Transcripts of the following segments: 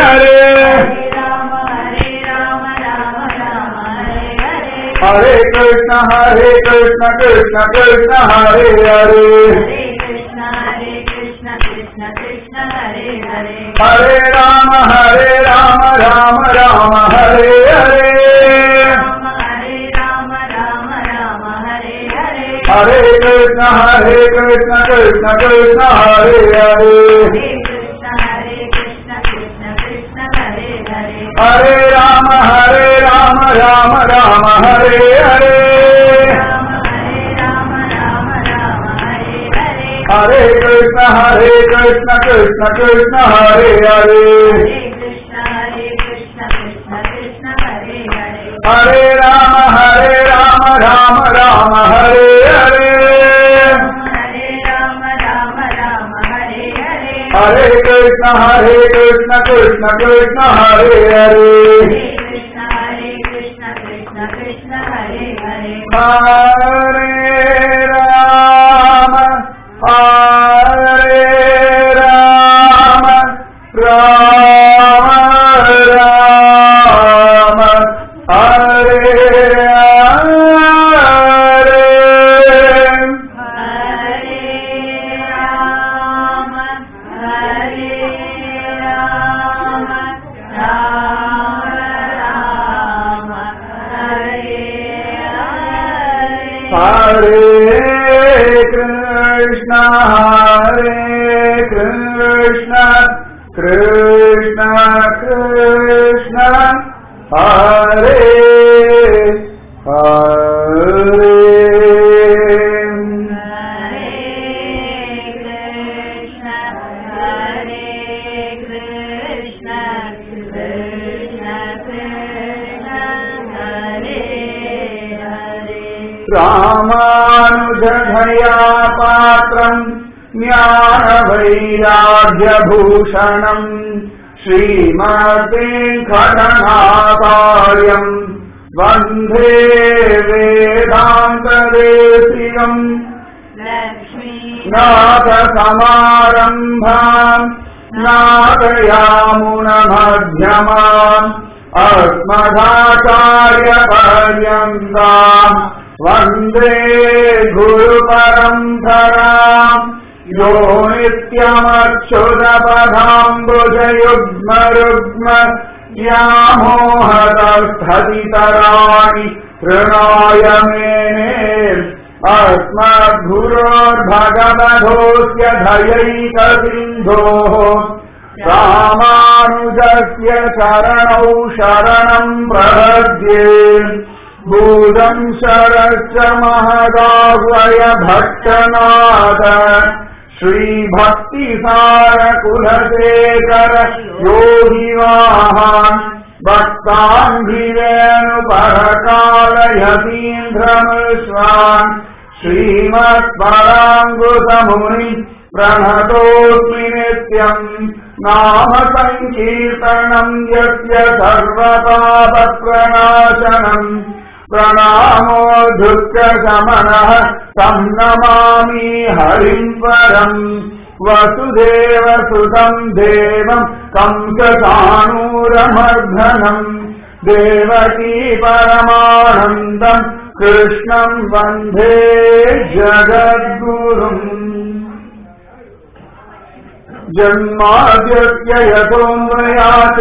हरे राम हरे राम राम राम हरे हरे हरे कृष्ण हरे कृष्ण कृष्ण कृष्ण हरे हरे हरे कृष्ण हरे कृष्ण कृष्ण कृष्ण हरे हरे हरे राम हरे राम राम राम हरे हरे राम हरे राम राम राम हरे हरे हरे कृष्ण हरे कृष्ण कृष्ण कृष्ण हरे हरे हरे कृष्ण हरे कृष्ण कृष्ण कृष्ण हरे हरे हरे राम हरे राम राम राम हरे हरे राम हरे राम राम राम हरे हरे हरे कृष्ण हरे कृष्ण कृष्ण कृष्ण हरे हरे हरे कृष्ण हरे कृष्ण कृष्ण कृष्ण हरे हरे हरे राम हरे राम राम राम हरे हरे हरे राम राम राम हरे हरे हरे कृष्ण हरे कृष्ण कृष्ण कृष्ण हरे हरे हरे कृष्ण हरे कृष्ण कृष्ण कृष्ण हरे हरे हरे राम हरे राम राम राम हरे हरे हरे राम हरे राम राम राम हरे हरे हरे कृष्ण हरे कृष्ण कृष्ण कृष्ण हरे हरे रामानुजधया पात्रम् ज्ञानवैराग्यभूषणम् श्रीमद्वेङ्कटनाथार्यम् वन्दे वेदान्तदेशिकम् नाथसमारम्भाम् नाथयामुनमध्यमाम् अस्मदाचार्यपर्यन्ताम् वन्दे गुरुपरम्पराम् यो नित्यमक्षुरपदाम्बुजयुग्मरुग्म व्यामोहतस्थतितराणि तृणाय मेने अस्मद्गुरोर्भगवधोऽस्य धयैकसिन्धोः रामानुजस्य शरणौ शरणम् प्रपद्ये भूतम् शरश्च महदाह्वय भट्टनाथ श्रीभक्तिसारकुलशेखर योगिवाहान् भक्ताङ्घ्रिरेणुपरकालयतीन्द्रमृष्वान् श्रीमत्पराङ्गुतमुनि प्रणतोऽस्मि नित्यम् नाम सङ्कीर्तनम् यस्य सर्वपापप्रणाशनम् प्रणामो दुःखशमनः तं नमामि हरिम् परम् वसुदेवसुतम् देवम् कंससानूरमर्धनम् देवकी परमानन्दम् कृष्णम् वन्दे जगद्गुरुम् जन्माद्यस्य यतोऽन्वयात्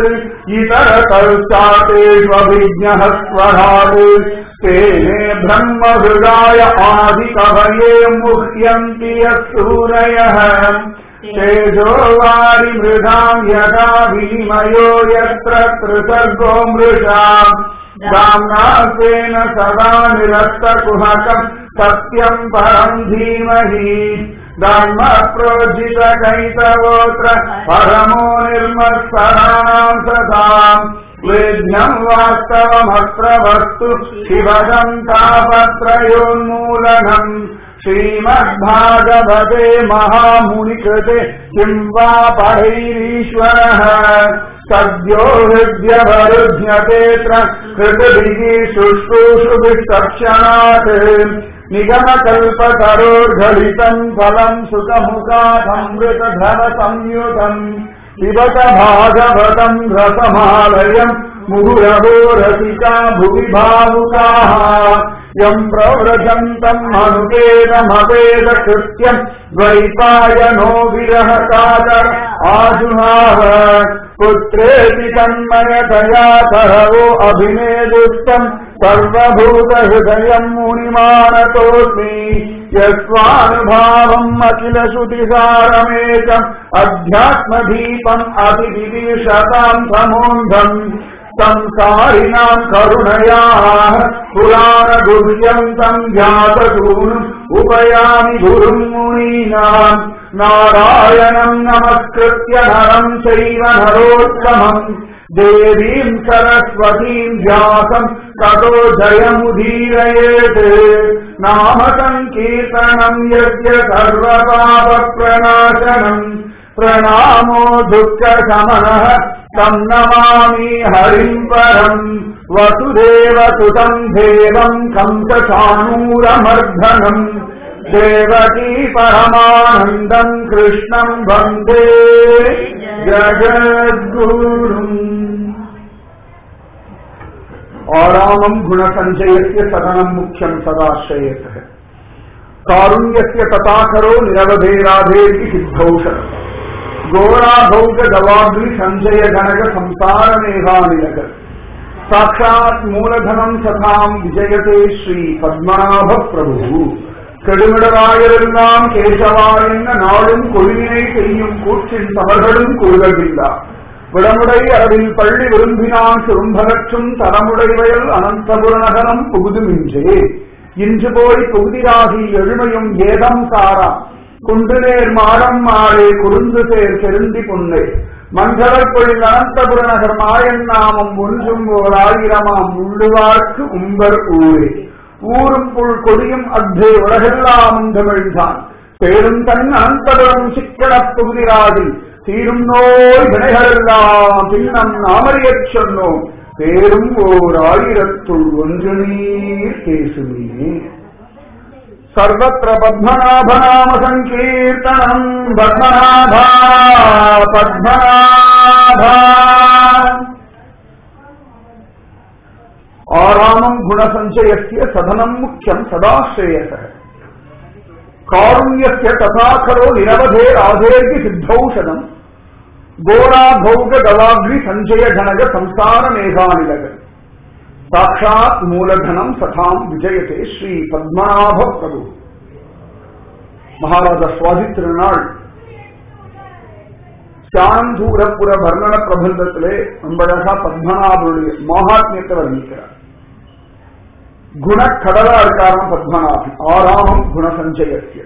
इतरतश्चातेष्वभिज्ञः स्वरात् तेने ब्रह्महृदाय आदिकवये मुह्यन्ति यः सूरयः तेजो वारिमृधाम् यदा विनिमयो यत्र त्रिसर्गो मृषाम् दाम्नासेन सदा निरस्तकुहकम् सत्यम् परम् धीमहि धर्म प्रोजितकैतवोऽत्र परमो निर्मत्सराणाम् सदाम् वेद्यम् वास्तवमत्र वस्तु शिवदम् तापत्रयोन्मूलनम् श्रीमद्भागवते महामुनिकृते किम् वा परैरीश्वरः सद्यो हृद्यवरुध्यतेऽत्र कृतभिः शुश्रूषुभिः तक्षणात् निगमकल्पतरोर्घलितम् फलम् सुखमुखादमृतधर संयुतम् पिबत भागवतम् रसमालयम् मुहुरहो रसिका भुवि भावुकाः यम् प्रव्रजन्तम् अनुपेदमवेद कृत्यम् द्वैपायनो विरह कातर आजुहाव पुत्रेति तन्मयतया तरवो अभिनेदुष्टम् सर्वभूतहृदयम् मुनिमानतोऽस्मि यस्वानुभावम् अखिल श्रुतिसारमेकम् अध्यात्मदीपम् अतिविशताम् समोन्धम् संसारिणाम् करुणयाः पुराणगुह्यन्तम् ज्ञातसूनुम् उपयामि गुरुम् मुनीनाम् नारायणम् नमस्कृत्य नरम् चैव नरोत्तमम् देवीम् सरस्वतीम् व्यासम् ततो जयमुदीरयेत् नाम सङ्कीर्तनम् यस्य सर्वपापप्रणाशनम् प्रणामो दुःखशमनः तम् नमामि हरिम् परम् वसुदेव सुतम् देवम् कंसचाणूरमर्धनम् देवकी परमानन्दम् कृष्णम् वन्दे जगद्गुरुम् आरामम् गुणसञ्चयस्य सदनम् मुख्यम् सदाश्रयतः कारुण्यस्य तथाकरो निरवधेराधेति सिद्धौषधम् घोराभौग गवाग्नि सञ्जय गणक संसार मेघानिलक साक्षात् मूलधनम् सதாம் விஜயதே ஸ்ரீ பத்மநாப பிரபு கெடுமிடராயரெல்லாம் கேசவா என்ன நாளும் கொள்வினை செய்யும் கூற்றின் தவறுகளும் கூறுவதில்லா விடமுடை அளவில் பள்ளி விரும்பினான் சுரும்பகற்றும் தரமுடை வயல் அனந்தபுர நகரம் புகுதுமின்றே இன்று போய் புகுதிராகி எழுமையும் ஏதம் சாரா குண்டுநேர் மாடம் மாறே குறுந்து சேர் செருந்தி புன்னை மஞ்சளர் பொழில் அனந்தபுர நகர் மாயன் நாமம் ஒன்றும் ஓர் ஆயிரமாம் உள்ளுவார்க்கு உம்பர் ஊரே ஊரும் புல் கொடியும் அத்தே உலகெல்லாம் தமிழ்தான் பேரும் தன் அனந்தபுரம் சிக்கனப் புகுதிராகி தீரும் நோய் வினைகளெல்லாம் பின்னம் நாமறியச் சொன்னோம் பேரும் ஓர் ஆயிரத்துள் ஒன்று நீர் பேசுமே सर्वत्र पद्मनाभनाम सङ्कीर्तनम् पद्मनाभा पद्मनाभा आरामम् गुणसञ्चयस्य सदनम् मुख्यम् सदाश्रेयसः कारुण्यस्य तथा खलो निरवधे राधेर्ति सिद्धौषधम् घोराभौग गवाग्नि सञ्चय घनग संसार मेघानिलग சாட்சாத் மூலதனம் சதாம் விஜயதே ஸ்ரீ பத்மநாப பிரபு மகாராஜா சுவாதி திருநாள் சாந்தூரப்புற வர்ணன பிரபந்தத்திலே ரொம்ப அழகா பத்மநாபனுடைய மகாத்மியத்தை வர்ணிக்கிறார் குணக்கடலா இருக்காராம் பத்மநாபி ஆறாமம் குணசஞ்சயத்திய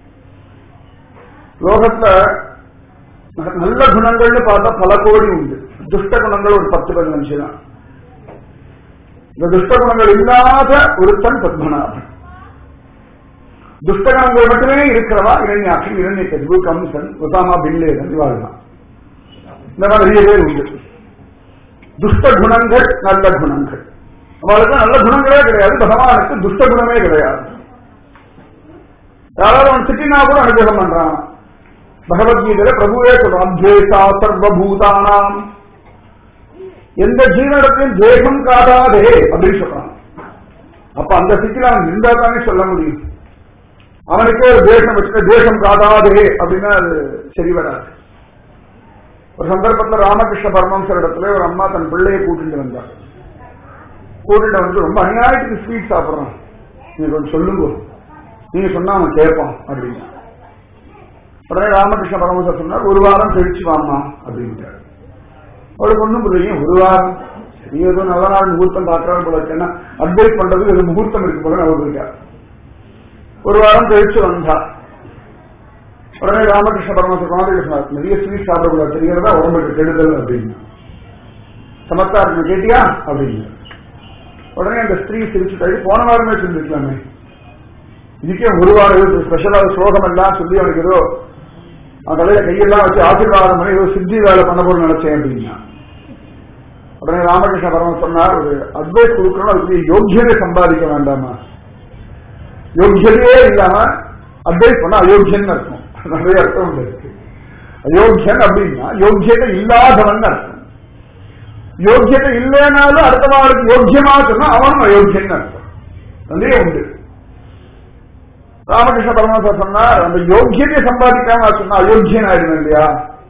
லோகத்துல நல்ல குணங்கள்னு பார்த்தா பல கோடி உண்டு துஷ்ட குணங்கள் ஒரு பத்து பதினஞ்சு தான் இந்த துஷ்டகுணங்கள் இல்லாத ஒருத்தன் பத்மநாபன் துஷ்டகுணங்கள் மட்டுமே இருக்கிறவா இரண்யாட்சி இரண்ய கதிவு கம்சன் ஒசாமா பில்லேதன் இவாள்தான் இந்த மாதிரி நிறைய பேர் உண்டு துஷ்ட குணங்கள் நல்ல குணங்கள் அவளுக்கு நல்ல குணங்களே கிடையாது பகவானுக்கு துஷ்ட குணமே கிடையாது யாராவது அவன் திட்டினா கூட அனுகிரகம் பண்றான் பகவத்கீதையில பிரபுவே சொல்றான் அத்வேஷா சர்வபூதானாம் எந்த ஜீவனத்தையும் தேகம் காட்டாதே அப்படின்னு சொல்றான் அப்ப அந்த சிக்கில அவன் இருந்தா தானே சொல்ல முடியும் அவனுக்கே ஒரு தேசம் வச்சுட்டு தேசம் காட்டாதே அப்படின்னா அது சரி வராது ஒரு சந்தர்ப்பத்துல ராமகிருஷ்ண பரமம்சர் இடத்துல ஒரு அம்மா தன் பிள்ளையை கூட்டிட்டு வந்தார் கூட்டிட்டு வந்து ரொம்ப அநியாயத்துக்கு ஸ்வீட் சாப்பிடுறான் நீங்க கொஞ்சம் சொல்லுங்க நீங்க சொன்னா அவன் கேட்பான் அப்படின்னு உடனே ராமகிருஷ்ண பரமம்சர் சொன்னார் ஒரு வாரம் கழிச்சு வாமா அப்படின்ட்டார் அவளுக்கு ஒண்ணும் புரியும் ஒரு வாரம் சரி ஏதோ நல்ல நாள் முகூர்த்தம் பார்க்கறாரு போல இருக்குன்னா அட்வைஸ் பண்றதுக்கு ஒரு முகூர்த்தம் இருக்கு போல அவர் இருக்கார் ஒரு வாரம் கழிச்சு வந்தா உடனே ராமகிருஷ்ண பரமச குழந்தைகள் சொன்னார் நிறைய ஸ்வீட் சாப்பிடக்கூடாது தெரிகிறதா உடம்புக்கு கெடுதல் அப்படின்னு சமத்தா இருக்கு கேட்டியா அப்படின்னு உடனே அந்த ஸ்திரீ சிரிச்சு கழி போன வாரமே சொல்லிருக்கலாமே இதுக்கே ஒரு வாரம் ஸ்பெஷலாக ஸ்லோகம் எல்லாம் சொல்லி அவனுக்கு ஏதோ அவன் தலையில கையெல்லாம் வச்சு ஆசீர்வாதம் பண்ணி ஏதோ சித்தி வேலை பண்ண போல நினைச்சேன் அப்படின்னா உடனே ராமகிருஷ்ண பரமன் சொன்னார் ஒரு அட்வைஸ் கொடுக்கணும் அதுக்கு யோக்கியதை சம்பாதிக்க வேண்டாமா யோக்கியதையே இல்லாம அட்வைஸ் பண்ண அயோக்கியன்னு அர்த்தம் நிறைய அர்த்தம் உண்டு இருக்கு அயோக்கியன் அப்படின்னா யோக்கியத்தை இல்லாதவன் அர்த்தம் யோக்கியத்தை இல்லைனாலும் அடுத்தவாளுக்கு யோக்கியமா சொன்னா அவனும் அயோக்கியன் அர்த்தம் அதே உண்டு ராமகிருஷ்ண பரமஹம்சர் சொன்னார் அந்த யோக்கியத்தை சம்பாதிக்காம சொன்னா அயோக்கியன் ஆயிடும் இல்லையா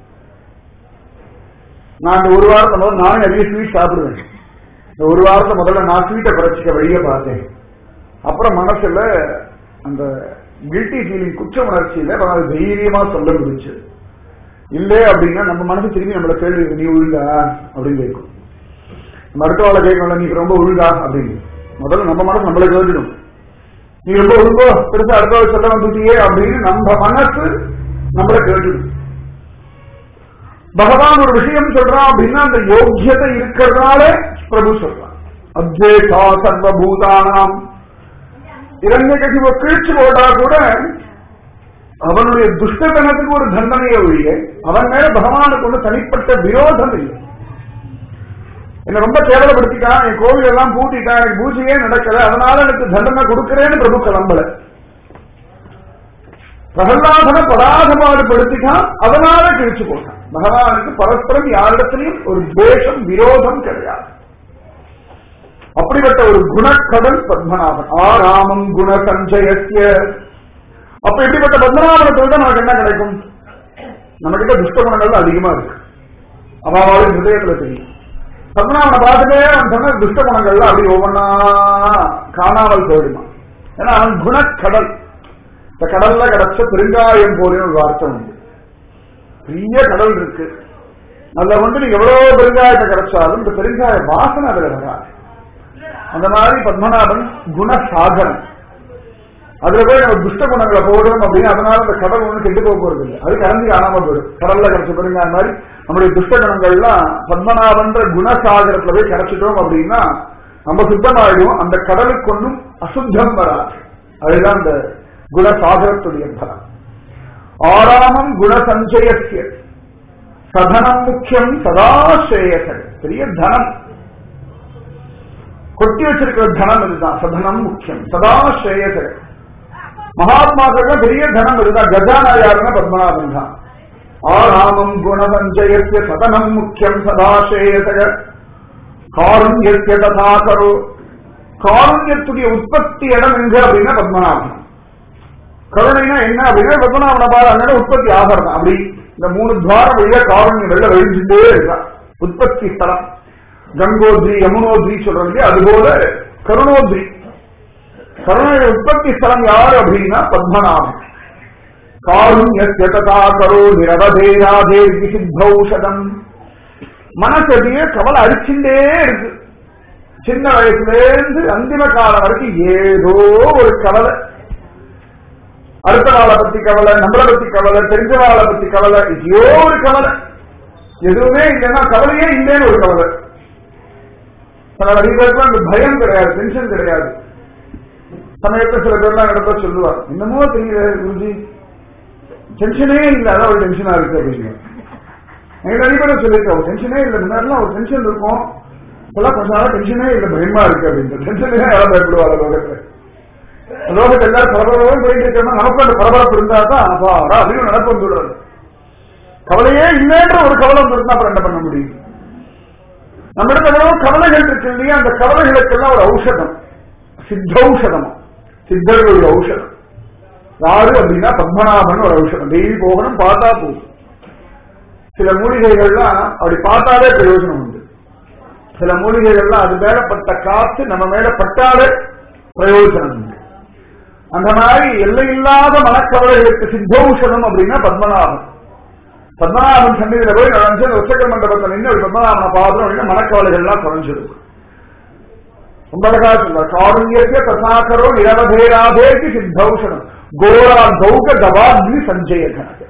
நான் இந்த ஒரு வாரத்தை முதல்ல நானே நிறைய ஸ்வீட் சாப்பிடுவேன் இந்த ஒரு வாரத்தை முதல்ல நான் ஸ்வீட்டை குறைச்சிக்க வழிய பார்த்தேன் அப்புறம் மனசுல அந்த கில்ட்டி ஃபீலிங் குற்ற உணர்ச்சியில அப்ப அது தைரியமா சொல்ல முடிச்சு இல்லை அப்படின்னா நம்ம மனசு திரும்பி நம்மள கேள்வி நீ ஒழுங்கா அப்படின்னு கேட்கும் மருத்துவால கேட்கணும்ல நீ ரொம்ப ஒழுங்கா அப்படின்னு முதல்ல நம்ம மனசு நம்மள கேட்டுடும் நீ ரொம்ப ஒழுங்கோ பெருசா அடுத்த சொல்ல வந்துட்டியே அப்படின்னு நம்ம மனசு நம்மள கேட்டுடும் பகவான் ஒரு விஷயம் சொல்றான் அப்படின்னா அந்த யோக்கியத்தை இருக்கிறதுனால பிரபு சொல்றான் அத்வேஷா சர்வபூதானாம் இரண்ய கசிவ கீழ்ச்சி போட்டா கூட அவனுடைய துஷ்டத்தனத்துக்கு ஒரு தண்டனையை ஒழிய அவன் மேல பகவானுக்கு ஒன்று தனிப்பட்ட விரோதம் இல்லை என்ன ரொம்ப கேவலப்படுத்திட்டான் என் கோவில் எல்லாம் பூட்டிட்டான் எனக்கு பூஜையே நடக்கல அதனால எனக்கு தண்டனை கொடுக்கிறேன்னு பிரபு கிளம்பல பிரகலாதனை பராதபாடு படுத்திட்டான் அதனால கிழிச்சு போட்டான் பகவானுக்கு பரஸ்பரம் யாரிடத்திலையும் ஒரு துவேஷம் விரோதம் கிடையாது அப்படிப்பட்ட ஒரு குணக்கடல் பத்மநாபன் ஆராமம் குண சஞ்சயத்திய அப்ப இப்படிப்பட்ட பத்மநாபனை சொல்லிட்டு நமக்கு என்ன கிடைக்கும் நம்ம கிட்ட துஷ்ட குணங்கள் அதிகமா இருக்கு அவாவாவது ஹிருதயத்துல தெரியும் பத்மநாபனை பார்த்துட்டே அவன் சொன்ன துஷ்ட குணங்கள்ல அப்படி ஒவ்வொன்னா காணாமல் போயிடுமா ஏன்னா அவன் குணக்கடல் இந்த கடல்ல கிடைச்ச பெருங்காயம் போலின்னு ஒரு வார்த்தை உண்டு பெரிய கடல் இருக்கு அதுல வந்து நீங்க எவ்வளவு பெருங்காயத்தை கிடைச்சாலும் இந்த பெருங்காய வாசனை அதுல வராது அந்த மாதிரி பத்மநாபன் குணசாகரன் அதுல போய் நம்ம துஷ்ட குணங்களை போடுறோம் அப்படின்னு அதனால அந்த கடல் ஒண்ணு கெட்டு போக போறது இல்லை அது கலந்து காணாம போயிடும் கடல்ல கிடைச்ச பெருங்காய மாதிரி நம்முடைய துஷ்ட குணங்கள்லாம் பத்மநாபன்ற குணசாகரத்துல போய் கிடைச்சிட்டோம் அப்படின்னா நம்ம சுத்தமாயிடும் அந்த கடலுக்கு ஒன்றும் அசுத்தம் வராது அதுதான் அந்த குணசாகரத்துடைய பலம் ஆறாமம் குணசஞ்சயசிய சதனம் முக்கியம் சதாஸ்ரேயசன் பெரிய தனம் கொட்டி வச்சிருக்கிற தனம் இதுதான் சதனம் முக்கியம் சதாஸ்ரேயசன் மகாத்மாக்கள் பெரிய தனம் இதுதான் கஜானா யாருன்னா பத்மநாபன் தான் ஆறாமம் குணசஞ்சயசிய சதனம் முக்கியம் சதாஸ்ரேயசக காருண்யத்திய ததா கரோ காருண்யத்துடைய உற்பத்தி இடம் எங்க அப்படின்னா பத்மநாபன் கருணைனா என்ன அப்படின்னா பத்மநாபன பாரு அங்கே உற்பத்தி ஆகிறது அப்படி இந்த மூணு துவாரம் வழியா காரண்யம் வெள்ள வழிஞ்சுட்டே இருக்கான் உற்பத்தி ஸ்தலம் கங்கோத்ரி யமுனோத்ரி சொல்றோம் இல்லையா அதுபோல கருணோத்ரி கருணைய உற்பத்தி ஸ்தலம் யாரு அப்படின்னா பத்மநாபன் காருண்யத்தா கரோ நிரவதேராதே சித்தௌஷதம் மனசு அப்படியே கவலை அடிச்சுட்டே இருக்கு சின்ன வயசுல இருந்து அந்திம காலம் வரைக்கும் ஏதோ ஒரு கவலை அடுத்த நாளை பத்தி கவலை நம்மளை பத்தி கவலை தெரிஞ்ச நாளை பத்தி கவலை ஐயோ ஒரு கவலை எதுவுமே இல்லைன்னா கவலையே இல்லைன்னு ஒரு கவலை சில அதிகாரத்துல அந்த பயம் கிடையாது டென்ஷன் கிடையாது சமயத்துல சில பேர்லாம் நடத்த சொல்லுவார் என்னமோ தெரியல குருஜி டென்ஷனே இல்லை அதான் ஒரு டென்ஷனா இருக்கு அப்படின்னு எங்க நிறைய பேர் சொல்லியிருக்கோம் டென்ஷனே இல்லை முன்னாடிலாம் ஒரு டென்ஷன் இருக்கும் இப்பெல்லாம் கொஞ்ச நாள் டென்ஷனே இல்லை பயமா இருக்கு அப்படின்னு டென்ஷனே யாரும் பயப்படுவாங்க லோகத்துல லோகத்தை எல்லாரும் பரபரப்பும் போயிட்டு இருக்கோம்னா நமக்கு அந்த பரபரப்பு இருந்தா தான் அப்பா அதையும் நடக்கும் சொல்றது கவலையே இல்லைன்ற ஒரு கவலை இருந்தா அப்புறம் என்ன பண்ண முடியும் நம்ம இடத்துல எவ்வளவு கவலைகள் இருக்கு இல்லையா அந்த கவலைகளுக்கெல்லாம் ஒரு ஔஷதம் சித்தௌஷதம் சித்தர்களுடைய ஔஷதம் யாரு அப்படின்னா பத்மநாபன் ஒரு ஔஷதம் டெய்லி போகணும் பார்த்தா போதும் சில மூலிகைகள்லாம் அப்படி பார்த்தாலே பிரயோஜனம் உண்டு சில மூலிகைகள்லாம் அது மேல பட்ட காத்து நம்ம மேல பட்டாலே பிரயோஜனம் உண்டு அந்த மாதிரி எல்லையில்லாத மனக்கவலைகளுக்கு சித்தௌஷதம் அப்படின்னா பத்மநாபன் பத்மநாபன் சன்னிதியில போய் நுழைஞ்சு உச்சக்கர மண்டபத்தில் நின்று ஒரு பத்மநாபனை பார்த்தோம் அப்படின்னா மனக்கவலைகள்லாம் குறைஞ்சிடும் ரொம்ப அழகா சொல்ல காருண்யத்திய தசாக்கரோ நிரவதேராதேக்கு சித்தௌஷதம் கோரா கௌக கவாக்னி சஞ்சய கணக்கு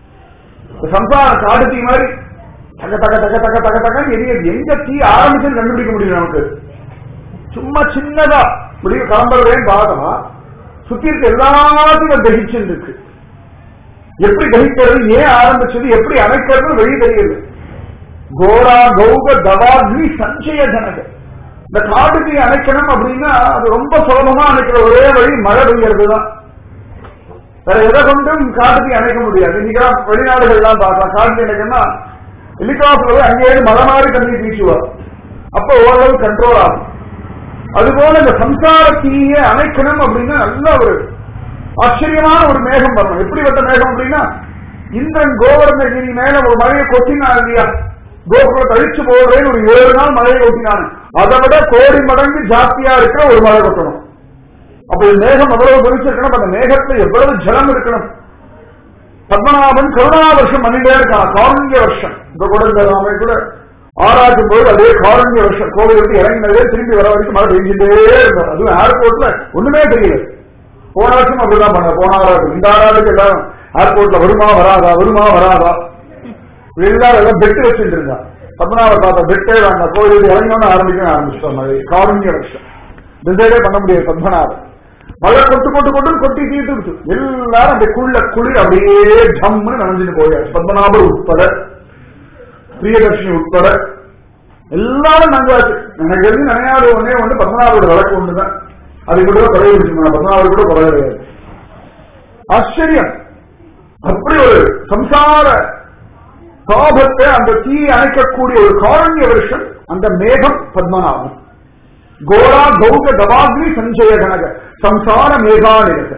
சம்சார காடுத்தி மாதிரி தக தக தக தக தக தகன்னு எரிய எங்க தீ ஆரம்பிச்சு கண்டுபிடிக்க முடியும் நமக்கு சும்மா சின்னதா முடிவு கிளம்புறதே பாதமா சுத்தி இருக்க எல்லாத்தையும் தகிச்சுட்டு இருக்கு எப்படி தகிக்கிறது ஏன் ஆரம்பிச்சது எப்படி அணைக்கிறது வெளியே தெரியுது கோரா கௌக தவாக்னி சஞ்சய ஜனக இந்த காட்டுக்கு அணைக்கணும் அப்படின்னா அது ரொம்ப சுலபமா அணைக்கிற ஒரே வழி மழை பெய்யறது தான் வேற எதை கொண்டும் காட்டுத்தீ அணைக்க முடியாது இன்னைக்கு வெளிநாடுகள் எல்லாம் பார்க்கலாம் காட்டு அணைக்கணும்னா ஹெலிகாப்டர் போய் அங்கேயே மழை மாதிரி தண்ணி வீசுவார் அப்ப ஓரளவு கண்ட்ரோல் ஆகும் அதுபோல இந்த சம்சார தீயை அணைக்கணும் அப்படின்னா நல்ல ஒரு ஆச்சரியமான ஒரு மேகம் வரணும் எப்படிப்பட்ட மேகம் அப்படின்னா இந்திரன் கோவர்ணகிரி மேல ஒரு மழையை கொட்டினான் இல்லையா கோகுலத்தை அழிச்சு போடுறேன்னு ஒரு ஏழு நாள் மழையை கொட்டினான் அதை விட கோடி மடங்கு ஜாஸ்தியா இருக்கிற ஒரு மழை கொட்டணும் அப்ப இந்த மேகம் எவ்வளவு பெருசிருக்கணும் அப்ப அந்த மேகத்துல எவ்வளவு ஜலம் இருக்கணும் பத்மநாபன் கருணா வருஷம் பண்ணிட்டே இருக்கான் காரண்ய வருஷம் இப்ப கூட இந்த நாம கூட ஆராய்ச்சும் போது அதே காரண்ய வருஷம் கோவில் விட்டு இறங்கினதே திரும்பி வர வரைக்கும் மழை பெஞ்சிட்டே இருந்தார் அதுவும் ஏர்போர்ட்ல ஒண்ணுமே தெரியல போன வருஷம் அப்படிதான் பண்ண போன ஆராய்ச்சி இந்த ஆராய்ச்சி எல்லாம் ஏர்போர்ட்ல வருமா வராதா வருமா வராதா எல்லாரும் எல்லாம் பெட்டு வச்சுட்டு இருந்தா பத்மநாப தாத்தா பெட்டே வேண்டாம் கோவில் விட்டு இறங்கணும்னு ஆரம்பிக்கணும் ஆரம்பிச்சிட்டோம் மழை காரண்ய வருஷம் டிசைடே பண்ண முடியாது பத்மநாபன் மழை கொட்டு கொட்டு கொட்டு கொட்டி தீட்டு எல்லாரும் அந்த குள்ள குளிர் அப்படியே ஜம்முன்னு நனைஞ்சுட்டு போயாச்சு பத்மநாபர் உட்பட பிரியதர்ஷினி உட்பட எல்லாரும் நஞ்சாச்சு எனக்கு தெரிஞ்சு நினையாத ஒன்னே வந்து பத்மநாபரோட வழக்கு ஒண்ணுதான் அது கூட குறைய வச்சுக்கணும் பத்மநாபர் கூட குறைய கிடையாது ஆச்சரியம் அப்படி ஒரு சம்சார பாபத்தை அந்த தீ அணைக்கக்கூடிய ஒரு காரண்ய வருஷம் அந்த மேகம் பத்மநாபம் கோரா கௌக தவாக்னி சஞ்சய கனக சம்சார மேகாநிலக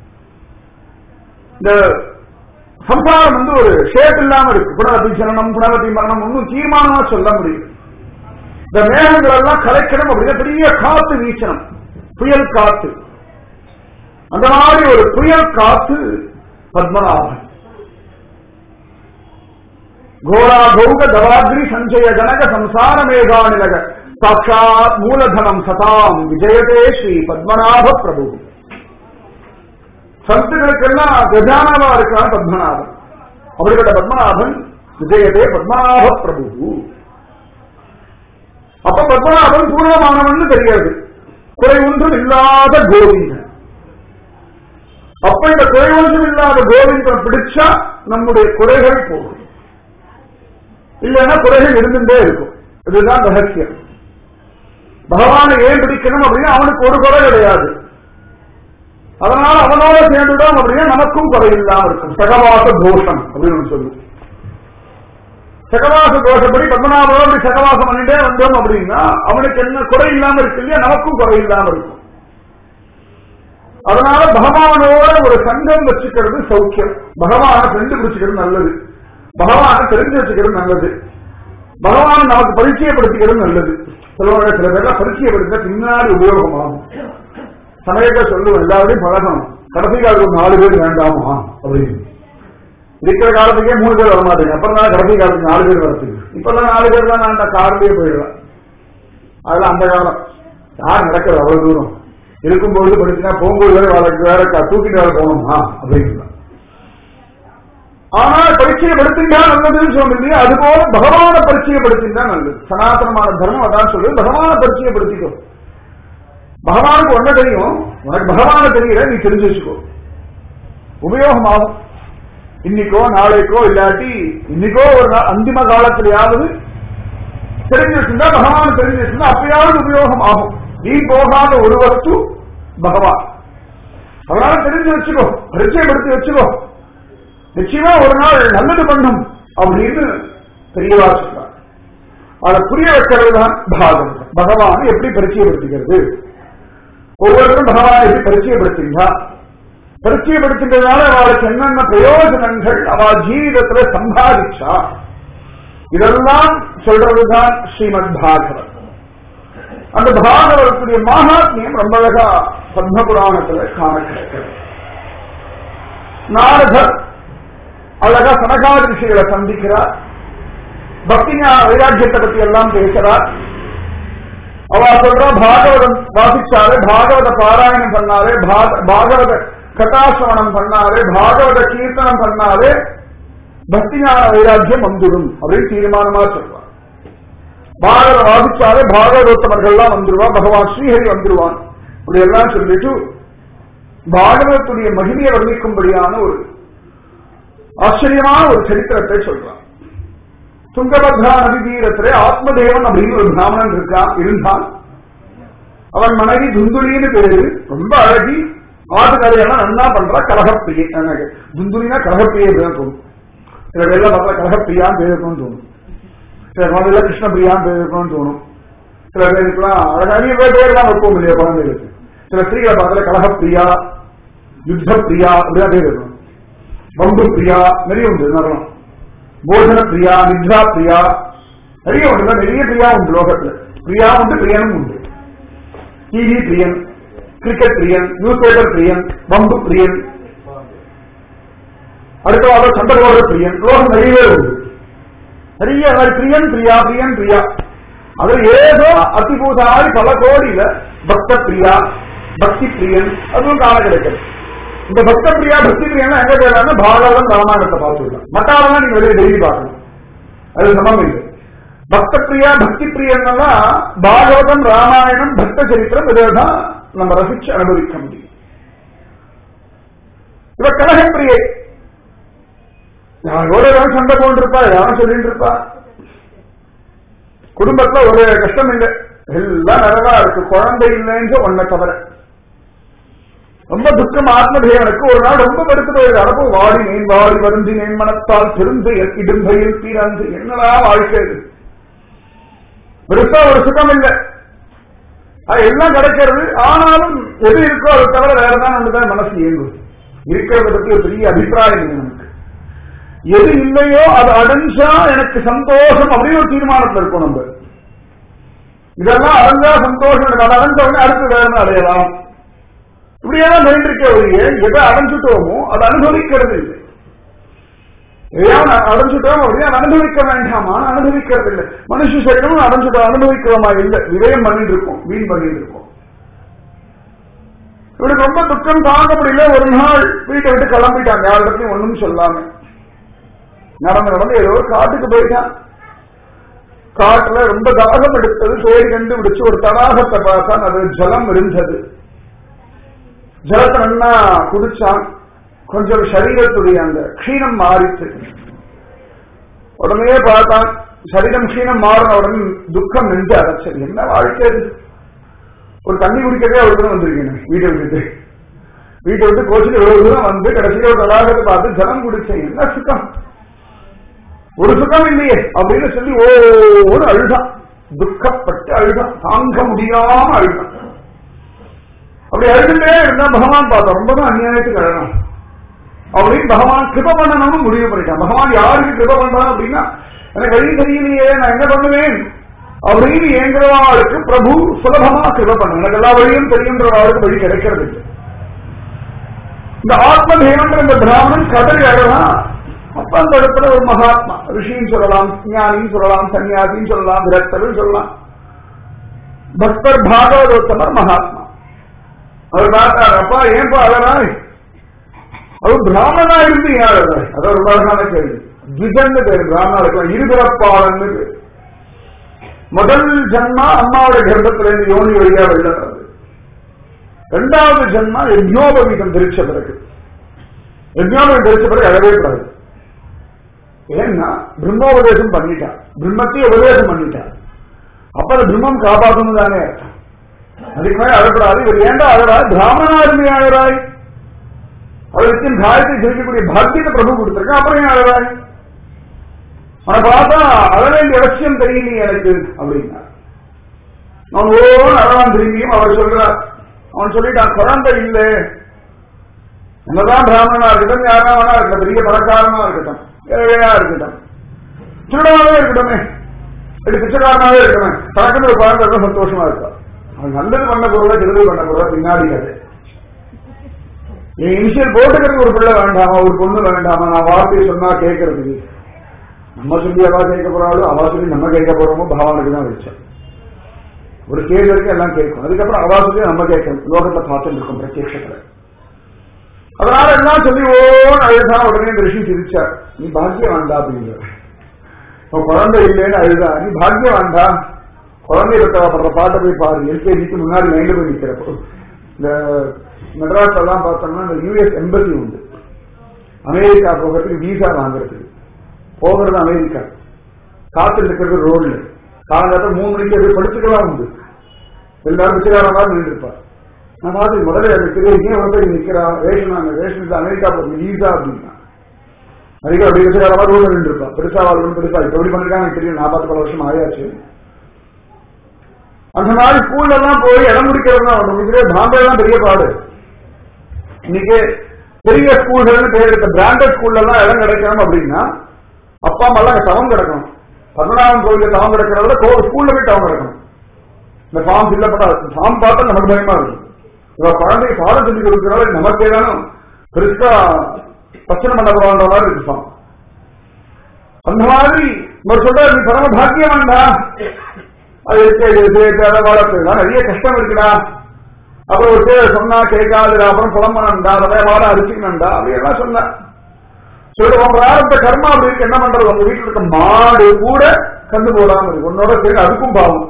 இந்த சம்சாரம் வந்து ஒரு ஷேப் இல்லாம இருக்கு புனரதி ஜனனம் புனரதி மரணம் ஒன்றும் தீர்மானமா சொல்ல முடியும் இந்த மேகங்கள் எல்லாம் கலைக்கணும் அப்படின்னா பெரிய காத்து வீசணும் புயல் காத்து அந்த மாதிரி ஒரு புயல் காத்து பத்மநாபன் கோரா கௌக தவாக்னி சஞ்சய ஜனக சம்சார மேகாநிலக சாட்சாத் மூலதனம் சதாம் விஜயதே ஸ்ரீ பத்மநாப பிரபு சத்துகளுக்கெல்லாம் கஜானவா இருக்கிறான் பத்மநாபன் அப்படிப்பட்ட பத்மநாபன் விஜயதே பத்மநாப பிரபு அப்ப பத்மநாபன் பூர்ணமானவன் தெரியாது குறை ஒன்றும் இல்லாத கோவிந்தன் அப்ப இந்த குறை ஒன்றும் இல்லாத கோவிந்தன் பிடிச்சா நம்முடைய குறைகள் போகும் இல்லைன்னா குறைகள் இருந்துட்டே இருக்கும் இதுதான் ரகசியம் பகவானை ஏன் பிடிக்கணும் அப்படின்னா அவனுக்கு ஒரு குறை கிடையாது அதனால அவனோட சேர்ந்துட்டோம் அப்படின்னா நமக்கும் குறை இல்லாம இருக்கும் சகவாச தோஷம் அப்படின்னு சொல்லு சகவாச தோஷப்படி பத்மநாபோட அப்படி சகவாசம் பண்ணிட்டே வந்தோம் அப்படின்னா அவனுக்கு என்ன குறை இல்லாம இருக்கு இல்லையா நமக்கும் குறை இல்லாம இருக்கும் அதனால பகவானோட ஒரு சங்கம் வச்சுக்கிறது சௌக்கியம் பகவானை ஃப்ரெண்டு பிடிச்சுக்கிறது நல்லது பகவானை தெரிஞ்சு வச்சுக்கிறது நல்லது பகவான் நமக்கு பரிச்சயப்படுத்திக்கிறது நல்லது சிலவங்க சில பேர்லாம் பரிச்சயப்படுத்த பின்னாடி உபயோகமாகும் சமயத்தை சொல்லுவோம் எல்லாருடையும் பழகணும் கடைசி காலத்துக்கு ஒரு நாலு பேர் வேண்டாமா அப்படின்னு இருக்கிற காலத்துக்கே மூணு பேர் வரமாட்டேங்க அப்புறம் தான் கடைசி காலத்துக்கு நாலு பேர் வரத்துக்கு இப்பெல்லாம் நாலு பேர் தான் நான் அந்த கார்லயே போயிடலாம் அதெல்லாம் அந்த காலம் யார் நடக்கிறது அவ்வளவு தூரம் இருக்கும்போது படிச்சுனா போகும்போது வேற வேற வேற தூக்கிட்டு வேற போகணுமா அப்படின்னு ஆனால் பரிச்சயப்படுத்தினா நல்லதுன்னு சொன்னீங்க அதுபோல பகவான பரிச்சயப்படுத்தினா நல்லது சனாதனமான தர்மம் அதான் சொல்லுது பகவான பரிச்சயப்படுத்திக்கோ பகவானுக்கு ஒன்ன தெரியும் உனக்கு பகவான தெரியல நீ தெரிஞ்சு வச்சுக்கோ உபயோகமாகும் இன்னைக்கோ நாளைக்கோ இல்லாட்டி இன்னைக்கோ ஒரு நாள் அந்திம காலத்திலேயாவது தெரிஞ்சு வச்சிருந்தா பகவான் தெரிஞ்சு வச்சிருந்தா அப்பயாவது உபயோகம் ஆகும் நீ போகாத ஒரு வஸ்து பகவான் அதனால தெரிஞ்சு வச்சுக்கோ பரிச்சயப்படுத்தி வச்சுக்கோ நிச்சயமா ஒரு நாள் நல்லது பண்ணும் அப்படின்னு பெரியவா சொல்றார் அதை புரிய வைக்கிறது தான் பாகம் பகவான் எப்படி பரிச்சயப்படுத்திக்கிறது ஒவ்வொருத்தரும் பகவானை எப்படி பரிச்சயப்படுத்துங்க பரிச்சயப்படுத்துகிறதுனால அவளுக்கு என்னென்ன பிரயோஜனங்கள் அவ ஜீவிதத்துல சம்பாதிச்சா இதெல்லாம் சொல்றதுதான் ஸ்ரீமத் பாகவத் அந்த பாகவத்துடைய மகாத்மியம் ரொம்ப அழகா பத்ம புராணத்துல காண கிடைக்கிறது நாரதர் அழகா சனகாதி ரிஷிகளை சந்திக்கிறார் பக்தி வைராக்கியத்தை பத்தி எல்லாம் பேசுறார் அவ சொல்றா பாகவதம் வாசிச்சாரு பாகவத பாராயணம் பண்ணாரு பாகவத கதாசிரவணம் பண்ணாரு பாகவத கீர்த்தனம் பண்ணாரு பக்திஞான வைராக்கியம் வந்துடும் அப்படின்னு தீர்மானமா சொல்றார் பாகவத வாசிச்சாரு பாகவதோத்தமர்கள்லாம் வந்துருவா பகவான் ஸ்ரீஹரி வந்துருவான் இப்படி எல்லாம் சொல்லிட்டு பாகவதத்துடைய மகிமையை வர்ணிக்கும்படியான ஒரு ஆச்சரியமான ஒரு சரித்திரத்தை சொல்றான் துங்கபத்ரா நதி தீரத்திலே ஆத்மதேவன் அப்படின்னு ஒரு பிராமணன் இருக்கான் இருந்தான் அவன் மனைவி துந்துலின்னு பேரு ரொம்ப அழகி ஆட்டுக்காரியெல்லாம் நன்னா பண்றா கலகப்பிரியை எனக்கு துந்துரினா கலகப்பிரியை இப்படிதான் தோணும் சில பேர்லாம் பார்த்தா கலகப்பிரியான்னு பேர் இருக்கணும்னு தோணும் சில குழந்தைல கிருஷ்ணபிரியான்னு பேர் இருக்கணும்னு தோணும் சில பேருக்குலாம் நிறைய பேர் பேர்லாம் வைப்போம் இல்லையா குழந்தைகளுக்கு சில ஸ்திரீகளை பார்த்தால கலகப்பிரியா யுத்த பிரியா அப்படிதான் பேர் இருக்கணும் பம்பு பிரியா நிறைய உண்டு நரலாம் போஜன பிரியா நித்ரா பிரியா நிறைய உண்டு நிறைய பிரியா உண்டு லோகத்துல பிரியா உண்டு பிரியனும் உண்டு டிவி பிரியன் கிரிக்கெட் பிரியன் நியூஸ் பேப்பர் பிரியன் பம்பு பிரியன் அடுத்த வாரம் சண்டை போடுற பிரியன் லோகம் நிறையவே உண்டு நிறைய மாதிரி பிரியன் பிரியா பிரியன் பிரியா அது ஏதோ அத்திபூதாரி பல கோடியில பக்த பிரியா பக்தி பிரியன் அதுவும் காண கிடைக்கிறது இந்த பக்த பிரியா பக்தி பிரியன் எங்க போயிடலாம் பாகவதம் ராமாயணத்தை பார்த்துக்கலாம் மத்தாவெல்லாம் நீங்க வெளியே டெய்லி பார்க்கணும் அது சமம் இல்லை பக்த பிரியா பக்தி பிரியன்னா பாகவதம் ராமாயணம் பக்த சரித்திரம் இதுதான் நம்ம ரசிச்சு அனுபவிக்க முடியும் இவ கலகப்பிரியை யாரோட எவன் சண்டை போட்டுருப்பா யாரும் சொல்லிட்டு இருப்பா குடும்பத்துல ஒரு கஷ்டம் இல்லை எல்லாம் நிறைவா இருக்கு குழந்தை இல்லைன்னு ஒன்ன தவிர ரொம்ப துக்கம் ஆத்மதேவனுக்கு ஒரு நாள் ரொம்ப படுத்து போயிருக்கு அரபு வாடி நேன் வாடி வருந்தி நேன் மனத்தால் திருந்து இடும்பையில் தீராந்து என்னடா வாழ்க்கை இது பெருசா ஒரு சுகம் இல்லை அது எல்லாம் கிடைக்கிறது ஆனாலும் எது இருக்கோ அதை தவிர வேற தான் ஒன்றுதான் மனசு இயங்கும் இருக்கிறத பத்தி ஒரு பெரிய அபிப்பிராயம் இல்லை நமக்கு எது இல்லையோ அது அடைஞ்சா எனக்கு சந்தோஷம் அப்படின்னு ஒரு தீர்மானத்தில் இருக்கும் நம்ம இதெல்லாம் அடைஞ்சா சந்தோஷம் எனக்கு அது அடைஞ்ச உடனே அடுத்து வேற அடையலாம் இப்படியெல்லாம் வேண்டிருக்க ஒழிய எதை அடைஞ்சிட்டோமோ அதை அனுபவிக்கிறது இல்லை எதையாவது அடைஞ்சிட்டோம் அப்படின்னா அனுபவிக்க வேண்டாமா அனுபவிக்கிறது இல்லை மனுஷ சரீரம் அடைஞ்சிட்டோம் அனுபவிக்கிறோமா இல்லை விரயம் பண்ணிட்டு இருக்கோம் வீண் பண்ணிட்டு இருக்கோம் இவனுக்கு ரொம்ப துக்கம் தாங்க முடியல ஒரு நாள் வீட்டை விட்டு கிளம்பிட்டாங்க யாரிடத்தையும் ஒண்ணும் சொல்லாம நடந்து நடந்து ஏதோ ஒரு காட்டுக்கு போயிட்டான் காட்டுல ரொம்ப தாகம் எடுத்தது தேடி கண்டு பிடிச்சு ஒரு தடாகத்தை பார்த்தான் அது ஜலம் இருந்தது ஜலத்தை நல்லா குடிச்சான் கொஞ்சம் சரீரத்துடைய அந்த க்ஷீணம் மாறிச்சு உடனே பார்த்தான் சரீரம் க்ஷீணம் மாறின உடனே துக்கம் நெஞ்சு அடைச்சது என்ன வாழ்க்கை இது ஒரு தண்ணி குடிக்கிறதே அவ்வளவு தூரம் வந்திருக்கேன் வீட்டை விட்டுட்டு வீட்டை விட்டு கோச்சிட்டு எவ்வளவு தூரம் வந்து கடைசியில் ஒரு தடாகத்தை பார்த்து ஜலம் குடிச்சேன் என்ன சுத்தம் ஒரு சுகம் இல்லையே அப்படின்னு சொல்லி ஓடு அழுதான் துக்கப்பட்டு அழுதான் தாங்க முடியாம அழுதான் அப்படி அழுதுட்டே இருந்தா பகவான் பார்த்தா ரொம்ப தான் அநியாயத்துக்கு அழணும் அப்படின்னு பகவான் கிருப பண்ணணும்னு முடிவு பண்ணிட்டான் பகவான் யாருக்கு கிருப பண்றான் அப்படின்னா எனக்கு வழி தெரியலையே நான் என்ன பண்ணுவேன் அப்படின்னு ஏங்குறவாளுக்கு பிரபு சுலபமா கிருப பண்ண எனக்கு எல்லா வழியும் தெரியுன்றவாளுக்கு வழி கிடைக்கிறது இல்லை இந்த ஆத்மதேவன்ற இந்த பிராமணன் கதறி அழகான் அப்ப அந்த இடத்துல ஒரு மகாத்மா ரிஷின்னு சொல்லலாம் ஞானின்னு சொல்லலாம் சன்னியாசின்னு சொல்லலாம் விரக்தர்னு சொல்லலாம் பக்தர் பாகவதோத்தமர் மகாத்மா அவர் பார்த்தார் அப்பா ஏன்பா அழறாய் அவர் பிராமணனா இருந்து ஏன் அழறாய் அது ஒரு அழகான கேள்வி திஜன்னு பேரு பிராமணா இருக்கலாம் இருபிறப்பாளன்னு பேரு முதல் ஜன்மா அம்மாவுடைய கர்ப்பத்துல இருந்து யோனி வழியா வெளில வருது ரெண்டாவது ஜன்மா யஜ்னோபவீதம் தெரிச்ச பிறகு யஜ்னோபவீதம் தெரிச்ச பிறகு அழவே கூடாது ஏன்னா பிரம்மோபதேசம் பண்ணிட்டான் பிரம்மத்தையும் உபதேசம் பண்ணிட்டான் அப்ப அந்த பிரம்மம் காப்பாற்றணும் தானே அர்த்தம் அதுக்கு மேல அழக்கூடாது இவர் ஏண்டா அழறாய் பிராமணா இருந்து அழறாய் அவருக்கு காயத்தை ஜெயிக்கக்கூடிய பாக்கியத்தை பிரபு கொடுத்திருக்கேன் அப்புறம் ஏன் அழறாய் அவனை பார்த்தா அழ வேண்டிய அவசியம் தெரியலையே எனக்கு அப்படின்னா அவன் ஓன்னு அழகான் திரும்பியும் அவர் சொல்றார் அவன் சொல்லிட்டான் குழந்தை இல்லை என்னதான் பிராமணனா இருக்கட்டும் யாரா வேணா இருக்கட்டும் பெரிய பணக்காரனா இருக்கட்டும் ஏழையா இருக்கட்டும் திருடனாவே இருக்கட்டுமே இது பிச்சைக்காரனாவே இருக்கட்டும் தனக்குன்னு ஒரு குழந்தை இருந்தா சந்தோஷமா இருக்கா அவன் நல்லது பண்ண பொருளை கெடுதல் பண்ண பொருளை பின்னாடி அது என் இனிஷியல் போட்டுக்கிறதுக்கு ஒரு பிள்ளை வேண்டாமா ஒரு பொண்ணு வேண்டாமா நான் வார்த்தையை சொன்னா கேட்கறதுக்கு நம்ம சொல்லி அவா கேட்க போறாலும் அவா சொல்லி நம்ம கேட்க போறோமோ பகவானுக்கு தான் வச்சோம் ஒரு கேள்வி வரைக்கும் எல்லாம் கேட்கும் அதுக்கப்புறம் அவா சொல்லி நம்ம கேட்கணும் லோகத்தை பார்த்துட்டு இருக்கோம் பிரத்யேஷத்துல அதனால எல்லாம் சொல்லி ஓன்னு அழுதா உடனே இந்த ரிஷி சிரிச்சார் நீ பாக்கியம் வேண்டா அப்படிங்கிற உன் குழந்தை இல்லைன்னு அழுதா நீ பாக்கியம் வேண்டா குழந்தை படுற பாட்டை போய் பாரு எல்கேஜிக்கு முன்னாடி லைன்ல போய் நிக்கிறப்போ இந்த மெட்ராஸ் எல்லாம் பார்த்தோம்னா இந்த யூஎஸ் எம்பசி உண்டு அமெரிக்கா போகிறதுக்கு வீசா வாங்குறதுக்கு போகிறது அமெரிக்கா காத்து இருக்கிறது ரோட்ல காலங்காலத்தில் மூணு மணிக்கு போய் படிச்சுக்கலாம் உண்டு எல்லாரும் பிச்சைக்காரன் நின்று இருப்பார் நான் பார்த்து முதல்ல நிற்கிறேன் இங்கே வந்து நிற்கிறா ரேஷன் அங்க ரேஷன் அமெரிக்கா போகுது ஈஸா அப்படின்னா அதிகம் அப்படி இருக்கிற மாதிரி ரோடு நின்று இருப்பா பெருசா வாழ்க்கை பெருசா இப்ப எப்படி பண்ணிருக்காங்க எனக்கு தெரியும் நான் பார்த்து பல வருஷம் ஆயாச்சு அந்த மாதிரி ஸ்கூல்ல எல்லாம் போய் இடம் முடிக்கிறது தான் உங்களுக்கு பாம்பே எல்லாம் பெரிய பாடு இன்னைக்கு பெரிய ஸ்கூல்கள்னு பேர் இருக்க பிராண்டட் ஸ்கூல்ல எல்லாம் இடம் கிடைக்கணும் அப்படின்னா அப்பா அம்மா எல்லாம் தவம் கிடக்கணும் பத்மநாபன் கோயில தவம் கிடக்கிறத விட கோ- ஸ்கூல்ல போய் தவம் கிடக்கணும் இந்த ஃபார்ம் ஃபில்அப் பண்ணா ஃபார்ம் பார்த்தா நமக்கு பயமா இருக்கும் இவ குழந்தைக்கு பாடம் சொல்லி கொடுக்கறதால நமக்கு ஏதானும் பெருசா பிரச்சனை பண்ண போறான்ற மாதிரி இருக்கு ஃபார்ம் அந்த மாதிரி ஒரு சொல்ற நீ பரம பாக்கியம் வேண்டா அது இருக்கு இது இருக்கு அதை வளர்த்து நிறைய கஷ்டம் இருக்குடா அப்புறம் ஒரு பேர் சொன்னா கேட்காதுடா அப்புறம் புலம்பனண்டா அதை வாட அரிசிக்கணும்டா அப்படி எல்லாம் சொன்ன சொல்லி உங்க ஆரம்ப கர்மா அப்படி இருக்கு என்ன பண்றது உங்க வீட்டுல இருக்க மாடு கூட கண்டு போடாம இருக்கு உன்னோட சேர்ந்து அதுக்கும் பாவம்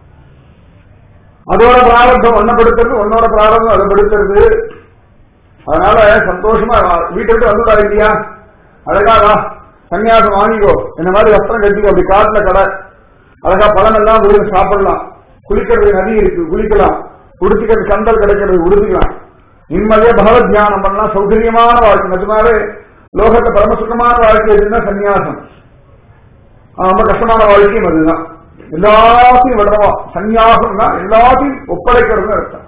அதோட பிராரத்தம் ஒன்னப்படுத்துறது உன்னோட பிராரதம் அதை படுத்துறது அதனால சந்தோஷமா வா- வீட்டை விட்டு வந்துட்டா இல்லையா அழகா வா சன்னியாசம் வாங்கிக்கோ இந்த மாதிரி வஸ்திரம் கட்டிக்கோ அப்படி காட்டுல கடை அழகா பழம் எல்லாம் விழுந்து சாப்பிடலாம் குளிக்கிறது நதி இருக்கு குளிக்கலாம் உடுத்திக்கிறது கந்தல் கிடைக்கிறது உடுத்திக்கலாம் நிம்மதியா பகவத் தியானம் பண்ணலாம் சௌகரியமான வாழ்க்கை நிஜமாவே லோகத்தை பரமசுகமான வாழ்க்கை எதுன்னா சன்னியாசம் ஆஹ் ரொம்ப கஷ்டமான வாழ்க்கையும் அதுதான் எல்லாத்தையும் விடவா சன்னியாசம்னா எல்லாத்தையும் ஒப்படைக்கிறதுன்னு அர்த்தம்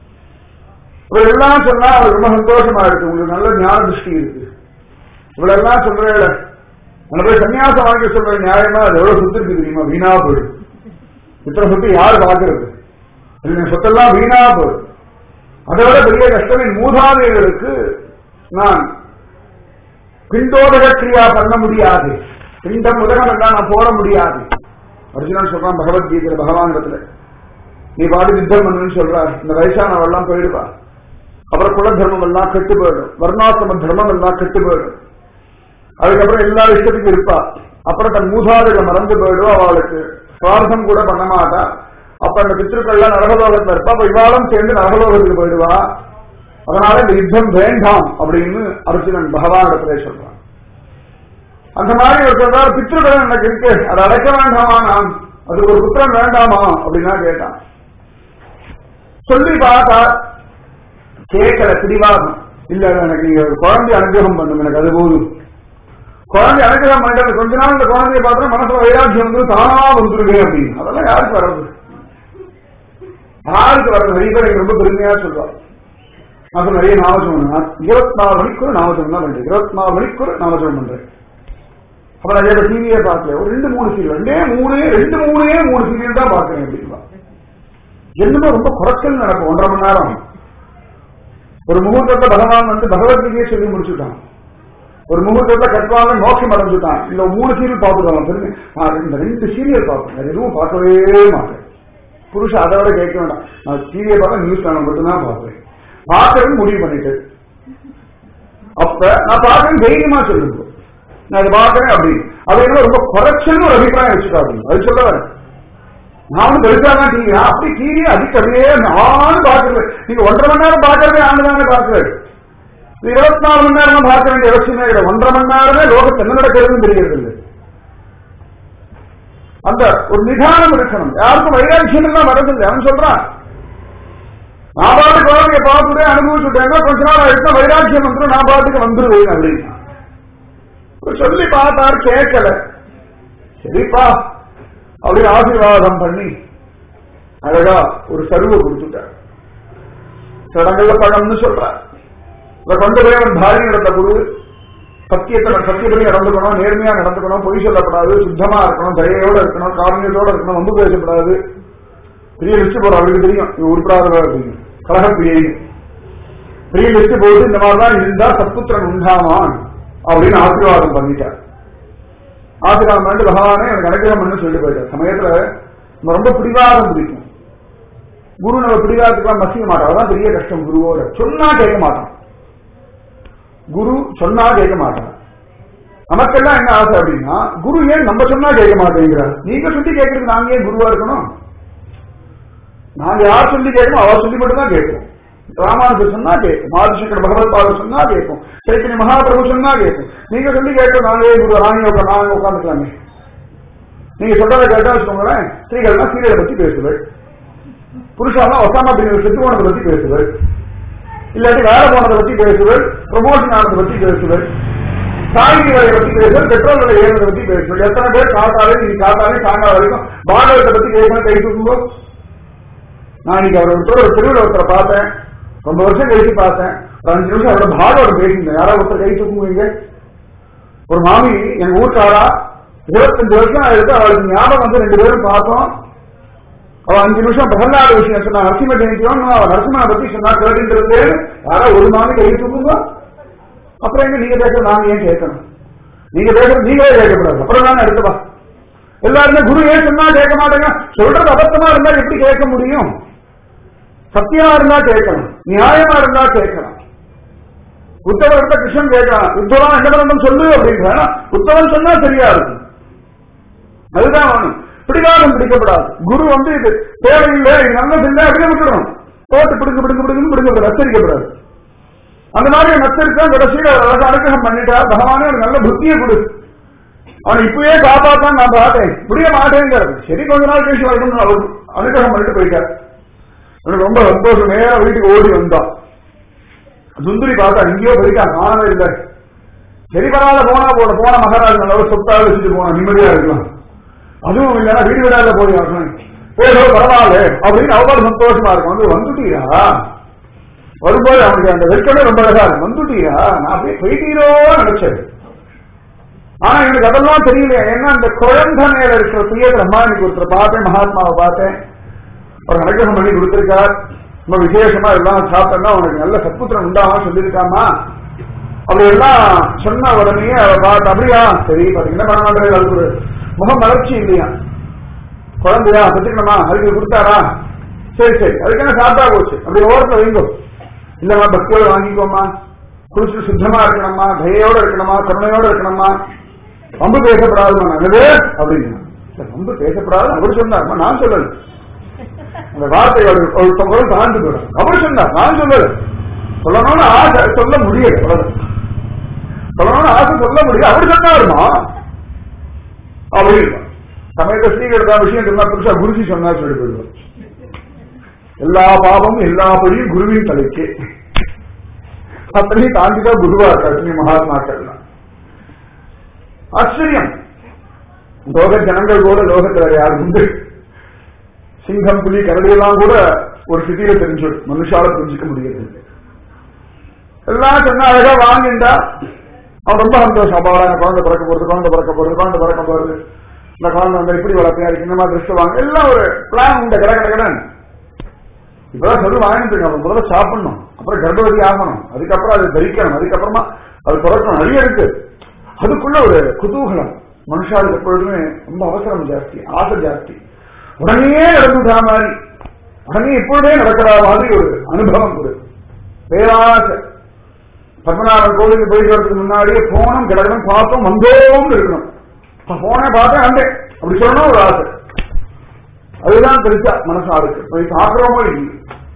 இவர் எல்லாம் சொன்னா அவர் ரொம்ப சந்தோஷமா இருக்கு உங்களுக்கு நல்ல ஞான திருஷ்டி இருக்கு இவ்வளவு சொல்றேன் அந்த போய் சன்னியாசம் வாங்கி சொல்ற நியாயமா அது எவ்வளவு சொத்து இருக்கு தெரியுமா வீணா போயிடும் இத்தனை சொத்து யார் பாக்குறது இந்த சொத்தெல்லாம் வீணா போயிடும் அதை விட பெரிய கஷ்டம் என் மூதாதையர்களுக்கு நான் பிண்டோதக கிரியா பண்ண முடியாது பிண்டம் உதகம் எல்லாம் நான் போட முடியாது அர்ஜுனன் சொல்றான் பகவத்கீதையில பகவானிடத்துல நீ பாடு யுத்தம் பண்ணுன்னு சொல்றார் இந்த வயசானவ எல்லாம் போயிடுவா அப்புறம் குல தர்மம் எல்லாம் கெட்டு போயிடும் வர்ணாசிரம தர்மம் எல்லாம் கெட்டு போயிடும் அதுக்கப்புறம் எல்லா விஷயத்துக்கும் இருப்பா அப்புறம் தன் மூதாதைகளை மறந்து போயிடுவா அவளுக்கு சுவார்த்தம் கூட பண்ண மாட்டா அப்ப அந்த பித்திருக்கள்லாம் நரகலோகத்துல இருப்பா அப்ப இவாளும் சேர்ந்து நரகலோகத்துக்கு போயிடுவா அதனால இந்த யுத்தம் வேண்டாம் அப்படின்னு அர்ஜுனன் பகவானிடத்திலே சொல்றான் அந்த மாதிரி ஒரு சொல்றாரு பித்ருக்கடன் எனக்கு இருக்கு அதை அடைக்க வேண்டாமா நான் அதுக்கு ஒரு புத்திரம் வேண்டாமா அப்படின்னா கேட்டான் சொல்லி பார்த்தா கேட்கல பிடிவாதம் இல்ல எனக்கு நீங்க ஒரு குழந்தை அனுகிரகம் பண்ணுங்க எனக்கு அது போதும் குழந்தை அனுகிரகம் பண்றது கொஞ்ச நாள் இந்த குழந்தைய பார்த்தா மனசுல வைராட்சியம் வந்து தானா வந்துருங்க அப்படின்னு அதெல்லாம் யாருக்கு வர்றது யாருக்கு வர்றது நிறைய பேர் எனக்கு ரொம்ப பெருமையா சொல்றாரு நான் நிறைய நாமஜம் இருபத்தி நாலு மணிக்கூர் நாமஜம் தான் பண்றேன் இருபத்தி நாலு மணிக்கூர் நாமஜம் பண்றேன் அப்புறம் அதே டிவியே பார்க்கல ஒரு ரெண்டு மூணு சீரியல் ரெண்டே மூணு ரெண்டு மூணே மூணு சீரியல் தான் பார்க்கறேன் அப்படின்னா என்னமோ ரொம்ப குறைச்சல் நடக்கும் ஒன்றரை மணி நேரம் ஒரு முகூர்த்தத்தை பகவான் வந்து பகவத்கீதையே சொல்லி முடிச்சுட்டான் ஒரு முகூர்த்தத்தை கட்டுவாங்க நோக்கி அடைஞ்சுட்டான் இல்ல மூணு சீரியல் பார்த்துக்கலாம் தெரிஞ்சு நான் இந்த ரெண்டு சீரியல் பார்ப்பேன் வேற எதுவும் பார்க்கவே மாட்டேன் புருஷன் அதை விட கேட்க வேண்டாம் நான் சீரியல் பார்க்க நியூஸ் சேனல் மட்டும்தான் பார்ப்பேன் பார்க்கறது முடிவு பண்ணிட்டு அப்ப நான் பார்க்கறேன் தைரியமா சொல்லுங்க நான் அதை பார்க்கறேன் அப்படி அது என்ன ரொம்ப குறைச்சல்னு ஒரு அபிப்பிராயம் வச்சுட்டா அப்படின்னு அது சொல்ல வரேன் நானும் பெருசா தான் டிவி அப்படி டிவி அதிக அப்படியே நானும் பார்க்கறது நீங்க ஒன்றரை மணி நேரம் பார்க்கறதே ஆண்டு தானே பார்க்கறது இருபத்தி நாலு மணி நேரம் பார்க்க வேண்டிய அவசியமே கிடையாது ஒன்றரை மணி நேரமே லோகத்தில் என்ன நடக்கிறதுன்னு தெரியறது இல்லை அந்த ஒரு நிதானம் இருக்கணும் யாருக்கும் வைராட்சியம் எல்லாம் வரதில்லை அவன் சொல்றான் நான் பாட்டு குழந்தைய பார்த்துட்டே அனுபவிச்சுட்டேங்க கொஞ்ச நாள் ஆயிடுச்சா வைராட்சியம் வந்துடும் நான் பாட்டுக்கு வந்துருவேன் அப்படின்னா சொல்லி பார்த்தார் கேட்கல சரிப்பா அப்படின்னு ஆசீர்வாதம் பண்ணி அழகா ஒரு சருவை கொடுத்துட்டார் சடங்குல பழம்னு சொல்றார் இதை கொண்டு போய் அவன் பாரி நடத்த குரு சத்தியத்தை சத்தியப்படி நடந்துக்கணும் நேர்மையா நடந்துக்கணும் பொய் சொல்லப்படாது சுத்தமா இருக்கணும் தயையோட இருக்கணும் காரணியத்தோட இருக்கணும் வம்பு பேசப்படாது பெரிய லிஸ்ட் போற அவருக்கு தெரியும் இது உருப்படாத தெரியும் கலகப்பிரியை பெரிய லிஸ்ட் போது இந்த மாதிரிதான் இருந்தா சத்புத்திரன் உண்டாமான் அப்படின்னு ஆசீர்வாதம் பண்ணிட்டார் ஆசீர்வாதம் பண்ணிட்டு பகவானே எனக்கு அனுகிரகம் பண்ணு சொல்லிட்டு போயிட்டார் சமயத்துல நம்ம ரொம்ப பிடிவாதம் பிடிக்கும் குரு நம்ம பிடிவாதத்துக்குலாம் மசிக்க மாட்டோம் அதான் பெரிய கஷ்டம் குருவோட சொன்னா கேட்க மாட்டான் குரு சொன்னா கேட்க மாட்டான் நமக்கெல்லாம் என்ன ஆசை அப்படின்னா குரு ஏன் நம்ம சொன்னா கேட்க மாட்டேங்கிறார் நீங்க சொல்லி கேட்கறது நாங்க ஏன் குருவா இருக்கணும் நாங்க யார் சொல்லி கேட்கணும் அவர் சொல்லி மட்டும் தான் கேட்கணும் ராமானுஜர் சொன்னா கேட்கும் ஆதிசங்கர் பகவத் பாதர் சொன்னா கேட்கும் சைத்தன்ய மகாபிரபு சொன்னா கேட்கும் நீங்க சொல்லி கேட்க நாங்க ஏன் குரு நாங்க உட்கா நாங்க உட்காந்துக்கலாமே நீங்க சொல்றதை கேட்டா வச்சுக்கோங்களேன் ஸ்ரீகள்னா சீரியலை பத்தி பேசுவேன் புருஷாலாம் ஒசாமா பின் செத்து போனதை பத்தி பேசுவர் இல்லாட்டி வேலை போனதை பத்தி பேசுவர் ப்ரமோஷன் ஆனதை பத்தி பேசுவர் காய்கறி விலையை பத்தி பேசுவர் பெட்ரோல் விலை ஏறதை பத்தி பேசுவர் எத்தனை பேர் காத்தாலே நீ காத்தாலே சாயங்காலம் வரைக்கும் பாகவத்தை பத்தி பேசணும் கை தூக்கும்போது நான் இன்னைக்கு அவர் ஒருத்தர் ஒரு திருவிழா ஒருத்தரை பார்த்தேன் ரொம்ப வருஷம் கழிச்சு பார்த்தேன் ஒரு அஞ்சு நிமிஷம் அவரோட பாகவதம் பேசியிருந்தேன் யாராவது ஒருத்தர் கை தூக்குவீங்க ஒரு மாமி எங்க ஊர்க்காரா இருபத்தஞ்சு வருஷம் ஆயிருக்கு அவளுக்கு ஞாபகம் வந்து ரெண்டு பேரும் பார்த்தோம் அவ அஞ்சு நிமிஷம் பிரகலாத விஷயம் சொன்னா நரசிம்ம ஜெயந்தியும் அவ நரசிம்மனை பத்தி சொன்னா கேட்டுன்றது யாரா ஒரு மாமி கை தூக்குங்க அப்புறம் எங்க நீங்க பேச நாங்க ஏன் கேட்கணும் நீங்க பேசுறது நீங்களே கேட்கக்கூடாது அப்புறம் தானே எடுத்துவா எல்லாருமே குரு ஏன் சொன்னா கேட்க மாட்டேங்க சொல்றது அபத்தமா இருந்தா எப்படி கேட்க முடியும் சத்தியமா இருந்தா கேட்கணும் நியாயமா இருந்தா கேட்கணும் உத்தவர் கிட்ட கிருஷ்ணன் கேட்கலாம் உத்தவன் என்ன பண்ணணும் சொல்லு அப்படின்றான் உத்தவன் சொன்னா சரியா இருக்கும் அதுதான் வேணும் பிடிக்காதும் பிடிக்கப்படாது குரு வந்து இது தேவையில்லை இது நல்லது இல்லை அப்படியே விட்டுறணும் போட்டு பிடிங்க பிடிங்க பிடிங்க பிடிங்க நச்சரிக்கப்படாது அந்த மாதிரி நச்சரிச்சா கடைசியில் அழகாக அனுகிரகம் பண்ணிட்டா பகவானே ஒரு நல்ல புத்தியை கொடு அவனை இப்பயே காப்பாத்தான் நான் பார்த்தேன் முடிய மாட்டேங்கிறது சரி கொஞ்ச நாள் கழிச்சு வரணும்னு அவர் அனுகிரகம் பண்ணிட்டு போயிட்டார் எனக்கு ரொம்ப சந்தோஷம் நேரா வீட்டுக்கு ஓடி வந்தான் சுந்தரி பார்த்தா எங்கேயோ போயிட்டா காணவே இல்லை சரி பரவாயில்ல போனா போன போன மகாராஜ் நல்ல சொத்தாக வச்சுட்டு போனா நிம்மதியா இருக்கலாம் அதுவும் இல்லைன்னா வீடு விடாத போய் வரணும் ஏதோ பரவாயில்ல அப்படின்னு அவ்வளவு சந்தோஷமா இருக்கும் வந்து வந்துட்டீரா வரும்போது அவனுக்கு அந்த வெட்கமே ரொம்ப அழகா இருக்கும் வந்துட்டீரா நான் அப்படியே போயிட்டீரோ நினைச்சேன் ஆனா எனக்கு அதெல்லாம் தெரியல ஏன்னா அந்த குழந்தை மேல இருக்கிற துயர் அம்மா இன்னைக்கு ஒருத்தர் பார்த்தேன் மகாத்மாவை பார்த்தேன் ஒரு அனுகிரகம் பண்ணி கொடுத்திருக்கார் ரொம்ப விசேஷமா எல்லாம் சாப்பிட்டா உனக்கு நல்ல சத்புத்திரம் உண்டாகும் சொல்லியிருக்காமா அப்படி எல்லாம் சொன்ன உடனே அவ பார்த்து அப்படியா சரி பாத்தீங்கன்னா பண்ண மாட்டேன் அதுக்கு ஒரு முகம் மலர்ச்சி இல்லையா குழந்தையா கத்துக்கணுமா அதுக்கு கொடுத்தாரா சரி சரி அதுக்கான சாப்பிட்டா போச்சு அப்படி ஓரத்துல வைங்கோ இல்லம்மா பக்தியோட வாங்கிக்கோமா குளிச்சு சுத்தமா இருக்கணுமா தயையோட இருக்கணுமா கருணையோட இருக்கணுமா ரொம்ப பேசப்படாதுமா நல்லது அப்படின்னு ரொம்ப பேசப்படாது அவர் சொன்னார்மா நான் சொல்லல அந்த வார்த்தையோட ஒரு குரல் தாழ்ந்து போயிடும் அவர் சொன்னார் நான் சொல்லல சொல்லணும்னு ஆசை சொல்ல முடியல அவ்வளவுதான். சொல்லணும்னு ஆசை சொல்ல முடியல அவர் சொன்னாருமா அப்படின்னு சமயத்தை ஸ்ரீகர்தா விஷயம் சொன்னா புதுசா குருஜி சொன்னார் சொல்லி போயிடுவார் எல்லா பாவமும் எல்லா படியும் குருவின் தலைக்கு அத்தனையும் தாண்டிதான் குருவா இருக்கார் ஸ்ரீ மகாத்மாக்கள் ஆச்சரியம் லோக ஜனங்கள் கூட லோகத்துல யார் உண்டு சிங்கம் புலி கரடியெல்லாம் கூட ஒரு சிட்டியில தெரிஞ்சு மனுஷால புரிஞ்சுக்க முடியாது எல்லாம் சொன்னா அழகா வாங்கிண்டா அவன் ரொம்ப சந்தோஷம் அப்பாடா எனக்கு குழந்தை பிறக்க போறது குழந்தை பிறக்க போறது குழந்தை பிறக்க போறது இந்த குழந்தை வந்து இப்படி வளர்ப்பேன் அதுக்கு இந்த மாதிரி ட்ரெஸ் வாங்க எல்லாம் ஒரு பிளான் உண்டு கட கட கடன் இப்பதான் சொல்லி வாங்கிட்டு அப்ப முதல்ல சாப்பிடணும் அப்புறம் கர்ப்பவதி ஆகணும் அதுக்கப்புறம் அது தரிக்கணும் அதுக்கப்புறமா அது பிறக்கணும் நிறைய இருக்கு அதுக்குள்ள ஒரு குதூகலம் மனுஷாளுக்கு எப்பொழுதுமே ரொம்ப அவசரம் ஜாஸ்தி ஆசை ஜாஸ்தி உடனே நடந்துட்டா மாதிரி உடனே இப்பொழுதே நடக்கிற மாதிரி ஒரு அனுபவம் ஒரு பேராசை பத்மநாபன் கோவிலுக்கு போயிட்டு வரதுக்கு முன்னாடியே போனோம் கிடக்கணும் பார்த்தோம் வந்தோம் இருக்கணும் போனே பார்த்தேன் வந்தேன் அப்படி சொல்லணும் ஒரு ஆசை அதுதான் பெருசா மனசா இருக்கு போய் சாப்பிடறோமோ இல்லை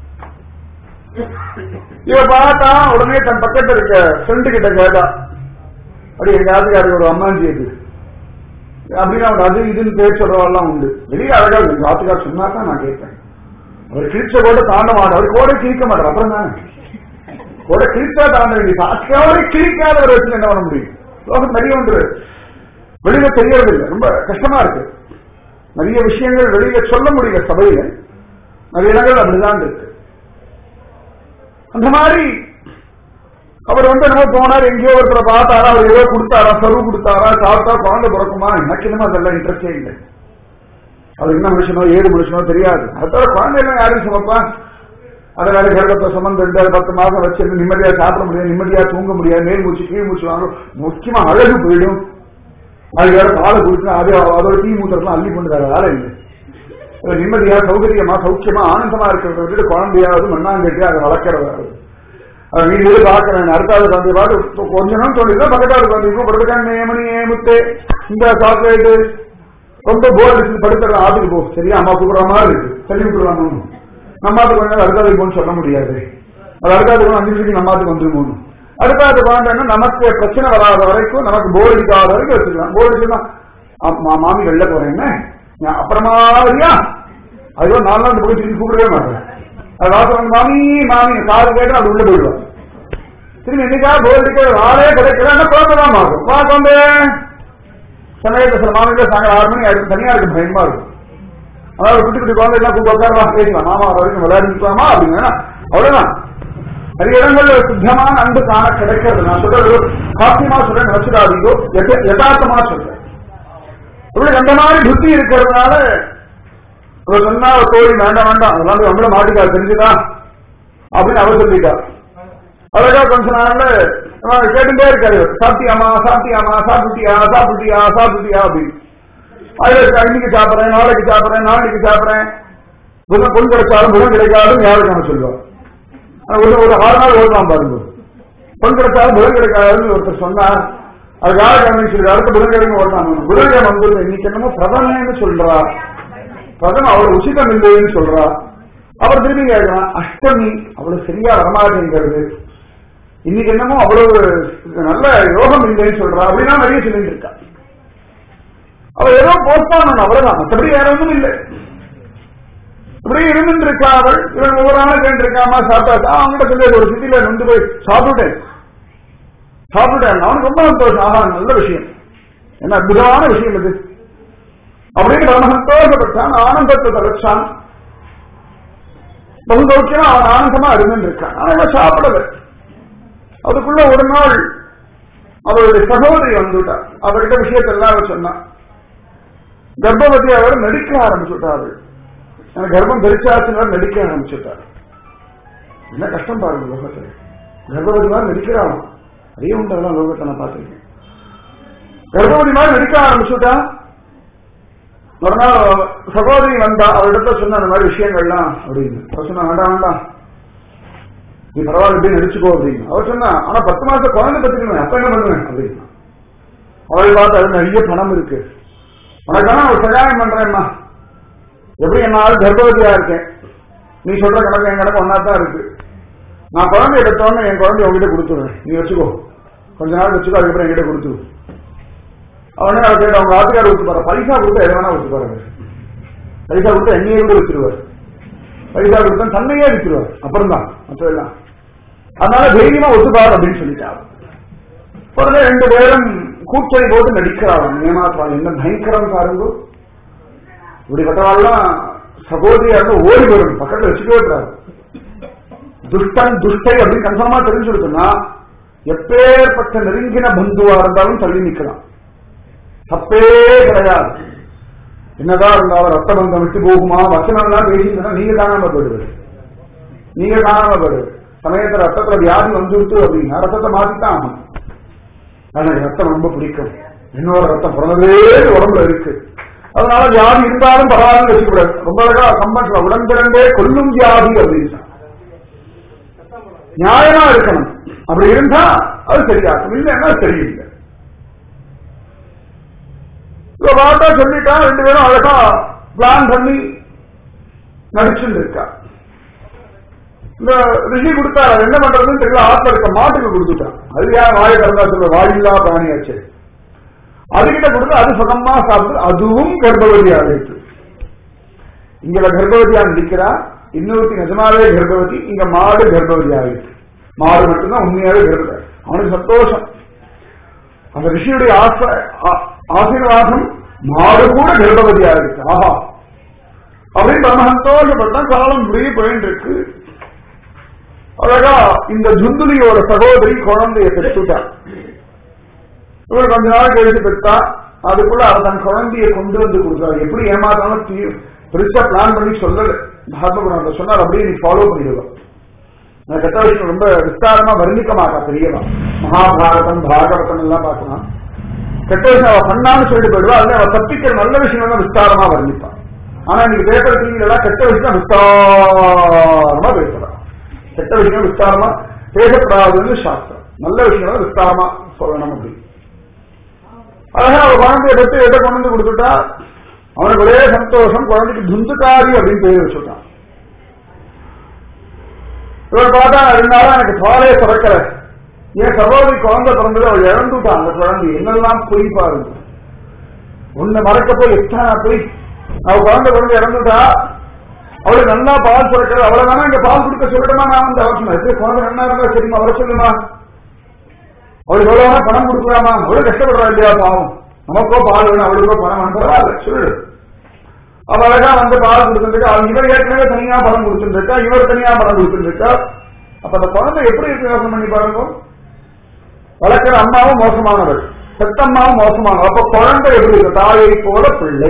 இவ பார்த்தா உடனே தன் பக்கத்துல இருக்க ஃப்ரெண்டு கிட்ட கேட்டா அப்படி எங்க ஆத்துக்காருக்கு ஒரு அம்மாஞ்சி இது அப்படின்னா அவன் அது இதுன்னு பேர் சொல்றவெல்லாம் உண்டு வெளியே அழகா இருக்கு ஆத்துக்கார் சொன்னா தான் நான் கேட்பேன் அவர் கிழிச்ச கூட தாண்ட மாட்டார் அவர் கூட கிழிக்க மாட்டார் அப்புறம் தானே கூட கிழிச்சா தாண்ட வேண்டியது ஆத்துக்காவே கிழிக்காத ஒரு வச்சு என்ன பண்ண முடியும் லோகம் நிறைய ஒன்று வெளியில தெரியறதில்லை ரொம்ப கஷ்டமா இருக்கு நிறைய விஷயங்கள் வெளியில சொல்ல முடியல சபையில நிறைய இடங்கள் அப்படிதான் இருக்கு அந்த மாதிரி அவர் வந்து என்ன போனார் எங்கேயோ ஒருத்தரை பார்த்தாரா அவர் ஏதோ கொடுத்தாரா சர்வு கொடுத்தாரா சாப்பிட்டா குழந்தை பிறக்குமா எனக்கு என்னமோ அதெல்லாம் இன்ட்ரெஸ்டே இல்லை அது என்ன மனுஷனோ ஏழு மனுஷனோ தெரியாது அதோட குழந்தை எல்லாம் யாரும் சமைப்பா அதை வேற கர்ப்பத்தை சுமந்து ரெண்டு பத்து மாசம் வச்சிருந்து நிம்மதியா சாப்பிட முடியாது நிம்மதியா தூங்க முடியாது மேல் மூச்சு கீழ் மூச்சு வாங்கும் முக்கியமா அழகு போயிடும் அது வேற பாலை குடிச்சு அதே அதோட தீ மூத்திரம்லாம் அள்ளி கொண்டு வர வேலை இல்லை அது நிம்மதியா சௌகரியமா சௌக்கியமா ஆனந்தமா இருக்கிறத விட்டுட்டு குழந்தையாவது மண்ணாங்கட்டி அதை வளர்க்கறது அது வீடு வீடு பாக்குறேன் அடுத்தாவது குழந்தை பார்த்து கொஞ்ச நாள் சொல்லிதான் பக்கத்தாவது குழந்தைக்கும் படுத்துக்காங்க ஏமணி ஏமுத்து இந்த சாக்லேட்டு ரொம்ப போர் அடிச்சு படுத்துற ஆட்டுக்கு போ சரியா அம்மா கூப்பிடுற மாதிரி இருக்கு சொல்லி விட்டுருவாங்க நம்மாத்துக்கு கொஞ்சம் அடுத்தாது போன்னு சொல்ல முடியாது அது அடுத்தாது போன அஞ்சு நிமிஷத்துக்கு நம்மாத்துக்கு வந்துருமோன்னு அடுத்தாது குழந்தைன்னா நமக்கு பிரச்சனை வராத வரைக்கும் நமக்கு போர் அடிக்காத வரைக்கும் வச்சுக்கலாம் போர் அடிச்சுன்னா மாமி வெளில போறேன் அப்புறமா வரியா அதுவோ நாலு நாள் இந்த பக்கம் திரும்பி கூப்பிடவே மாட்டேன் அது வாசல் வந்து மாமி மாமி காது கேட்டு அது உள்ள போயிடுவான் திரும்பி என்னைக்கா போர் அடிக்கிற ஆளே கிடைக்கல என்ன குழந்தை தான் மாறும் வா குழந்தை சமயத்தை சில மாநில சாயங்காலம் ஆறு மணி ஆயிடுச்சு தனியா இருக்கு பயமா இருக்கும் அதாவது குட்டி குட்டி குழந்தை எல்லாம் கூப்பிட்டு உட்காரலாம் பேசலாம் மாமா வர வரைக்கும் விளையாடிக்கலாமா அப்படின்னா அவ்வளவுதான் நிறைய இடங்கள்ல சுத்தமான அன்பு காண கிடைக்கிறது நான் சொல்றது சாத்தியமா சொல்றேன் நினைச்சிடாதீங்கோ யத- யதார்த்தமா சொல்றேன் இவளுக்கு அந்த மாதிரி புத்தி இருக்கிறதுனால இவ சொன்னா ஒரு தோழி வேண்டாம் வேண்டாம் அதெல்லாம் போய் நம்மள மாட்டிக்கா தெரிஞ்சுதா அப்படின்னு அவர் சொல்லிட்டா அழகா கொஞ்ச நாள்ல அவன் கேட்டுட்டே இருக்காரு சாப்பிட்டியாமா சாப்பிட்டியாமா சாப்பிட்டியா சாப்பிட்டியா சாப்பிட்டியா அப்படின்னு அதுல இன்னைக்கு சாப்பிடுறேன் நாளைக்கு சாப்பிடுறேன் நாளைக்கு சாப்பிடுறேன் புதன் பொன் கிடைச்சாலும் புதன் கிடைக்காதும் யாருக்கான சொல்லுவார் ஒரு ஒரு ஆறு நாள் ஓடலாம் பாருங்க பொன் கிடைச்சாலும் புதன் கிடைக்காதுன்னு ஒருத்தர் சொன்னார் அது யாருக்கான சொல்லி அடுத்த புதன்கிழமை ஓடலாம் புதன்கிழமை வந்து இன்னைக்கு என்னமோ பிரதமன்னு சொல்றா பிரதம அவ்வளவு உச்சிதம் இல்லைன்னு சொல்றா அவர் திரும்பி கேட்கலாம் அஷ்டமி அவ்வளவு சரியா வரமாட்டேங்கிறது இன்னைக்கு என்னமோ அவ்வளவு நல்ல யோகம் இல்லைன்னு சொல்றா அப்படின்னா நிறைய சொல்லிட்டு இருக்கா அவ ஏதோ போஸ்டான் அவ்வளவுதான் மற்றபடி வேற ஒன்றும் இல்லை இப்படியே இருந்துட்டு இருக்கா அவள் இவன் ஒவ்வொரு நாளும் கேட்டு இருக்காமா சாப்பிட்டா அவங்ககிட்ட சொல்லி ஒரு சிட்டில நொந்து போய் சாப்பிட்டுட்டேன் சாப்பிட்டுட்டேன் அவனுக்கு ரொம்ப சந்தோஷம் ஆஹா நல்ல விஷயம் என்ன அற்புதமான விஷயம் இது அப்படின்னு பரம சந்தோஷப்பட்டான் ஆனந்தத்தை தலைச்சான் பகுந்தோக்கியமா அவன் ஆனந்தமா இருந்துட்டு இருக்கான் ஆனா இவன் சாப்பிடல அதுக்குள்ள ஒரு நாள் அவருடைய சகோதரி வந்துட்டார் அவர்கிட்ட விஷயத்தை எல்லாம் சொன்னான் கர்ப்பவதி அவர் நடிக்க ஆரம்பிச்சுட்டாரு எனக்கு கர்ப்பம் தரிச்சாச்சுன்னு நடிக்க ஆரம்பிச்சுட்டார் என்ன கஷ்டம் பாருங்க லோகத்துல கர்ப்பவதி மாதிரி நடிக்கிறான் அதே உண்டு அதெல்லாம் லோகத்தை நான் பார்த்திருக்கேன் கர்ப்பவதி மாதிரி நடிக்க ஆரம்பிச்சுட்டா ஒரு நாள் சகோதரி வந்தா அவரிடத்த சொன்ன அந்த மாதிரி விஷயங்கள்லாம் அப்படின்னு அவர் சொன்னா வேண்டாம் வேண்டாம் நீ பரவாயில்ல இப்படி நடிச்சுக்கோ அப்படின்னு அவர் சொன்னா ஆனா பத்து மாசம் குழந்தை பத்துக்கணும் அப்ப என்ன பண்ணுவேன் அப்படின்னு அவள் பார்த்து அது நிறைய பணம் இருக்கு உனக்கான ஒரு சகாயம் பண்றேன்மா எப்படி என்னால் கர்ப்பவதியா இருக்கேன் நீ சொல்ற கணக்கு என் கணக்கு ஒன்னா தான் இருக்கு நான் குழந்தை எடுத்தோன்னு என் குழந்தை உங்ககிட்ட கொடுத்துருவேன் நீ வச்சுக்கோ கொஞ்ச நாள் வச்சுக்கோ அதுக்கப்புறம் என்கிட்ட கொடுத்துரு அவனே அதை கேட்டு அவங்க ஆத்துக்கார விட்டு போற பைசா கொடுத்தா எதை வேணா விட்டு போறாங்க பைசா கொடுத்தா என்னையே கூட வித்துருவார் பைசா கொடுத்தா தன்னையே வித்துருவார் அப்புறம் தான் மற்றதெல்லாம் அதனால தைரியமா ஒத்துப்பார் அப்படின்னு சொல்லிட்டார் உடனே ரெண்டு பேரும் கூச்சலை போட்டு நடிக்கிறாள் ஏமாத்துறாள் என்ன பயங்கரம் பாருங்க இப்படிப்பட்டவாள்லாம் சகோதரியா இருந்து ஓடி வரும் பக்கத்துல வச்சுக்கவே விட்டுறாரு துஷ்டன் துஷ்டை அப்படின்னு கன்ஃபார்மா தெரிஞ்சுடுச்சுன்னா எப்பேற்பட்ட நெருங்கின பந்துவா இருந்தாலும் தள்ளி நிக்கலாம் தப்பே கிடையாது என்னதான் இருந்தாலும் ரத்த பந்தம் விட்டு போகுமா வசனம்லாம் பேசியிருந்தா நீங்க காணாம போயிடுவது நீங்க காணாம போயிடுவது சமயத்துல ரத்தத்துல வியாதி வந்துருச்சு அப்படின்னா ரத்தத்தை மாத்தித்தான் ஆகும் ஆனா எனக்கு ரத்தம் ரொம்ப பிடிக்கும் என்னோட ரத்தம் பிறந்ததே உடம்புல இருக்கு அதனால வியாதி இருந்தாலும் பரவாயில்ல வச்சுக்கூடாது ரொம்ப அழகா கம்பன்ல உடன்பிறந்தே கொல்லும் வியாதி அப்படின்னு நியாயமா இருக்கணும் அப்படி இருந்தா அது சரியாகும் இல்லைன்னா சரியில்லை இப்ப பார்த்தா சொல்லிட்டா ரெண்டு பேரும் அழகா பிளான் பண்ணி நடிச்சுட்டு இருக்கா இந்த ரிஷி கொடுத்தாரு அது என்ன பண்றதுன்னு தெரியல ஆத்துல இருக்க மாட்டுக்கு கொடுத்துட்டான் அது யார் வாயை திறந்தா சொல்ல வாயில்லா பிராணியாச்சு அதுகிட்ட கொடுத்து அது சுகமா சாப்பிட்டு அதுவும் கர்ப்பவதி ஆகிட்டு இங்க கர்ப்பவதியா நடிக்கிறா இன்னொருத்தி நிஜமாவே கர்ப்பவதி இங்க மாடு கர்ப்பவதி ஆகிட்டு மாடு மட்டும்தான் உண்மையாவே கர்ப்பவதி அவனுக்கு சந்தோஷம் அந்த ரிஷியுடைய ஆச- ஆ- ஆசீர்வாதம் மாடு கூட கர்ப்பவதி ஆகிட்டு ஆஹா அப்படின்னு ரொம்ப சந்தோஷப்பட்டான் காலம் இப்படியே போயிட்டு இருக்கு அழகா இந்த ஜுந்துலியோட சகோதரி குழந்தைய பெற்றுட்டா இவர் கொஞ்ச நாள் கழிச்சு பெற்றா அதுக்குள்ள அவர் தன் குழந்தைய கொண்டு வந்து கொடுத்தாரு எப்படி ஏமாத்தாலும் தீ- பெருசா பிளான் பண்ணி சொல்லல பாரதபுரம் சொன்னார் அப்படியே நீ ஃபாலோ பண்ணிடுவோம் நான் கெட்ட விஷயம் ரொம்ப விஸ்தாரமா வர்ணிக்க மாட்டா தெரியவா மகாபாரதம் பாகவதம் எல்லாம் பார்க்கலாம் கெட்ட விஷயம் அவ பண்ணான்னு சொல்லிட்டு போயிடுவா அதுல அவ தப்பிக்கிற நல்ல விஷயம் எல்லாம் விஸ்தாரமா வர்ணிப்பான் ஆனா இன்னைக்கு பேப்பர் டிவில எல்லாம் கெட்ட விஷயம் விஸ்தாரமா பேசுறான் கெட்ட விஷயம் விஸ்தாரமா பேசப்படாதுன்னு சாஸ்திரம் நல்ல விஷயம் விஸ்தாரமா சொல்லணும் அப்படி அழகா அவ குழந்தைய பெற்று எதை கொண்டு வந்து கொடுத்துட்டா அவனுக்கு ஒரே சந்தோஷம் குழந்தைக்கு துந்துக்காரி அப்படின்னு பேர் வச்சுட்டான் இவர் பார்த்தா இருந்தாலும் எனக்கு பாலே பிறக்கல என் சகோதரி குழந்தை பிறந்தது அவள் இழந்துட்டான் அந்த குழந்தை என்னெல்லாம் பொய் பாருங்க ஒண்ணு மறக்க போய் எத்தனை போய் அவ குழந்தை பிறந்து இறந்துட்டா அவளுக்கு நல்லா பால் சுரக்கிறது அவளை வேணா இங்க பால் கொடுக்க சொல்லட்டுமா நான் வந்து அவசியம் எப்படி குழந்தை என்ன இருந்தா சரிம்மா வர சொல்லுமா அவளுக்கு எவ்வளவு வேணா பணம் கொடுக்கலாமா அவ்வளவு கஷ்டப்படுறா இல்லையா பாவம் நமக்கோ பால் வேணும் அவளுக்கோ பணம் வேணும் பரவாயில்ல சொல்லு அவ அழகா வந்து பால் கொடுத்துருக்கா இவர் ஏற்கனவே தனியா பணம் கொடுத்துருக்கா இவர் தனியா பணம் கொடுத்துருக்கா அப்ப அந்த குழந்தை எப்படி இருக்கு யோசனை பண்ணி பாருங்க வளர்க்கிற அம்மாவும் மோசமானவள் பெத்தம்மாவும் மோசமானவள் அப்ப குழந்தை எப்படி இருக்கு தாயை போல பிள்ளை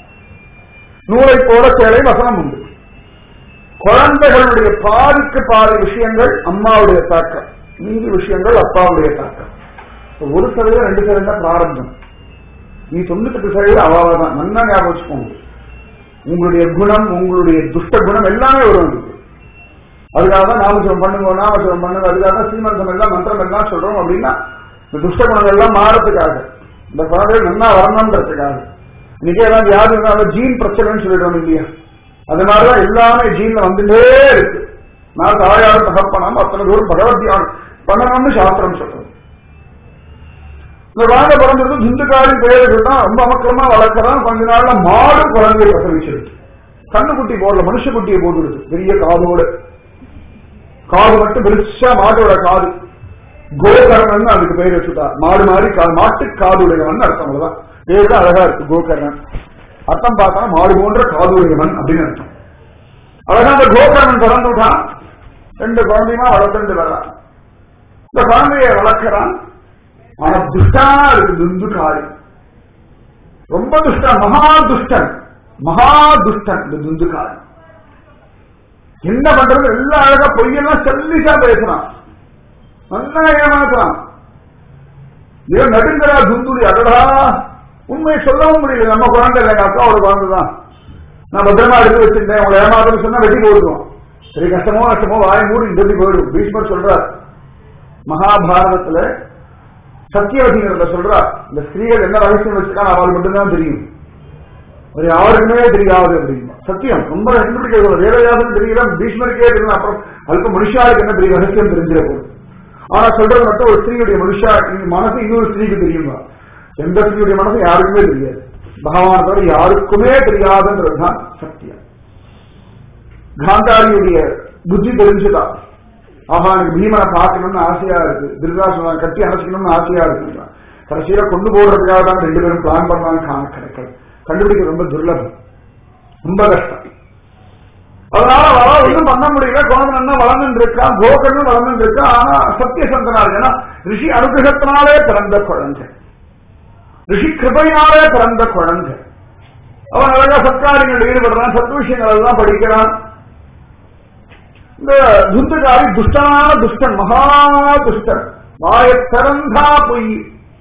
நூலை போல சேலை வசனம் உண்டு குழந்தைகளுடைய பாதிக்கு பாதி விஷயங்கள் அம்மாவுடைய தாக்கம் மீதி விஷயங்கள் அப்பாவுடைய தாக்கம் இப்ப ஒரு சதவீதம் ரெண்டு சதவீதம் தான் பிராரம்பம் நீ தொண்ணூத்தெட்டு சதவீதம் அவாவ தான் நல்லா ஞாபகம் வச்சுக்கோங்க உங்களுடைய குணம் உங்களுடைய துஷ்ட குணம் எல்லாமே வரும் உங்களுக்கு அதுக்காக தான் நாமஜபம் பண்ணுங்க நாமஜபம் பண்ணுங்க அதுக்காக தான் சீமந்தம் எல்லாம் மந்திரம் எல்லாம் சொல்றோம் அப்படின்னா இந்த துஷ்ட குணங்கள் எல்லாம் மாறத்துக்காக இந்த குழந்தைகள் நல்லா வரணுன்றதுக்காக இன்னைக்கு எல்லாம் வியாதி இருந்தாலும் ஜீன் பிரச்சனைன்னு சொல்லிடுவோம் இல்லையா அதனாலதான் எல்லாமே ஜீன்ல வந்துட்டே இருக்கு நான் தாயார் தகப்பனம் அத்தனை தூரம் பகவத்யானம் பண்ணணும்னு சாஸ்திரம் சொல்றது இந்த குழந்தை பிறந்திருக்கு துந்துக்காரி பேருக்கு தான் ரொம்ப அமக்கரமா வளர்க்கறான் கொஞ்ச நாள்ல மாடு குழந்தையை பிரசவிச்சிருக்கு கண்ணுக்குட்டி போடல மனுஷக்குட்டியை போட்டுடுது பெரிய காதோடு காது மட்டும் பெருசா மாட்டோட காது கோகர்ணன் அதுக்கு பெயர் வச்சுட்டா மாடு மாதிரி கா- மாட்டு காதுடையவன் அர்த்தம் அவ்வளவுதான் பேரு தான் அழகா இருக்கு கோகர்ணன் அர்த்தம் பார்த்தா மாடு போன்ற காதுடையவன் அப்படின்னு அர்த்தம் அழகா அந்த கோகர்ணன் பிறந்து விட்டான் ரெண்டு குழந்தையுமா வளர்த்துட்டு வர்றான் இந்த குழந்தைய வளர்க்கிறான் ஆனா துஷ்டனா இருக்கு துந்து காரி ரொம்ப துஷ்டன் மகா துஷ்டன் மகா துஷ்டன் இந்த துந்து காரி என்ன பண்றது எல்லாம் அழகா பொய்யெல்லாம் செல்லிசா பேசுறான் நல்லா ஏமாத்துறான் இவன் நடுங்கிறா துந்துடி அடடா உண்மையை சொல்லவும் முடியல நம்ம குழந்தை இல்லை எங்க அக்காவோட குழந்தை தான் நான் பத்திரமா எடுத்து வச்சிருந்தேன் உங்களை ஏமாத்துன்னு சொன்னா வெட்டி போடுவோம் சரி கஷ்டமோ நஷ்டமோ வாய் மூடி சொல்லி போயிடும் பீஷ்மர் சொல்றார் மகாபாரதத்துல சத்தியவதிங்கிறத சொல்றா இந்த ஸ்திரீகள் என்ன ரகசியம் வச்சிருக்காங்க அவளுக்கு மட்டும்தான் தெரியும் ஒரு யாருக்குமே தெரியாது அப்படின்னு சத்தியம் ரொம்ப கண்டுபிடிக்க வேலையாவது தெரியல பீஷ்மருக்கே தெரியல அப்புறம் அல்ப மனுஷாவுக்கு என்ன பெரிய ரகசியம் தெரிஞ்சிட போகுது ஆனா சொல்றது மட்டும் ஒரு ஸ்திரீயுடைய மனுஷா மனசு இன்னொரு ஸ்திரீக்கு தெரியுமா எந்த ஸ்திரீயுடைய மனசு யாருக்குமே தெரியாது பகவான் தவிர யாருக்குமே தெரியாதுன்றதுதான் சத்தியம் காந்தாரியுடைய புத்தி தெரிஞ்சுதா ஆஹா எனக்கு பீமனை பார்க்கணும்னு ஆசையா இருக்கு திருதாசன கட்டி அணைச்சிக்கணும்னு ஆசையா இருக்கு கடைசியில கொண்டு போடுறதுக்காக தான் ரெண்டு பேரும் பிளான் பண்ணாங்க காண கிடைக்கல கண்டுபிடிக்க ரொம்ப துர்லபம் ரொம்ப கஷ்டம் அதனால அவ ஒன்றும் பண்ண முடியல குழந்தை நல்லா வளர்ந்துட்டு இருக்கான் கோகர்ணும் வளர்ந்துட்டு இருக்கான் ஆனா சத்தியசந்தனா இருக்கு ஏன்னா ரிஷி அனுகிரகத்தினாலே பிறந்த குழந்தை ரிஷி கிருபையினாலே பிறந்த குழந்தை அவன் அழகா சத்காரியங்கள் ஈடுபடுறான் சத் விஷயங்கள் எல்லாம் படிக்கிறான் இந்த துந்துகாரி துஷ்டனான துஷ்டன் மகா துஷ்டன் வாய திறந்தா பொய்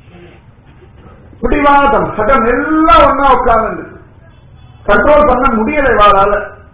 பிடிவாதம் சட்டம் எல்லாம் ஒன்னா உட்கார்ந்து கண்ட்ரோல் பண்ண முடியலை வாழால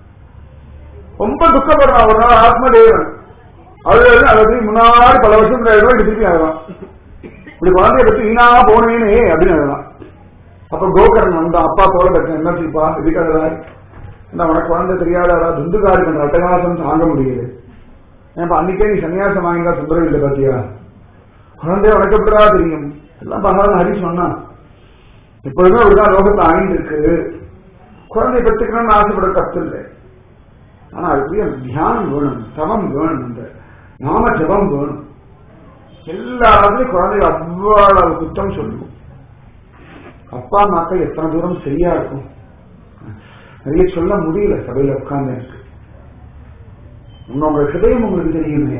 ரொம்ப துக்கப்படுறான் ஒரு நாள் ஆத்மதேவன் அது அது முன்னாடி பல வருஷம் முன்னாடி திருப்பி ஆகலாம் இப்படி குழந்தைய பத்தி வீணா போனேனே அப்படின்னு அழுதான் அப்ப கோகரன் வந்தான் அப்பா தோலை பற்றி என்ன செய்ப்பா இதுக்காக என்ன உனக்கு குழந்தை தெரியாதா துந்துகாரி பண்ற அட்டகாசம் தாங்க முடியுது ஏன்பா அன்னைக்கே நீ சன்னியாசம் வாங்கினா சுந்தரம் இல்லை பாத்தியா குழந்தை உனக்கு எப்படா தெரியும் எல்லாம் பகவான் ஹரி சொன்னான் இப்பொழுதும் அப்படிதான் லோகத்துல ஆயிட்டு இருக்கு குழந்தை பெற்றுக்கணும்னு ஆசைப்பட தப்பு இல்லை ஆனா அதுக்குரிய தியானம் வேணும் தவம் வேணும் இந்த நாம ஜபம் வேணும் எல்லா இடத்துலயும் குழந்தைகள் அவ்வளவு குற்றம் சொல்லுவோம் அப்பா அம்மாக்கள் எத்தனை தூரம் சரியா இருக்கும் நிறைய சொல்ல முடியல சபையில உட்கார்ந்து எனக்கு உங்க ஹிருதயம் உங்களுக்கு தெரியுமே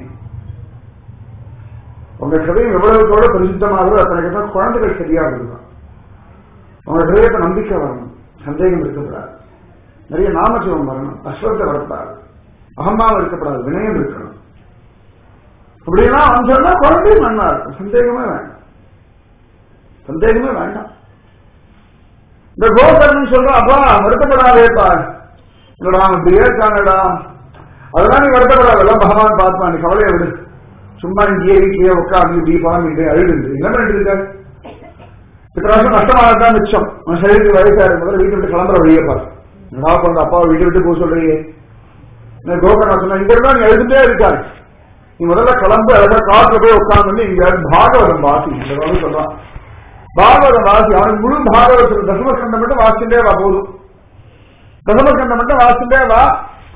உங்க ஹிருதயம் எவ்வளவுக்கு எவ்வளவு பரிசுத்தமாகிறதோ அத்தனை தான் குழந்தைகள் சரியா வருதான் உங்க ஹிருதயத்தை நம்பிக்கை வரணும் சந்தேகம் இருக்கக்கூடாது நிறைய நாமஜபம் வரணும் அஸ்வத்தை வரக்கூடாது அகம்பாவம் இருக்கப்படாது வினயம் இருக்கணும் அப்படியெல்லாம் அவன் சொன்னா குழந்தையும் நன்னா இருக்கும் சந்தேகமே வேண்டாம் சந்தேகமே வேண்டாம் இந்த கோகர்ணன் சொல்றான் அப்பா வருத்தப்படாதேப்பா இல்லடா அவன் இப்படியே இருக்காங்கடா அதெல்லாம் நீ வருத்தப்படாத எல்லாம் பகவான் பார்ப்பான் நீ கவலையை விடு சும்மா இங்கேயே வீட்லயே உட்காந்து இப்படி பாமிட்டு அழுது என்ன பண்ணிட்டு இருக்காரு இத்தனை வருஷம் கஷ்டமானதான் மிச்சம் உன் சரீரத்துக்கு வயசா இருக்கும் வீட்டு விட்டு கிளம்புற வழியே பாரு என்னடா பண்ண அப்பா வீட்டை விட்டு போக சொல்றியே என்ன கோகர்ணன் சொன்ன இங்க இருந்தா நீ எழுதுட்டே இருக்காரு நீ முதல்ல கிளம்பு அழகா காட்டுல போய் உட்காந்து இங்க பாகவதம் வாசி இந்த மாதிரி சொல்றான் பாகவதம் வாசி அவனுக்கு முழு பாகவதத்தில் தசமஸ்கண்டம் மட்டும் வாசிச்சுட்டே வா போதும் தசமஸ்கண்டம் மட்டும் வாசிச்சுட்டே வா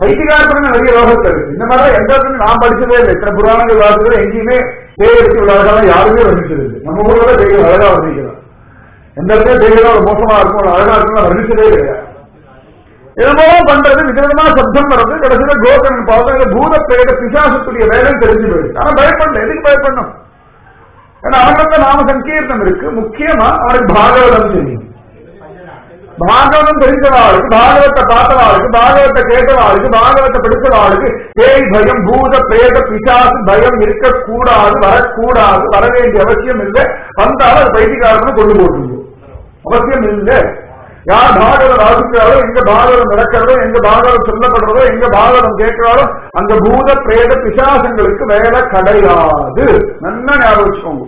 பைத்தியகாரத்துல நிறைய லோகத்தில் இருக்கு இந்த மாதிரி எந்த இடத்துல நான் படிச்சதே இல்லை இத்தனை புராணங்கள் வாசத்துல எங்கேயுமே பேய் எடுத்து விளையாடுறதா யாருமே வர்ணிச்சது இல்லை நம்ம ஊர்ல பேய்கள் அழகா வர்ணிக்கலாம் எந்த இடத்துல பேய்கள் ஒரு மோசமா இருக்கும் ஒரு அழகா இருக்கும் வர்ணிச்சதே கிடையாது என்னமோ பண்றது விதவிதமா சப்தம் வர்றது கடைசியில கோகரன் பார்த்தா பூத பிரேத பிசாசத்துடைய வேலை தெரிஞ்சு போயிடுச்சு ஆனா பயப்படல எதுக்கு பயப்படணும் ஏன்னா அவனுக்கு நாம சங்கீர்த்தம் இருக்கு முக்கியமா அவனுக்கு பாகவதம் தெரியும் பாகவதம் தெரிஞ்சவாளுக்கு பாகவத்தை பார்த்தவாளுக்கு பாகவத்தை கேட்டவாளுக்கு பாகவத்தை படிச்சவாளுக்கு பேய் பயம் பூத பிரேத பிசாசு பயம் இருக்கக்கூடாது வரக்கூடாது வர வேண்டிய அவசியம் இல்லை வந்தாலும் அது பைத்தியக்காரனை கொண்டு போட்டுருவோம் அவசியம் இல்லை யார் பாகவதம் வாசிக்கிறாரோ எங்க பாகவதம் நடக்கிறதோ எங்க பாகவதம் சொல்லப்படுறதோ எங்க பாகவதம் கேட்கிறாரோ அந்த பூத பிரேத பிசாசங்களுக்கு வேலை கிடையாது நல்லா ஞாபகம் வச்சுக்கோங்க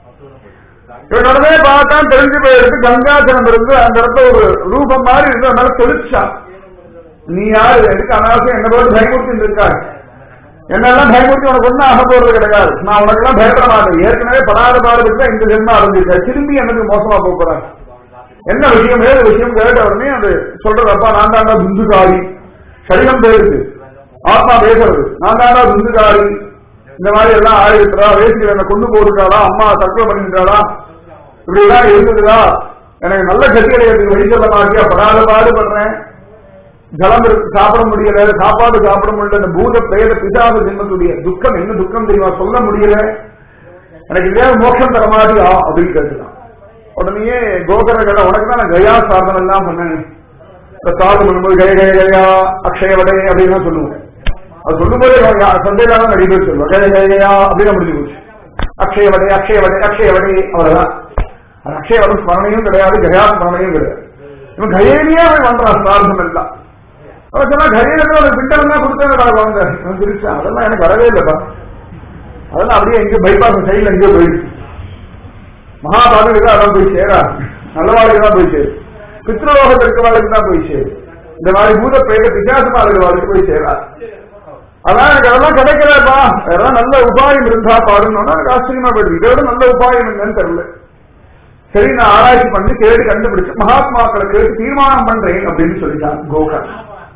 இவனோடவே பார்த்தா தெரிஞ்சு போயிருக்கு கங்காச்சலம் இருந்து அந்த இடத்துல ஒரு ரூபம் மாதிரி இருந்து அதனால தெளிச்சான் நீ யாரு எனக்கு அனாவசியம் என்ன போட்டு பயமுறுத்தி இருக்காரு என்னெல்லாம் பயமுறுத்தி உனக்கு ஒன்றும் ஆக போறது கிடையாது நான் உனக்கெல்லாம் பயப்பட மாட்டேன் ஏற்கனவே படாத பாடுபட்டு இந்த ஜென்மம் அடைஞ்சிருக்க திரும்பி எனக்கு மோசமா போக போறேன் என்ன விஷயம் ஏது விஷயம் கேட்ட உடனே அது சொல்றதப்பா நான் தாண்டா துந்துகாரி சரீரம் பேருக்கு ஆத்மா பேசுறது நான் தாண்டா துந்துகாரி இந்த மாதிரி எல்லாம் ஆயிருக்கிறா வேசிகள் என்ன கொண்டு போயிருக்காளா அம்மா தற்கொலை பண்ணிருக்காளா இப்படி எல்லாம் இருந்ததுதா எனக்கு நல்ல கதி கிடையாது வழி சொல்ல மாட்டியா படாத பாடுபடுறேன் ஜலம் இருக்கு சாப்பிட முடியல சாப்பாடு சாப்பிட முடியல இந்த பூத பிரேத பிசாச ஜென்மத்துடைய துக்கம் என்ன துக்கம் தெரியுமா சொல்ல முடியல எனக்கு இதே மோட்சம் தர மாட்டியா அப்படின்னு கேட்டுதான் உடனே கோகர கதை உனக்கு தான் நான் கயா சாதனம் எல்லாம் பண்ணேன் இந்த சாதம் பண்ணும்போது கய கய கயா அக்ஷயவடை அப்படின்னு சொல்லுவோம் அது சொல்லும்போது சந்தையில தான் நிறைய பேர் சொல்லுவோம் கய கய கயா அப்படின்னு முடிஞ்சு போச்சு அக்ஷயவடை அக்ஷயவடை அக்ஷயவடை அவ்வளவுதான் அது அக்ஷயவடம் ஸ்மரணையும் கிடையாது கயா ஸ்மரணையும் கிடையாது இவன் கயேலியே அவன் பண்றான் சார்த்தம் எல்லாம் அவன் சொன்னா கயேலுக்கு ஒரு பிண்டம் தான் கொடுத்தேன் குழந்தை இவன் சிரிச்சான் அதெல்லாம் எனக்கு வரவே இல்லப்பா அதெல்லாம் அப்படியே எங்க பைபாஸ் சைட்ல எங்கேயோ போயிடுச்சு மகாபாரதத்துக்கு அதான் போய் சேரா நல்லவாளுக்கு தான் போய் சேரு பித்ருலோகத்தில் இருக்கிறவாளுக்கு தான் போய் சேரு இந்த மாதிரி பூத பிரேத பிசாசமா இருக்கிறவாளுக்கு போய் சேரா அதான் எனக்கு அதெல்லாம் கிடைக்கலப்பா வேற நல்ல உபாயம் இருந்தா பாருங்கன்னா எனக்கு ஆச்சரியமா போயிடுது இதோட நல்ல உபாயம் என்னன்னு தெரியல சரி நான் ஆராய்ச்சி பண்ணி கேட்டு கண்டுபிடிச்சு மகாத்மாக்களை கேட்டு தீர்மானம் பண்றேன் அப்படின்னு சொல்லிட்டான் கோகர்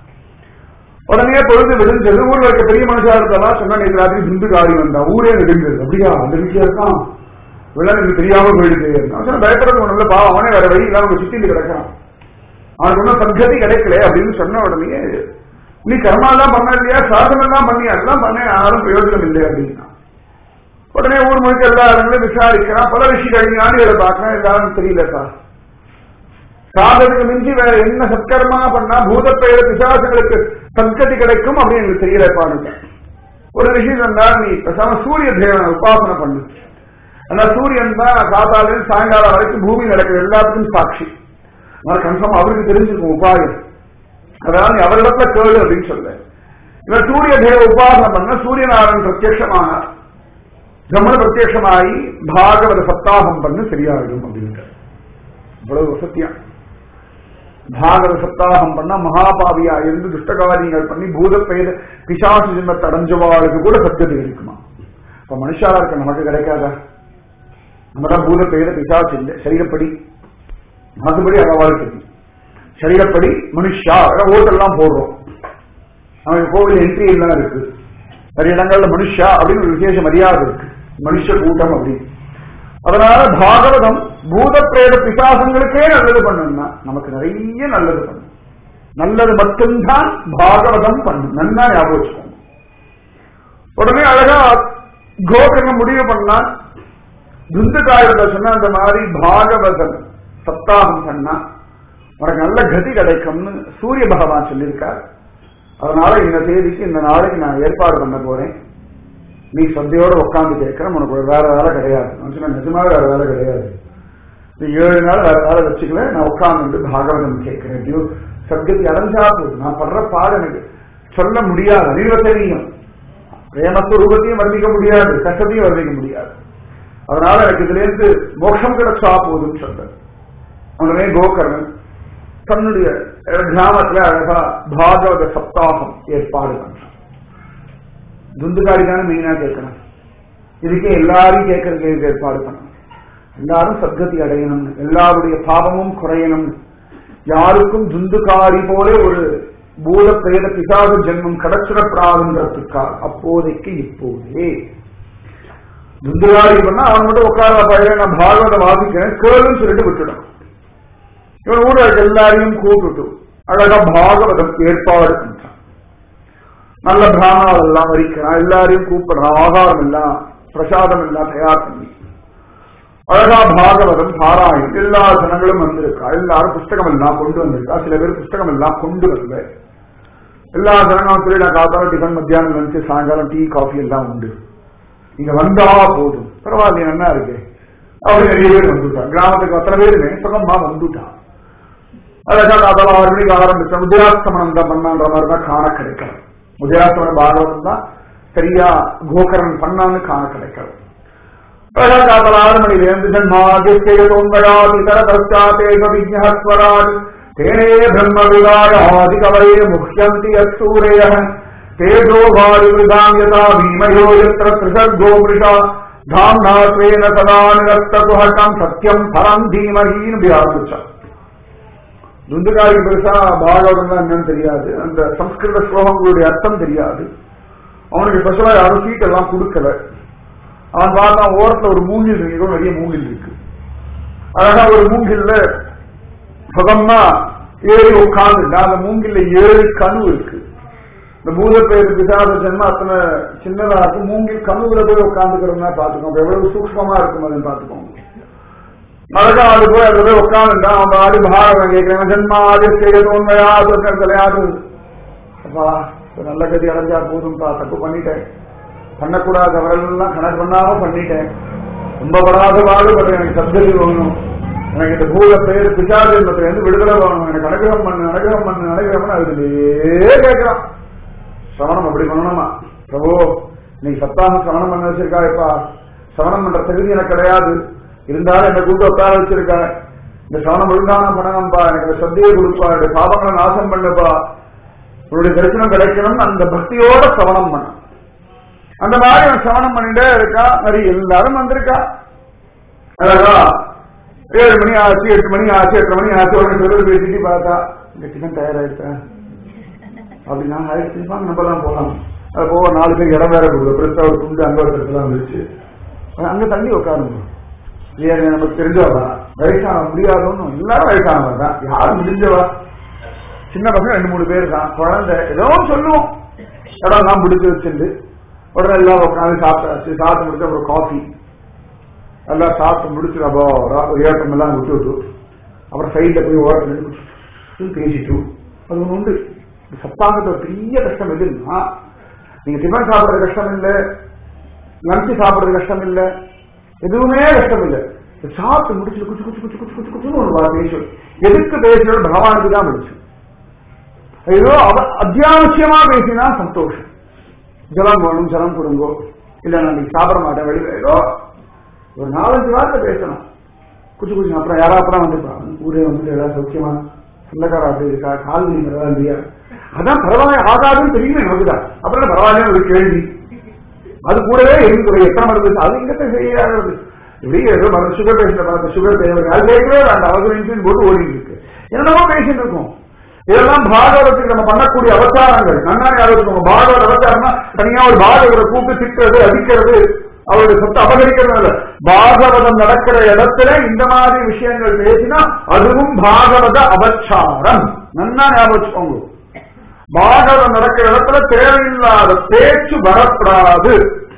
உடனே பொழுது விடுஞ்சது ஊர்ல இருக்க பெரிய மனுஷா இருந்தெல்லாம் சொன்னா நேற்று ராத்திரி பிந்து காரி வந்தான் ஊரே நெடுஞ்சது அப்படியா அந்த விஷயம் இருக்கான் இவெல்லாம் எனக்கு தெரியாம போயிடுது நான் சொன்ன பயப்படுறது ஒண்ணு இல்ல பாவம் அவனே வேற வழி இல்லாம சுத்திட்டு கிடக்கிறான் அவனுக்கு ஒன்றும் சத்கதி கிடைக்கல அப்படின்னு சொன்ன உடனே நீ கர்மா எல்லாம் பண்ண இல்லையா சாதனம் எல்லாம் பண்ணியா அதெல்லாம் பண்ண யாரும் பிரயோஜனம் இல்லை அப்படின்னா உடனே ஊர் முழுக்க எல்லா இடங்களும் விசாரிக்கிறான் பல விஷயம் ஞானிகளை பார்க்கறேன் எல்லாரும் தெரியலப்பா சாதனுக்கு மிஞ்சி வேற என்ன சத்கர்மா பண்ணா பூதப்பெயர் பிசாசுகளுக்கு சத்கதி கிடைக்கும் அப்படின்னு எனக்கு தெரியலப்பான்னு ஒரு ரிஷி சொன்னார் நீ பேசாம சூரிய தேவனை உபாசனை பண்ணு ஆனா சூரியன் தான் காத்தாலும் சாயங்காலம் வரைக்கும் பூமி நடக்கிற எல்லாத்துக்கும் சாட்சி ஆனால் கன்ஃபார்ம் அவருக்கு தெரிஞ்சிருக்கும் உபாயம் அதாவது நீ அவரிடத்துல கேளு அப்படின்னு சொல்ல இவன் சூரிய தேவ உபாசனை பண்ண சூரியநாராயணன் பிரத்யட்சமானார் பிரம்மண பிரத்யட்சமாயி பாகவத சப்தாகம் பண்ணு சரியாயிடும் அப்படின்ட்டு இவ்வளவு சத்தியம் பாகவத சப்தாகம் பண்ணா மகாபாவியா இருந்து துஷ்டகாரியங்கள் பண்ணி பூத பெயர் பிசாசு ஜென்மத்தை அடைஞ்சவாளுக்கு கூட சத்தியது இருக்குமா இப்ப மனுஷாலா இருக்க நமக்கு கிடைக்காதா நம்ம தான் பூத பெயர பிசாசு இல்லை சரீரப்படி மற்றபடி அவளுக்கு சரீரப்படி மனுஷா ஓட்டெல்லாம் போடுறோம் நமக்கு கோவில் என்ட்ரி எல்லாம் இருக்கு நிறைய இடங்கள்ல மனுஷா அப்படின்னு ஒரு விசேஷ மரியாதை இருக்கு மனுஷ கூட்டம் அப்படின்னு அதனால பாகவதம் பூத பிரேத பிசாசங்களுக்கே நல்லது பண்ணும்னா நமக்கு நிறைய நல்லது பண்ணும் நல்லது மட்டும்தான் பாகவதம் பண்ணும் நன்னா ஞாபகம் வச்சுக்கோங்க உடனே அழகா கோகர்ணம் முடிவு பண்ணா துந்துகாயத்தை சொன்ன அந்த மாதிரி பாகவதன் சப்தாகம் பண்ணா உனக்கு நல்ல கதி கிடைக்கும்னு சூரிய பகவான் சொல்லியிருக்கார் அதனால இந்த தேதிக்கு இந்த நாளைக்கு நான் ஏற்பாடு பண்ண போறேன் நீ சந்தையோட உட்காந்து கேட்கிறேன் உனக்கு ஒரு வேற வேலை கிடையாது நான் சொன்னேன் நிஜமாக வேற வேலை கிடையாது நீ ஏழு நாள் வேற வேலை வச்சுக்கல நான் உட்கார்ந்து பாகவதம் கேட்கிறேன் டியூ சத்கதி அடைஞ்சா போதும் நான் படுற பாடு எனக்கு சொல்ல முடியாது அறிவ தெரியும் பிரேமஸ்வரூபத்தையும் வர்ணிக்க முடியாது கஷ்டத்தையும் வர்ணிக்க முடியாது அதனால எனக்கு இதுல இருந்து மோட்சம் கிடைச்சா போதும்னு சொல்றேன் உடனே கோகர்ணன் தன்னுடைய கிராமத்துல அழகா பாகவத சப்தாகம் ஏற்பாடு பண்றான் துந்துகாரி தானே மெயினா கேட்கணும் இதுக்கே எல்லாரையும் கேட்கறதுக்கு ஏற்பாடு பண்ணணும் எல்லாரும் சத்கதி அடையணும் எல்லாருடைய பாவமும் குறையணும் யாருக்கும் துந்துகாரி போல ஒரு பூத பிரேத பிசாச ஜென்மம் கடச்சிடப்படாதுன்றதுக்காக அப்போதைக்கு இப்போதே துந்துகாரி பண்ணா அவன் மட்டும் உட்கார பையன் நான் பாகவத வாசிக்கிறேன் கேளுன்னு சொல்லிட்டு விட்டுடும் இவன் ஊட எல்லாரையும் கூப்பிட்டு அழகா பாகவதம் ஏற்பாடு பண்றான் நல்ல பிராமணால் எல்லாம் வரிக்கிறான் எல்லாரையும் கூப்பிடுறான் ஆகாரம் எல்லாம் பிரசாதம் எல்லாம் தயார் பண்ணி அழகா பாகவதம் பாராயணம் எல்லா ஜனங்களும் வந்திருக்கா எல்லாரும் புஸ்தகம் எல்லாம் கொண்டு வந்திருக்கா சில பேர் புஸ்தகம் எல்லாம் கொண்டு வரல எல்லா ஜனங்களும் சொல்லி நான் காத்தாலும் டிஃபன் மத்தியானம் லஞ்சு சாயங்காலம் டீ காஃபி எல்லாம் உண்டு இங்க வந்தா போதும் பரவாயில்ல என்ன இருக்கு அப்படி நிறைய பேர் வந்துட்டான் கிராமத்துக்கு அத்தனை பேருமே சுகமா வந்துட்டான் அழகா காத்தால ஆறு மணிக்கு ஆரம்பிச்ச உதயாஸ்தமனம் தான் பண்ணான்ற மாதிரி தான் காண கிடைக்கல உதயாஸ்தமன பாகவதம் தான் சரியா கோகரன் பண்ணான்னு காண கிடைக்கல அழகா காத்தால ஆறு மணில இருந்து ஜன்மாதித்யோந்தயாதி தரதஸ்யாதேக விஜ்ஞஸ்வராட் தேனே பிரம்ம விகாய ஆதி கவயே முக்கியந்தி அசூரேய தேஜோ வாயுதாம் யதா பீமயோ யத்ர த்ரிசர்கோ மிருஷா தாம்னா ஸ்வேன சதா நிரஸ்தகுஹட்டம் சத்யம் பரம் தீமகின்னு ஆரம்பிச்சான் துந்துகாரி பெருசா பாகவதம் என்னன்னு தெரியாது அந்த சம்ஸ்கிருத ஸ்லோகங்களுடைய அர்த்தம் தெரியாது அவனுக்கு ஸ்பெஷலா யாரும் சீட் எல்லாம் கொடுக்கல அவன் பார்த்தான் ஓரத்துல ஒரு மூங்கில் இருக்கு நிறைய மூங்கில் இருக்கு அழகா ஒரு மூங்கில்ல சுகமா ஏறி உட்கார்ந்து அந்த மூங்கில்ல ஏழு கனவு இருக்கு இந்த பூதப்பேர் பிசாத ஜென்மம் அத்தனை சின்னதா இருக்கும் மூங்கில் கனவுல போய் உட்காந்துக்கிறோம்னா பாத்துக்கோங்க எவ்வளவு சூக்மமா இருக்கும் அதுன்னு பாத்துக்கோங்க அழகா அது போய் அதுல போய் உட்காந்துட்டான் அவன் ஆடி பாரதம் கேட்கிறேன் ஜென்மா ஆதி செய்யறது உண்மையா தலையாது அப்பா ஒரு நல்ல கதி அடைஞ்சா போதும்பா தப்பு பண்ணிட்டேன் பண்ணக்கூடாத அவரெல்லாம் கணக்கு பண்ணாம பண்ணிட்டேன் ரொம்ப படாத பாடுபடுறேன் எனக்கு சப்ததி வேணும் எனக்கு இந்த பூத பேர் பிசாஜன்மத்துல இருந்து விடுதலை வேணும் எனக்கு அனுகிரகம் பண்ணு அனுகிரகம் பண்ணு அனுகிரகம் பண்ணு அதுலயே கேட்கிறான் சவணம் அப்படி பண்ணணுமா பிரபு நீ சப்தாகம் சவணம் பண்ண வச்சிருக்காயப்பா சவணம் பண்ற தகுதி எனக்கு கிடையாது இருந்தாலும் என்னை கூட்டு உட்கார வச்சிருக்க இந்த சவணம் ஒழுங்கான பண்ணணும்பா எனக்கு இந்த சத்தியை கொடுப்பா என்னுடைய பாவங்களை நாசம் பண்ணுப்பா உன்னுடைய தரிசனம் கிடைக்கணும் அந்த பக்தியோட சவணம் பண்ண அந்த மாதிரி அவன் சவணம் பண்ணிட்டே இருக்கா நிறைய எல்லாரும் வந்திருக்கா அழகா ஏழு மணி ஆச்சு எட்டு மணி ஆச்சு எட்டு மணி ஆச்சு உடனே சொல்லுறது பேசிட்டு பார்த்தா இந்த டிஃபன் தயாராயிட்டேன் அப்படின்னா ஆயிடுச்சுப்பா நம்ம தான் போகலாம் அது போக நாலு பேர் இடம் வேற கொடுக்குது பெருசா ஒரு துண்டு அங்க ஒரு இடத்துல வந்துருச்சு அங்க தள்ளி உட்காருங்க ஏன் நமக்கு தெரிஞ்சவா வயசான முடியாதவன்னு எல்லாரும் வயசானவங்க தான் யாரும் முடிஞ்சவா சின்ன பசங்க ரெண்டு மூணு பேர் தான் குழந்தை ஏதோ சொல்லுவோம் இடம் எல்லாம் பிடிச்சு வச்சிருந்து உடனே எல்லாம் உட்காந்து சாப்பிட்டாச்சு சாப்பிட்டு முடிச்சு அப்புறம் காஃபி எல்லாம் சாப்பிட்டு முடிச்சு அப்போ ஒரு ஏற்றம் எல்லாம் விட்டு விட்டு அப்புறம் சைட்ல போய் ஓரத்தில் பேசிட்டு அது ஒன்று உண்டு சத்தாங்கத்த ஒரு பெரிய கஷ்டம் எதுன்னா நீங்க டிஃபன் சாப்பிடுறது கஷ்டம் இல்லை லஞ்சு சாப்பிடுறது கஷ்டம் இல்லை எதுவுமே கஷ்டம் இல்லை சாப்பிட்டு முடிச்சு குச்சு குச்சு குச்சு குச்சு குச்சு குச்சுன்னு ஒரு வார்த்தை பேசும் எதுக்கு பேசுறது பகவானுக்கு தான் முடிச்சு ஏதோ அத்தியாவசியமா பேசினா சந்தோஷம் ஜலம் வேணும் ஜலம் கொடுங்கோ இல்ல நான் இன்னைக்கு சாப்பிட மாட்டேன் வெளியில ஏதோ ஒரு நாலஞ்சு வார்த்தை பேசணும் குச்சு குச்சு அப்புறம் யாரா அப்புறம் வந்துப்பா ஊரே வந்துட்டு ஏதாவது சௌக்கியமா சொந்தக்காரா அப்படி இருக்கா கால் நீங்கிறதா இல்லையா அதான் பரவாயில்ல ஆகாதுன்னு தெரியுமே நமக்குதான் அப்புறம் பரவாயில்ல ஒரு கேள்வி அது கூடவே இருக்கு எத்தனை மருந்து அது இங்கத்தை செய்யாது இப்படி ஏதோ மருந்து சுகர் பேஷண்ட் பார்த்து சுகர் தேவை அது கேட்கவே வேண்டாம் அவசர இன்சுலின் போட்டு ஓடிட்டு இருக்கு என்னமோ பேசிட்டு இருக்கோம் இதெல்லாம் பாகவதத்துக்கு நம்ம பண்ணக்கூடிய அவசாரங்கள் நன்னா ஞாபகம் பாகவத அவசாரம்னா தனியா ஒரு பாகவரை கூப்பிட்டு திட்டுறது அடிக்கிறது அவருடைய சொத்தை அபகரிக்கிறது இல்ல பாகவதம் நடக்கிற இடத்துல இந்த மாதிரி விஷயங்கள் பேசினா அதுவும் பாகவத அபச்சாரம் நன்னா ஞாபகம் வச்சுக்கோங்க பாகவதம் நடக்கிற இடத்துல தேவையில்லாத பேச்சு வரப்படாது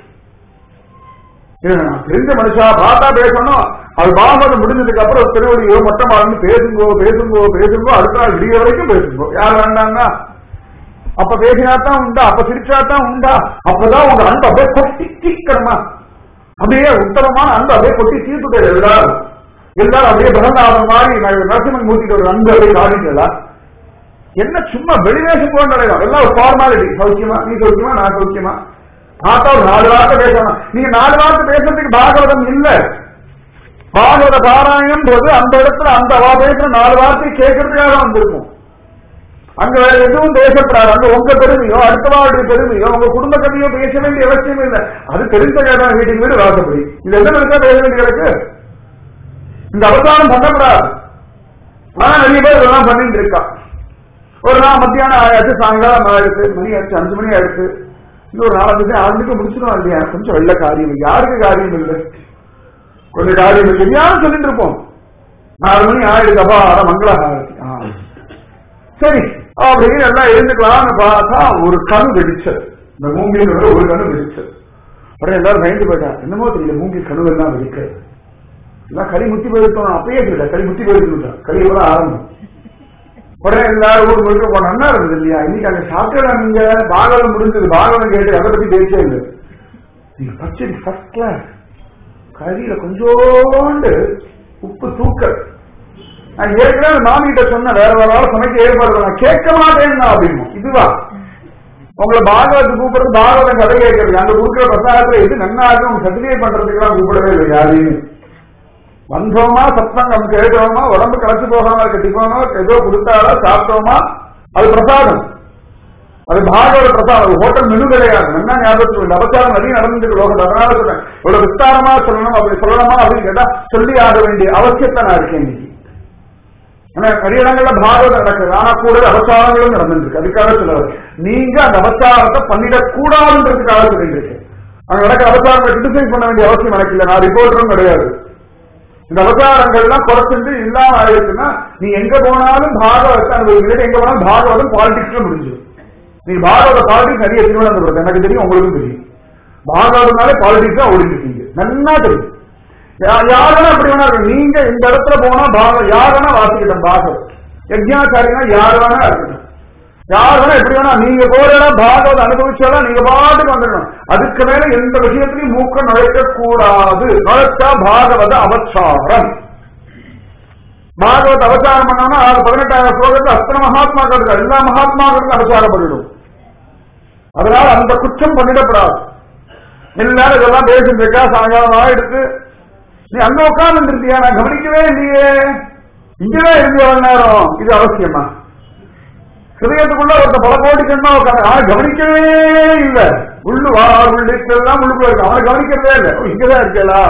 தெரிஞ்ச மனுஷா பார்த்தா பேசணும் அது பாகவதம் முடிஞ்சதுக்கு அப்புறம் திருவடியோ மொட்டமா இருந்து பேசுங்கோ பேசுங்கோ பேசுங்கோ அடுத்த நாள் விடிய வரைக்கும் பேசுங்கோ யார் வேண்டாங்கன்னா அப்ப பேசினாத்தான் உண்டா அப்ப சிரிச்சாதான் உண்டா அப்பதான் உங்க அன்பு அப்படியே கொட்டி தீக்கணுமா அப்படியே உத்தரமான அன்பு அப்படியே கொட்டி தீர்த்துட்டு எல்லாரும் எல்லாரும் அப்படியே பிரகலாதம் மாதிரி நரசிம்மன் மூர்த்திக்கு ஒரு அன்பு அப்படியே காட்டிங்களா என்ன சும்மா வெளிவேஷம் போன்ற எல்லாம் ஒரு ஃபார்மாலிட்டி சௌக்கியமா நீ சௌக்கியமா நான் சௌக்கியமா பார்த்தா ஒரு நாலு வார்த்தை பேசணும் நீங்க நாலு வார்த்தை பேசுறதுக்கு பாகவதம் இல்ல பாகவத பாராயணம் போது அந்த இடத்துல அந்த அவா பேசுற நாலு வார்த்தை கேட்கறதுக்காக வந்திருக்கும் அங்க வேற எதுவும் பேசப்படாது அங்க உங்க பெருமையோ அடுத்தவாளுடைய பெருமையோ உங்க குடும்ப கதையோ பேச வேண்டிய அவசியம் இல்லை அது தெரிந்த கேட்டான் வீட்டுக்கு வீடு வாசப்படி இது என்ன இருக்கா பேச வேண்டிய கிடக்கு இந்த அவதானம் பண்ணக்கூடாது ஆனா நிறைய பேர் இதெல்லாம் பண்ணிட்டு இருக்கா ஒரு நாள் மத்தியானம் ஆயாச்சு சாயங்காலம் ஆயிடுச்சு மணி ஆச்சு அஞ்சு மணி ஆயிடுச்சு இன்னொரு நாலஞ்சு ஆரம்பிக்க முடிச்சிடும் இல்லையா கொஞ்சம் வெள்ள காரியம் யாருக்கு காரியம் இல்லை கொஞ்சம் காரியம் இல்லை யாரும் சொல்லிட்டு இருப்போம் நாலு மணி ஆயிடுச்சு அப்பா அட மங்கள ஆரத்தி ஆ. சரி அப்படின்னு எல்லாம் எழுந்துக்கலாம்னு பார்த்தா ஒரு கணு வெடிச்சது இந்த மூங்கில் ஒரு கணு வெடிச்சது உடனே எல்லாரும் பயந்து போயிட்டா என்னமோ தெரியல மூங்கில் கனவு எல்லாம் வெடிக்க எல்லாம் கறி முத்தி போயிருக்கோம் அப்பயே தெரியல கறி முத்தி போயிருக்கா கறி எவ்வளவு ஆரம்பம் உடனே எல்லாரும் ஊர் முழுக்க போன அண்ணா இருந்தது இல்லையா இன்னைக்கு அங்க சாப்பிட்டா நீங்க பாகவதம் முடிஞ்சது பாகவதம் கேட்டு அதை பத்தி பேசவே இல்லை நீங்க பச்சடி ஃபர்ஸ்ட் கிளாஸ் கறியில கொஞ்சோண்டு உப்பு தூக்கல் நான் ஏற்கனவே மாமிகிட்ட சொன்ன வேற வேற ஆள் சமைக்க ஏற்பாடு நான் கேட்க மாட்டேன்னா அப்படின்னு இதுவா உங்களை பாகவத்து கூப்பிடுறது பாகவதம் கதை கேட்கறது அங்க கொடுக்குற பிரசாதத்துல எது நன்னா இருக்கு உங்க சர்டிஃபிகேட் பண்றதுக்கெல்லாம் கூப்பிடவே இல்லை யாரையும் வந்தோமா சத்சங்கம் கேட்டோமா உடம்பு களைச்சு போகாம இருக்க டிஃபனோ ஏதோ கொடுத்தாரோ சாப்பிட்டோமா அது பிரசாதம் அது பாகவத பிரசாதம் அது ஹோட்டல் மெனு கிடையாது என்ன ஞாபகத்தில் இல்லை அபச்சாரம் நிறைய நடந்துருக்கு லோகத்தில் அதனால சொல்றேன் இவ்வளவு விஸ்தாரமா சொல்லணும் அப்படி சொல்லணுமா அப்படின்னு கேட்டா சொல்லி ஆக வேண்டிய அவசியத்தை நான் இருக்கேன் இன்னைக்கு ஆனா நிறைய இடங்கள்ல பாகவதம் நடக்குது ஆனா கூட அபச்சாரங்களும் நடந்துருக்கு அதுக்காக சொல்லுவாரு நீங்க அந்த அபச்சாரத்தை பண்ணிடக்கூடாதுன்றதுக்காக சொல்லிட்டு இருக்கு அங்க நடக்கிற அபச்சாரங்களை கிரிட்டிசைஸ் பண்ண வேண்டிய அவசியம் எனக்கு இல்லை நான் ரிப்போர்ட்டரும் கிடையாது இந்த அவதாரங்கள்லாம் குறைச்சிட்டு இல்லாம ஆயிடுச்சுன்னா நீ எங்க போனாலும் பாகவத்தை அனுபவிக்கிறது எங்க போனாலும் பாகவதம் பாலிடிக்ஸ்ல முடிஞ்சிடும் நீ பாகவத பாலிடிக்ஸ் நிறைய திருவனந்தபுரத்து எனக்கு தெரியும் உங்களுக்கும் தெரியும் பாகவதனாலே பாலிடிக்ஸா ஓடிட்டு இருக்கீங்க நல்லா தெரியும் யா- யாருன்னா அப்படி வேணா இருக்கு. நீங்க இந்த இடத்துல போனா பாகம் யார் வேணா வாசிக்கட்டும் பாகம் யஜ்ஞாச்சாரினா யார் வேணா இருக்கட்டும் யார் வேணா எப்படி வேணா நீங்க போற இடம் பாகவத அனுபவிச்சாலும் நீங்க பாட்டுக்கு வந்துடணும் அதுக்கு மேல எந்த விஷயத்திலையும் மூக்க நுழைக்க கூடாது நுழைச்சா பாகவத அவசாரம் பாகவத அவசாரம் பண்ணோம்னா அது பதினெட்டாயிரம் ஸ்லோகத்துல அத்தனை மகாத்மாக்களுக்கு எல்லா மகாத்மாக்களுக்கும் அவசாரம் பண்ணிடும் அதனால அந்த குற்றம் பண்ணிடப்படாது எல்லாரும் இதெல்லாம் பேசிட்டு இருக்கா சாயங்காலம் ஆயிடுத்து நீ அங்க உட்கார்ந்து இருந்தியா நான் கவனிக்கவே இல்லையே இங்கதான் இருந்து எவ்வளவு நேரம் இது அவசியமா ஹிருதயத்துக்குள்ள ஒருத்த பல கோடி கண்ணா உட்காந்து அவனை கவனிக்கவே இல்லை உள்ளு வா உள்ளுக்கெல்லாம் உள்ளுக்குள்ள இருக்கு அவனை கவனிக்கிறதே இல்லை ஓ, இங்கதான் இருக்கலா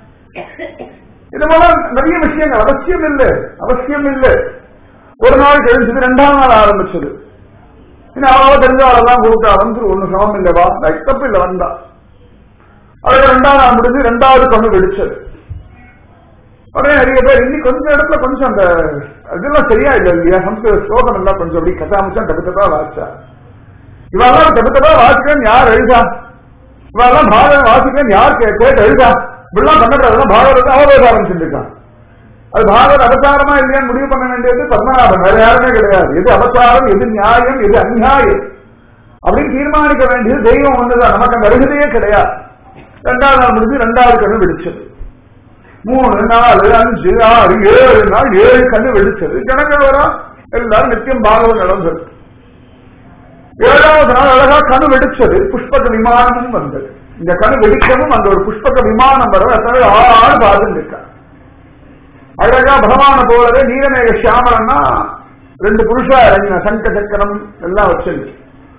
இது போல நிறைய விஷயங்கள் அவசியம் இல்லை அவசியம் இல்லை ஒரு நாள் கழிஞ்சது ரெண்டாம் நாள் ஆரம்பிச்சது இன்னும் அவளோ தெரிஞ்சவளெல்லாம் கூப்பிட்டா வந்து ஒண்ணு சமம் இல்லவா தப்பு இல்லை வந்தா அதுக்கு ரெண்டாவது நாள் முடிஞ்சு ரெண்டாவது கண்ணு வெடிச்சது உடனே நிறைய பேர் இன்னி கொஞ்சம் இடத்துல கொஞ்சம் அந்த இதெல்லாம் சரியா இல்லை இல்லையா சம்ஸ்கிருத ஸ்லோகம் எல்லாம் கொஞ்சம் அப்படி கட்டாமிச்சா தடுத்ததா வாசிச்சா இவெல்லாம் தடுத்ததா வாசிக்கிறேன்னு யார் எழுதா இவெல்லாம் பாரதம் வாசிக்கிறேன்னு யார் கே- கேட்டு எழுதா இப்படிலாம் பண்ணக்கூடாதுலாம் பாரதத்தை அவரோட ஆரம்பிச்சுருக்கான் அது பாரத அவசாரமா இல்லையான்னு முடிவு பண்ண வேண்டியது பத்மநாபன் வேற யாருமே கிடையாது எது அவசாரம் எது நியாயம் எது அநியாயம் அப்படின்னு தீர்மானிக்க வேண்டியது தெய்வம் ஒண்ணுதான் நமக்கு அந்த அருகதையே கிடையாது ரெண்டாவது நாள் முடிஞ்சு ரெண்டாவது கண்ணு வெடிச்சது மூணு நாலு அஞ்சு ஆறு ஏழு நாள் ஏழு கண்ணு வெடிச்சது ஜனங்கள் வரா எல்லாரும் நித்தியம் பாகவம் நடந்தது ஏழாவது நாள் அழகா கண்ணு வெடிச்சது புஷ்பக விமானமும் வந்தது இந்த கண்ணு வெடிக்கவும் அந்த ஒரு புஷ்பக விமானம் வர அத்தனை ஆறு பார்த்துட்டு இருக்கா அழகா பகவான போலவே நீலமேக சியாமலன்னா ரெண்டு புருஷா இறங்கின சங்க சக்கரம் எல்லாம் வச்சிருக்கு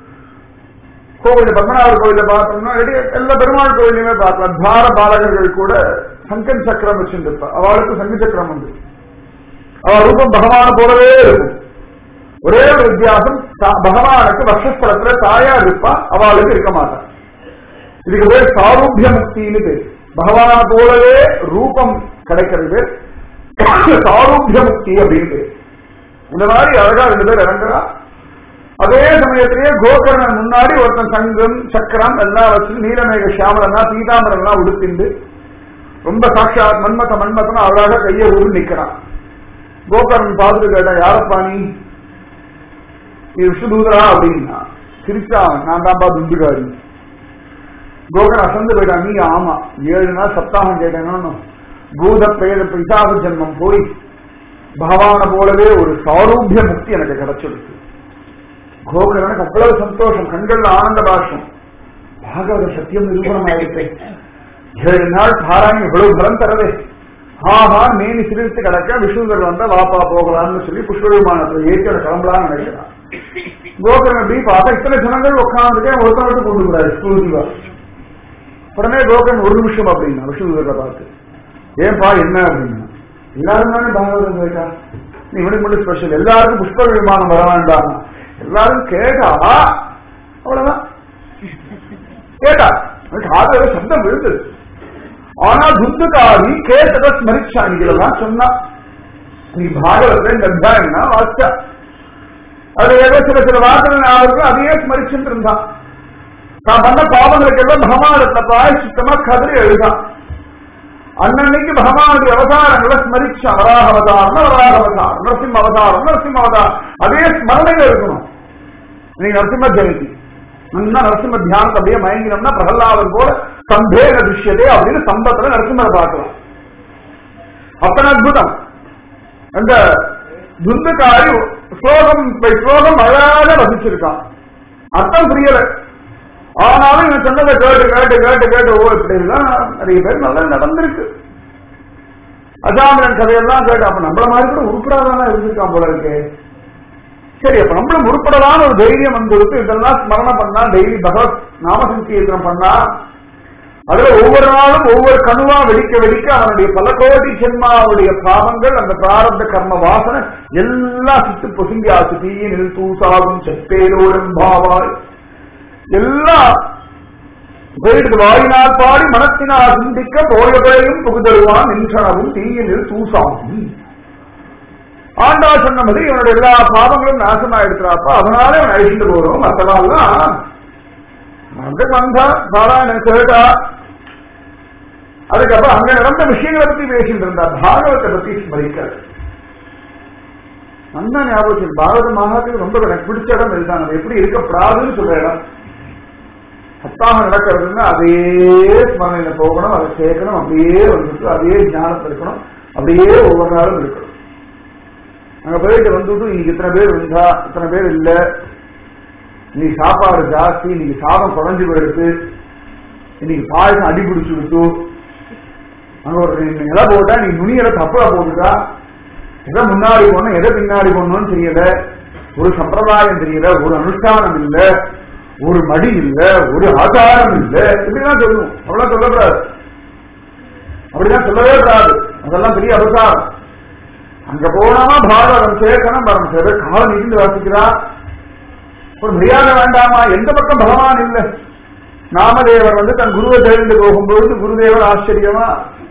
கோவில் பத்மநாபர் கோவில பார்த்தோம்னா ரெடி எல்லா பெருமாள் கோவிலையுமே பார்க்கலாம் தார பாலகர்கள் கூட சங்கன் சக்கரம் வச்சிருப்பா அவளுக்கு சங்க சக்கரம் உண்டு அவ ரூபம் பகவான போலவே இருக்கும் ஒரே ஒரு வித்தியாசம் தா- பகவானுக்கு வர்ஷஸ்தலத்துல தாயா இருப்பா அவளுக்கு இருக்க மாட்டா இதுக்கு பேர் சாரூபிய முக்தின்னு பேர் பகவான போலவே ரூபம் கிடைக்கிறது சாரூபிய முக்தி அப்படின்னு பேர் இந்த மாதிரி அழகா ரெண்டு பேர் இறங்குறா அதே சமயத்திலேயே கோகர்ணன் முன்னாடி ஒருத்தன் சங்கம் சக்கரம் எல்லாம் வச்சு நீலமேக சியாமலனா பீதாம்பரம் எல்லாம் உடுத்திண்டு ரொம்ப சாட்சாத் மன்மத மன்மதன் அழகாக கையை ஊர் நிக்கிறான் கோகர்ணன் பார்த்துட்டு கேட்டான் யாரப்பா நீ நீ விஷ்ணுதூதரா அப்படின்னா சிரிச்சான் நான் தான்ப்பா துண்டுகாரி கோகன் அசந்து போயிட்டான் நீ ஆமா ஏழு நாள் சப்தாகம் கேட்டேன்னு பூத பிரேத பிசாச ஜென்மம் போய் பகவான போலவே ஒரு சாரூபிய முக்தி எனக்கு கிடைச்சிருக்கு கோகரனுக்கு அவ்வளவு சந்தோஷம் கண்கள்ல ஆனந்த பாஷம் பாகவத சத்தியம் நிரூபணம் ஆயிடுச்சு ஏழு நாள் பாராயணம் இவ்வளவு பலம் தரவே ஆஹா மேனி சிரித்து கிடக்க விஷ்ணுதர் வந்தா வாப்பா போகலாம்னு சொல்லி புஷ்ப விமானத்துல ஏற்றி அவனை கிளம்பலாம்னு நினைக்கிறான் கோகரன் அப்படி பார்த்தா இத்தனை ஜனங்கள் உட்காந்துட்டு ஒருத்தன் மட்டும் கொண்டு போறாரு எக்ஸ்க்ளூசிவா உடனே கோகரன் ஒரு நிமிஷம் அப்படின்னா விஷ்ணுதரை பார்த்து ஏன்பா என்ன அப்படின்னா எல்லாரும் தானே பாகவதம் கேட்டா நீ இவனுக்கு மட்டும் ஸ்பெஷல் எல்லாருக்கும் புஷ்ப விமானம் வர வேண்டாம் எல்லாரும் கேட்டா அவ்வளவுதான் கேட்டா காதல சப்தம் விழுந்தது ஆனா துந்துகாரி கேட்டத ஸ்மரிச்சாணிகளெல்லாம் சொன்னா நீ பாகவத்துல இந்த அத்தியாயம்னா வாசிச்சா அது ஏதோ சில சில வார்த்தைகள் ஞாபகம் அதையே ஸ்மரிச்சுட்டு இருந்தான் தான் பண்ண பாவங்களுக்கு எல்லாம் பகவானத்துல பிராயசித்தமா கதறி எழுதான் அன்னன்னைக்கு பகவானுடைய அவதாரங்களை ஸ்மரிச்சு வராக அவதாரம் வராக அவதாரம் நரசிம்ம அவதாரம் நரசிம்ம அவதாரம் அதே ஸ்மரணைகள் இருக்கணும் நீங்க நரசிம்ம ஜெயந்தி நல்லா நரசிம்ம தியானத்தை அப்படியே மயங்கினோம்னா பிரகலாதன் போல சம்பேன துஷ்யதே அப்படின்னு சம்பத்துல நரசிம்மரை பார்க்கலாம் அத்தனை அற்புதம் அந்த துந்துக்காரி ஸ்லோகம் பை ஸ்லோகம் அழகாக வசிச்சிருக்கான் அர்த்தம் புரியல ஆனாலும் இவன் சொன்னதை கேட்டு கேட்டு கேட்டு கேட்டு ஓ இப்படி எல்லாம் நிறைய பேர் நல்லா நடந்திருக்கு அஜாமிரன் கதையெல்லாம் கேட்டு அப்ப நம்மள மாதிரி கூட உருப்படாதானா இருந்திருக்கான் போல இருக்கு சரி அப்ப நம்மளும் உருப்படலான்னு ஒரு தைரியம் வந்துருக்கு இதெல்லாம் ஸ்மரணம் பண்ணா டெய்லி பகவத் நாம சங்கீர்த்தனம் பண்ணா அதுல ஒவ்வொரு நாளும் ஒவ்வொரு கணுவா வெடிக்க வெடிக்க அவனுடைய பல கோடி ஜென்மாவுடைய பாவங்கள் அந்த பிராரப்த கர்ம வாசனை எல்லாம் சுட்டு பொசுங்கி ஆச்சு தீயினில் தூசாகும் செப்பேலோடும் பாவாய் எல்லாம் போயிடுது வாயினால் பாடி மனத்தினால் சிந்திக்க போயபையும் புகுதருவான் நின்றனவும் தீயினில் தூசாகும் ஆண்டா சொன்னபடி இவனுடைய எல்லா பாவங்களும் நாசமா எடுக்கிறாப்பா அதனால இவன் அழிந்து போறோம் மற்றவாள்லாம் வந்து வந்தா பாராயணம் கேட்டா அதுக்கப்புறம் அங்க நடந்த விஷயங்களை பத்தி பேசிட்டு இருந்தா பாகவத்தை பத்தி ஸ்மரிக்க நல்லா ஞாபகம் பாரத மகாத்துக்கு ரொம்ப எனக்கு பிடிச்ச இடம் இதுதான் நம்ம எப்படி இருக்கப்படாதுன்னு சொல்ற இடம் சத்தாக நடக்கிறதுன்னா அதே ஸ்மரணையில போகணும் அதை சேர்க்கணும் அப்படியே வந்துட்டு அதே ஞானத்தில் இருக்கணும் அப்படியே ஒவ்வொரு நாளும் இருக்கணும் அங்க போயிட்டு வந்துட்டு இன்னைக்கு இத்தனை பேர் இருந்தா இத்தனை பேர் இல்ல இன்னைக்கு சாப்பாடு ஜாஸ்தி இன்னைக்கு சாதம் குறைஞ்சு போயிடுச்சு இன்னைக்கு பாயசம் அடி பிடிச்சு விட்டு அங்க ஒரு இலை போட்டா நீ நுனியில தப்பா போட்டுட்டா எதை முன்னாடி போகணும் எதை பின்னாடி போகணும்னு தெரியல ஒரு சம்பிரதாயம் தெரியல ஒரு அனுஷ்டானம் இல்ல ஒரு மடி இல்ல ஒரு ஆச்சாரம் இல்ல இப்படிதான் சொல்லுவோம் அவ்வளவு சொல்லக்கூடாது அப்படிதான் சொல்லவே கூடாது அதெல்லாம் பெரிய அவசாரம் அங்க போனாமா பாரதம் சேர்க்கணும் வரும் சில பேர் காலம் இருந்து வாசிக்கிறா ஒரு மரியாதை வேண்டாமா எந்த பக்கம் பகவான் இல்லை நாமதேவர் வந்து தன் குருவை தெரிந்து போகும்பொழுது குருதேவர் ஆச்சரியமா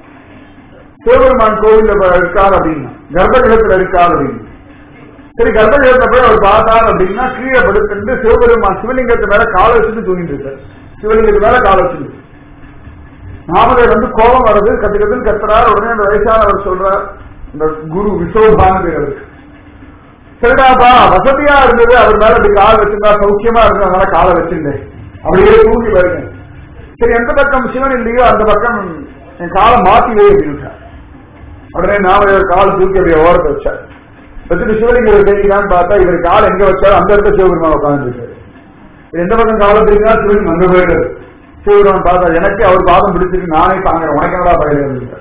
சிவபெருமான் கோவில்ல இருக்கார் அப்படின்னா கர்ப்பகிரகத்துல இருக்கார் அப்படின்னு சரி கர்ப்பகிரகத்தை போய் அவர் பார்த்தார் அப்படின்னா கீழே படுத்துட்டு சிவபெருமான் சிவலிங்கத்து மேல காலை வச்சுட்டு தூங்கிட்டு இருக்கார் சிவலிங்கத்து மேல காலை வச்சுட்டு நாமதேவர் வந்து கோபம் வருது கத்து கத்துன்னு கத்துறார் உடனே அந்த வயசானவர் சொல்றார் இந்த குரு விசோபான்னு பேர் அவருக்கு சரிடாப்பா வசதியா இருந்தது அவர் மேல அப்படி கால் வச்சிருந்தா சௌக்கியமா இருந்தது அதனால காலை வச்சிருந்தேன் அப்படியே தூங்கி வருங்க சரி எந்த பக்கம் சிவன் இல்லையோ அந்த பக்கம் என் காலை மாத்தி வை அப்படின்னு உடனே நாம இவர் காலை தூக்கி அப்படியே ஓரத்தை வச்சார் வச்சுட்டு சிவலிங்க தெரியுதான்னு பார்த்தா இவர் கால் எங்க வச்சாலும் அந்த இடத்துல சிவபெருமான் உட்காந்துருக்காரு எந்த பக்கம் காலை தெரியுதா சிவலிங்கம் அங்க போயிட்டாரு சிவபெருமான் பார்த்தா எனக்கு அவர் பாதம் பிடிச்சிருக்கு நானே தாங்குறேன் உனக்கு என்னடா பயிர்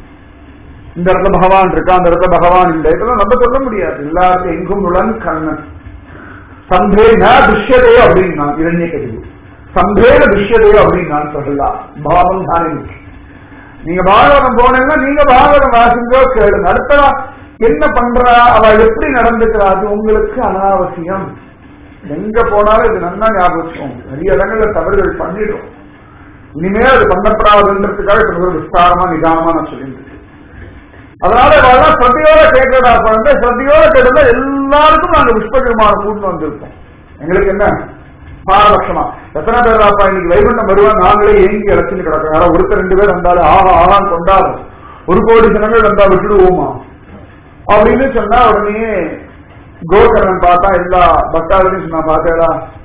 இந்த இடத்துல பகவான் இருக்கா அந்த இடத்துல பகவான் இல்லை இதெல்லாம் நம்ம சொல்ல முடியாது எல்லாருக்கும் எங்கும் உடன் கண்ணன் சம்பே ந துஷ்யதே அப்படின்னு நான் இரண்ய கதிவு சம்பேன துஷ்யதே அப்படின்னு நான் சொல்லலாம் பாவம் தானே முக்கியம். நீங்க பாகவதம் போனீங்கன்னா நீங்க பாகவதம் வாசிங்கோ கேளுங்க அடுத்ததா என்ன பண்றா அவ எப்படி நடந்துக்கிறா அது உங்களுக்கு அனாவசியம் எங்க போனாலும் இது நல்லா ஞாபகம் வச்சுக்கோங்க. நிறைய இடங்கள்ல தவறுகள் பண்ணிடும் இனிமேல் அது பண்ணப்படாதுன்றதுக்காக இப்ப ஒரு விஸ்தாரமா நிதானமா நான் சொல்லிட்டு இருக்கேன். அதனால இதெல்லாம் ஸ்ரத்தையோட கேட்கிறதா வந்து ஸ்ரத்தையோட கேட்டதா எல்லாருக்கும் நாங்க விஸ்வபெருமான கூட்டு வந்திருக்கோம் எங்களுக்கு என்ன பாரபட்சமா எத்தனை பேர் அப்பா இன்னைக்கு வைகுண்டம் வருவான் நாங்களே ஏங்கி இறச்சின்னு கிடக்கிறோம் யாரோ ஒருத்தர் ரெண்டு பேர் வந்தாலும் ஆஹா ஆஹான் கொண்டாடும் ஒரு கோடி ஜனங்கள் வந்தா விட்டுடுவோமா அப்படின்னு சொன்னா உடனே கோகர்ணன் பார்த்தா எல்லா பக்தாளுக்கும் சொன்னா பார்த்தேடா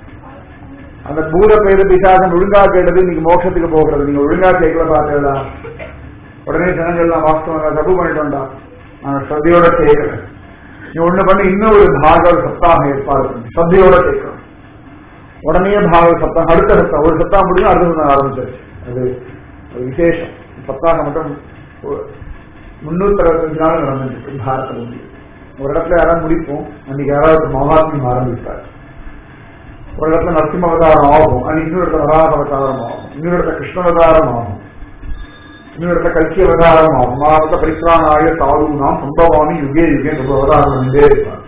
அந்த பூத பேரு பிசாசம் ஒழுங்கா கேட்டது இன்னைக்கு மோட்சத்துக்கு போகிறது நீங்க ஒழுங்கா கேட்கல பார்த்தேடா உடனே ஜனங்கள்லாம் வாஸ்தவம் தப்பு பண்ணிட்டு வந்தான் நாங்க ஸ்ரத்தையோட கேட்கல நீ ஒண்ணு பண்ணி இன்னும் ஒரு பாகவத சப்தாக ஏற்பாடு பண்ணி ஸ்ரத்தையோட கேட்கணும் உடனே பாகவத சப்தாகம் அடுத்த சப்தாகம் ஒரு சப்தாகம் முடியும் அடுத்த சப்தாகம் ஆரம்பிச்சாச்சு அது ஒரு விசேஷம் சப்தாகம் மட்டும் முன்னூத்தி அறுபத்தஞ்சு நாள் நடந்துருக்கு பாரத முடியும் ஒரு இடத்துல யாராவது முடிப்போம் அன்னைக்கு யாராவது மகாத்மியம் ஆரம்பிப்பார் ஒரு இடத்துல நரசிம்ம அவதாரம் ஆகும் அன்னைக்கு இன்னொரு இடத்துல வராக அவதாரம் ஆகும் இன்னொரு இடத்துல கிருஷ்ண அவதாரம் ஆகும் இன்னொரு இடத்துல கல்கி அவதாரம் அம்மாவத பரிசுரானாய சாது நாம் சம்பவாமி யுகே யுகே ரொம்ப அவதாரம் பண்ணிட்டே இருப்பார்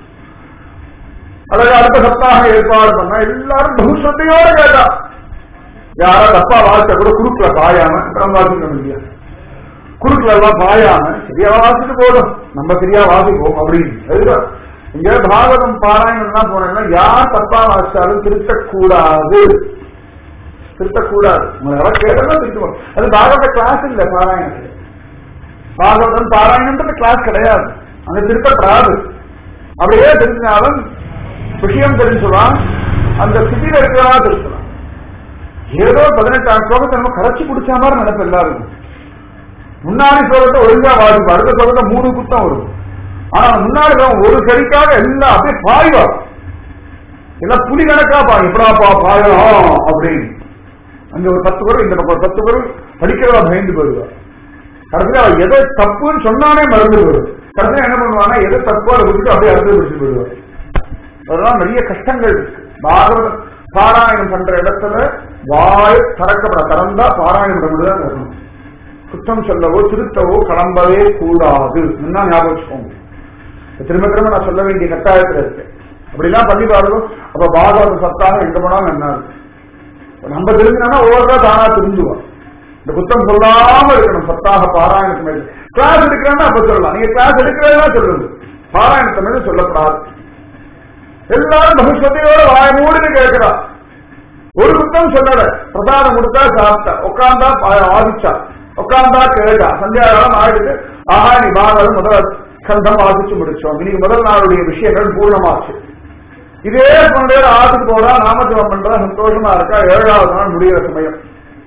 அழகா அடுத்த சப்தாக ஏற்பாடு பண்ணா எல்லாரும் பகுஸ்ரத்தையோட கேட்டா யாரா தப்பா வாசிச்சா கூட குறுக்குல பாயாம அப்புறம் வாசிக்கணும் இல்லையா குறுக்குல எல்லாம் பாயாம சரியா வாசிட்டு போதும் நம்ம சரியா வாசிப்போம் அப்படின்னு அதுதான் இங்க பாகவதம் பாராயணம்லாம் போனேன்னா யார் தப்பா வாசிச்சாலும் திருத்தக்கூடாது திருத்தக்கூடாது உங்களை யாராவது கேட்டா திருத்துவோம் அது பாகவத கிளாஸ் இல்ல பாராயணத்துல பாகவதம் பாராயணம்ன்றது கிளாஸ் கிடையாது அங்க திருத்தப்படாது அப்படியே தெரிஞ்சினாலும் விஷயம் தெரிஞ்சுலாம் அந்த ஸ்திதியில இருக்கிறதா திருத்தலாம் ஏதோ பதினெட்டாம் ஸ்லோகத்தை நம்ம கரைச்சி குடிச்ச மாதிரி நினைப்பு எல்லாருக்கும் முன்னாடி ஸ்லோகத்தை ஒழுங்கா வாசிப்போம் அடுத்த ஸ்லோகத்தை மூணு குத்தம் வரும் ஆனா முன்னாடி ஸ்லோகம் ஒரு சரிக்காக எல்லாம் அப்படியே பாய்வா எல்லாம் புலி கணக்கா பா எப்படாப்பா பாயம் அப்படின்னு அங்க ஒரு பத்து பேரும் இந்த பக்கம் ஒரு பத்து பேரும் படிக்கிறவா பயந்து போயிடுவா கடைசியில் அவ எதை தப்புன்னு சொன்னானே மறந்து போயிடும் கடைசியில் என்ன பண்ணுவானா எதை தப்போ அதை விட்டுட்டு அப்படியே அடுத்து பிடிச்சு போயிடுவார் அதெல்லாம் நிறைய கஷ்டங்கள் இருக்கு பாகவத பாராயணம் பண்ற இடத்துல வாய் திறக்கப்பட திறந்தா பாராயணம் பண்ணதான் வரணும் குற்றம் சொல்லவோ திருத்தவோ கிளம்பவே கூடாது என்ன ஞாபகம் வச்சுக்கோங்க திரும்ப திரும்ப நான் சொல்ல வேண்டிய கட்டாயத்துல இருக்கு அப்படிலாம் பண்ணி பாருங்க அப்ப பாகவத சத்தாக எங்க போனாலும் என்ன இருக்கு நம்ம தெரிஞ்சுனா ஒவ்வொருத்தா தானா தெரிஞ்சுவோம் இந்த புத்தகம் சொல்லாம இருக்கணும் சத்தாக பாராயணத்து மேல கிளாஸ் எடுக்கிறேன்னா அப்ப சொல்லலாம் நீங்க கிளாஸ் எடுக்கிறதா சொல்லுங்க பாராயணத்து மேல சொல்லப்படாது எல்லாரும் பகுஸ்வத்தையோட வாய மூடிட்டு கேட்கிறா ஒரு புத்தகம் சொல்லல பிரசாதம் கொடுத்தா சாப்பிட்டா உட்கார்ந்தா ஆதிச்சா உட்கார்ந்தா கேட்டா சந்தியாகாலம் ஆயிடுச்சு ஆஹா நீ பாகவதம் முதல் கந்தம் வாசிச்சு முடிச்சோம் இன்னைக்கு முதல் நாளுடைய விஷயங்கள் பூர்ணமாச்சு இதே போன்ற ஆத்துக்கு போறா நாமஜபம் பண்றா சந்தோஷமா இருக்கா ஏழாவது நாள் முடிகிற சமயம்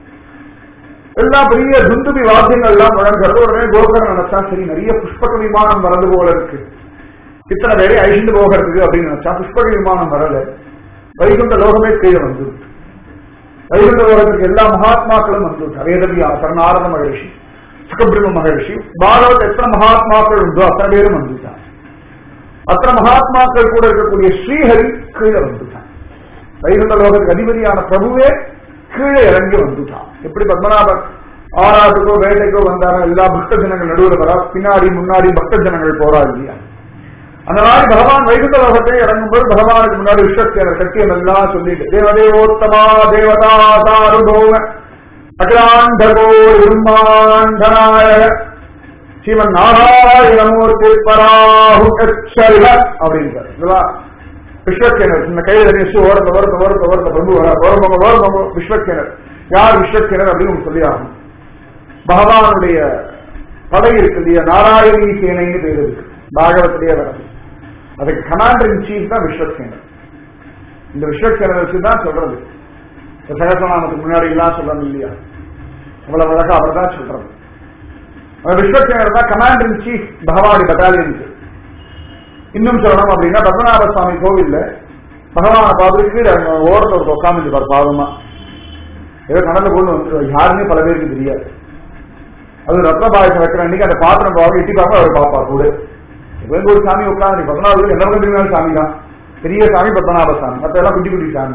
எல்லாம் பெரிய துந்துபி வாத்தியங்கள் எல்லாம் முழங்குறது உடனே கோபுரம் நினைச்சா சரி நிறைய புஷ்பக விமானம் வரது போல இருக்கு இத்தனை பேரை அழிந்து போகிறதுக்கு அப்படின்னு நினைச்சா புஷ்பக விமானம் வரல வைகுண்ட லோகமே கீழே வந்து வைகுண்ட லோகத்துக்கு எல்லா மகாத்மாக்களும் வந்து வேதவியா நாரத மகரிஷி சுகபிரம மகரிஷி பாகவத் எத்தனை மகாத்மாக்கள் உண்டோ அத்தனை பேரும் வந்துட்டான் அத்தனை மகாத்மாக்கள் கூட இருக்கக்கூடிய ஸ்ரீஹரி கீழே வந்துட்டான் வைகுண்ட லோகத்துக்கு அதிபதியான பிரபுவே கீழே இறங்கி வந்துட்டான் எப்படி பத்மநாபன் ஆறாட்டுக்கோ வேட்டைக்கோ வந்தாரா எல்லா பக்த ஜனங்கள் நடுவில் வரா பின்னாடி முன்னாடி பக்த ஜனங்கள் போறா இல்லையா அந்த மாதிரி பகவான் வைகுண்ட லோகத்தை இறங்கும்போது பகவானுக்கு முன்னாடி விஸ்வத்தியர் சத்தியம் எல்லாம் சொல்லிட்டு தேவதேவோத்தமா தேவதா சாருபோவ அகிலாண்டகோ இருமாண்டனாய சிவன் நாராயணமூர்த்தி பராஹு கச்சரிக அப்படின்றார் விஸ்வக்கிணர் இந்த கையில் நினைச்சு ஓரத்த ஓரத்த ஓரத்த ஓரத்த பிரபு வர ஓரமங்க ஓரமங்க விஸ்வக்கிணர் யார் விஸ்வக்கிணர் அப்படின்னு சொல்லி ஆகும் பகவானுடைய படை இருக்கு இல்லையா நாராயணி சேனைன்னு பேர் இருக்கு பாகவத்திலேயே வருது அதுக்கு கமாண்டர் இன் சீஃப் தான் விஸ்வசேனர் இந்த விஸ்வசேனர் வச்சு தான் சொல்றது சகசநாமத்துக்கு முன்னாடி எல்லாம் சொல்லணும் இல்லையா அவ்வளவு அழகா அவர் தான் சொல்றது விஸ்வசேனர் தான் கமாண்டர் இன் சீஃப் பகவானுடைய பட்டாலியனுக்கு இன்னும் சொல்லணும் அப்படின்னா பத்மநாப சுவாமி கோவில்ல பகவானை பார்த்துட்டு கீழே ஓரத்தில் ஒரு உட்காந்துருப்பார் பாவமா ஏதோ கடந்த கொண்டு வந்து யாருமே பல பேருக்கு தெரியாது அது ரத்ன பாயசம் வைக்கிற அன்னைக்கு அந்த பாத்திரம் பாவம் எட்டி பார்ப்பா அவர் பாப்பா கூட இவங்க ஒரு சாமி உட்காந்து பத்மநாபத்தில் என்ன தெரியுமா சாமி தான் பெரிய சாமி பத்மநாப சாமி மற்ற எல்லாம் குட்டி குட்டி சாமி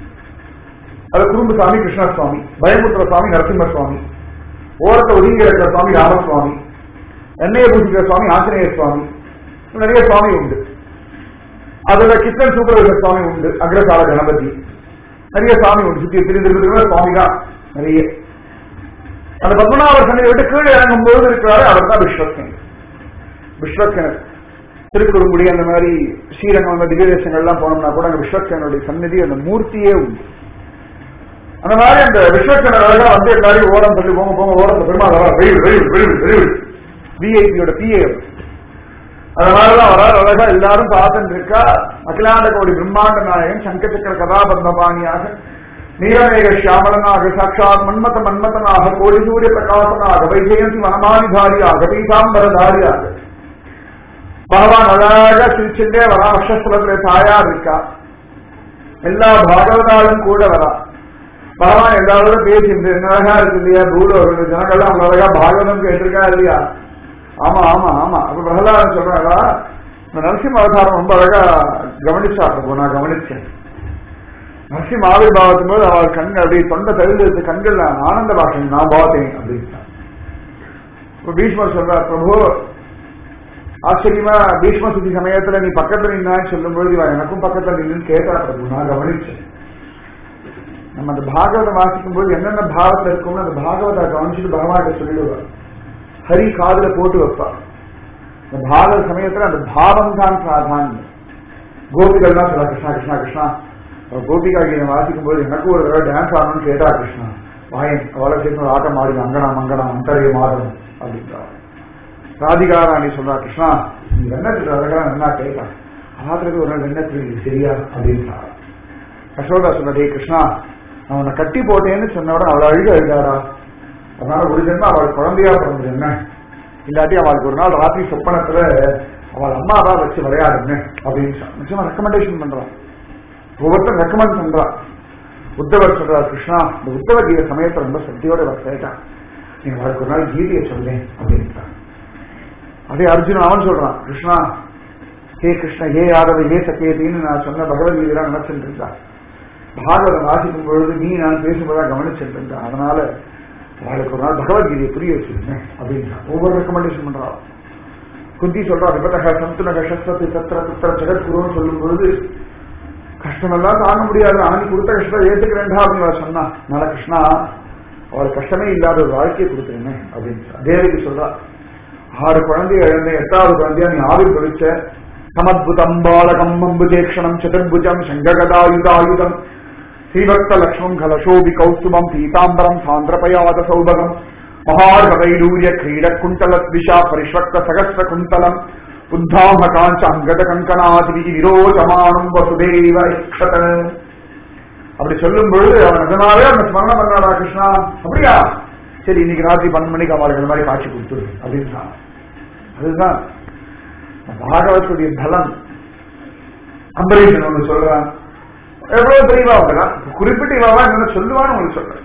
அது குறும்பு சாமி கிருஷ்ண சுவாமி பயமுத்திர சுவாமி நரசிம்ம சுவாமி ஓரத்தை ஒதுங்கி இருக்கிற சுவாமி ராமசுவாமி எண்ணெயை பூசிக்கிற சுவாமி ஆஞ்சநேய சுவாமி நிறைய சுவாமி உண்டு அதுல கிருஷ்ணன் சூப்பரவைசர் சுவாமி உண்டு அக்ரசால கணபதி நிறைய சாமி உண்டு சுத்தி திரிந்திருக்கிற சுவாமி தான் நிறைய அந்த பத்மநாபர் சன்னிதை விட்டு கீழே இறங்கும் போது இருக்கிறாரு அவர் தான் விஸ்வசன் விஸ்வசனர் திருக்குறுங்குடி அந்த மாதிரி ஸ்ரீரங்கம் அந்த திவ்ய தேசங்கள்லாம் போனோம்னா கூட அந்த விஸ்வசனுடைய சந்நிதி அந்த மூர்த்தியே உண்டு அந்த மாதிரி அந்த விஸ்வசனர் அழகா வந்து எல்லாரையும் ஓரம் சொல்லி போங்க போங்க ஓரம் பெருமாள் வரா வெயில் வெயில் வெயில் வெயில் விஐபியோட பிஏ அதனாலதான் வராது அழகா எல்லாரும் பார்த்துட்டு இருக்கா அகிலாண்ட கோடி பிரம்மாண்ட நாயகன் சங்க சக்கர கதாபந்தபாணியாக நீலமேக சியாமலனாக சாட்சாத் மன்மத மன்மதனாக கோடி சூரிய பிரகாசனாக வைஜெயந்தி வனமானிதாரியாக பீதாம்பரதாரியாக பகவான் அழகா சிரிச்சுட்டே வரா அக்ஷஸ்தலத்துல தாயார் இருக்கா எல்லா பாகவதாலும் கூட வரா பகவான் எல்லாரோட பேசிட்டு என்ன அழகா இருக்கு இல்லையா பூலோகம் ஜனங்கள்லாம் அவங்க அழகா பாகவதம் கேட்டிருக்கா இல்லையா ஆமா ஆமா ஆமா அப்ப பிரகலாதன் சொல்றாங்களா இந்த நரசிம்ம அவதாரம் ரொம்ப அழகா கவனிச்சாங்க நான் கவனிச்சேன் நரசிம்ம ஆவிர்வாவத்தும் போது அவள் கண்கள் அப்படி தொண்டை தழுது கண்கள் ஆனந்த பாஷன் நான் பார்த்தேன் அப்படின்னா இப்ப பீஷ்மர் சொல்றார் பிரபு ஆச்சரியமா பீஷ்ம சுத்தி சமயத்துல நீ பக்கத்துல நின்னான்னு சொல்லும்போது இவன் எனக்கும் பக்கத்துல நின்னு கேட்டா பிரபு நான் கவனிச்சேன் நம்ம அந்த பாகவதம் வாசிக்கும் போது என்னென்ன பாவத்துல இருக்கும்னு அந்த பாகவத கவனிச்சுட்டு பகவான் சொல்லிடுவார் ஹரி காதுல போட்டு வைப்பா இந்த பாகவத சமயத்துல அந்த பாவம் தான் பிராதானியம் கோபிகள் தான் சொல்ல கிருஷ்ணா கிருஷ்ணா கிருஷ்ணா அவ கோபிகா கீதம் வாசிக்கும் போது எனக்கு ஒரு தடவை டான்ஸ் ஆடணும்னு கேட்டா கிருஷ்ணா வாயன் அவளை சேர்த்து ஒரு ஆட்டம் ஆடி அங்கனா மங்கனா அந்தரைய மாதம் அப்படின்றார் ராதிகாராணி சொல்றா கிருஷ்ணா நீ வெண்ணத்தில் அழகா நல்லா கேட்டா ஆத்திரக்கு ஒரு நாள் வெண்ணத்தில் இது சரியா அப்படின்றா யசோதா சொன்ன டேய் கிருஷ்ணா நான் உன்னை கட்டி போட்டேன்னு சொன்ன உடனே அவளை அழுக அழுதாரா அதனால ஒரு ஜென்மம் அவள் குழந்தையா பிறந்தது என்ன இல்லாட்டி அவளுக்கு ஒரு நாள் ராத்திரி சொப்பனத்துல அவள் அம்மாவா வச்சு விளையாடுங்க அப்படின்னு சொன்னா. நிச்சயமா ரெக்கமெண்டேஷன் பண்றான் ஒவ்வொருத்தரும் ரெக்கமெண்ட் பண்றான் உத்தவர் சொல்றார் கிருஷ்ணா இந்த உத்தவ கீத சமயத்துல ரொம்ப சக்தியோட இவர் கேட்டான் நீங்க அவளுக்கு ஒரு நாள் கீதையை சொல்லேன் அப்படின்றான் அதே அர்ஜுனன் அவன் சொல்றான் கிருஷ்ணா ஹே கிருஷ்ண ஹே யாதவ ஹே சக்கேதின்னு நான் சொன்ன பகவத்கீதையெல்லாம் நினைச்சிட்டு இருந்தா பாகவதம் வாசிக்கும் பொழுது நீ நான் பேசும்போது கவனிச்சுட்டு இருந்தா அதனால அவளுக்கு ஒரு நாள் பகவத்கீதையை புரிய வச்சிருந்தேன் அப்படின்றான் ஒவ்வொரு ரெக்கமெண்டேஷன் பண்றான் குந்தி சொல்றா விபத்தக சந்துனக சஸ்வத்து சத்திர புத்திர ஜெகத்குருன்னு சொல்லும் பொழுது கஷ்டமெல்லாம் தாங்க முடியாது ஆனா நீ கொடுத்த கஷ்டத்தை ஏத்துக்கிறேன்டா அப்படின்னு அவ சொன்னா நல்ல கிருஷ்ணா அவள் கஷ்டமே இல்லாத ஒரு வாழ்க்கையை கொடுத்துருங்க அப்படின்னு தேவகி சொல்றா ஆறு குழந்தைய இழந்த எட்டாவது குழந்தையா நீ ஆவி தொழிச்ச சமத்புதம் பாலகம் அம்புஜேக்ஷணம் சதுர்புஜம் சங்ககதாயுதாயுதம் ஸ்ரீபக்த லக்ஷ்மம் கலசோபி கௌஸ்துபம் பீதாம்பரம் சாந்திரபயாத சௌபகம் மகார்கவைடூரிய கிரீட குண்டலத்விஷா பரிஷ்வக்த சகஸ்ர குந்தலம் புத்தாம காஞ்ச அங்கத கங்கனாதிரி விரோஜமானம் வசுதேவ இக்ஷத அப்படி சொல்லும் பொழுது அவன் நிஜமாவே அந்த ஸ்மரணம் பண்ணாடா கிருஷ்ணா அப்படியா சரி இன்னைக்கு ராத்திரி பன்னெண்டு மணிக்கு அவளுக்கு இந்த மாதிரி காட்சி கொடுத்துரு அப்படின்றான் அதுதான் பாகவத்துடைய பலம் அம்பரீஷன் ஒண்ணு சொல்றான் எவ்வளவு தெரியவா அவங்கதான் குறிப்பிட்டு இவா என்ன சொல்லுவான்னு உங்களுக்கு சொல்றேன்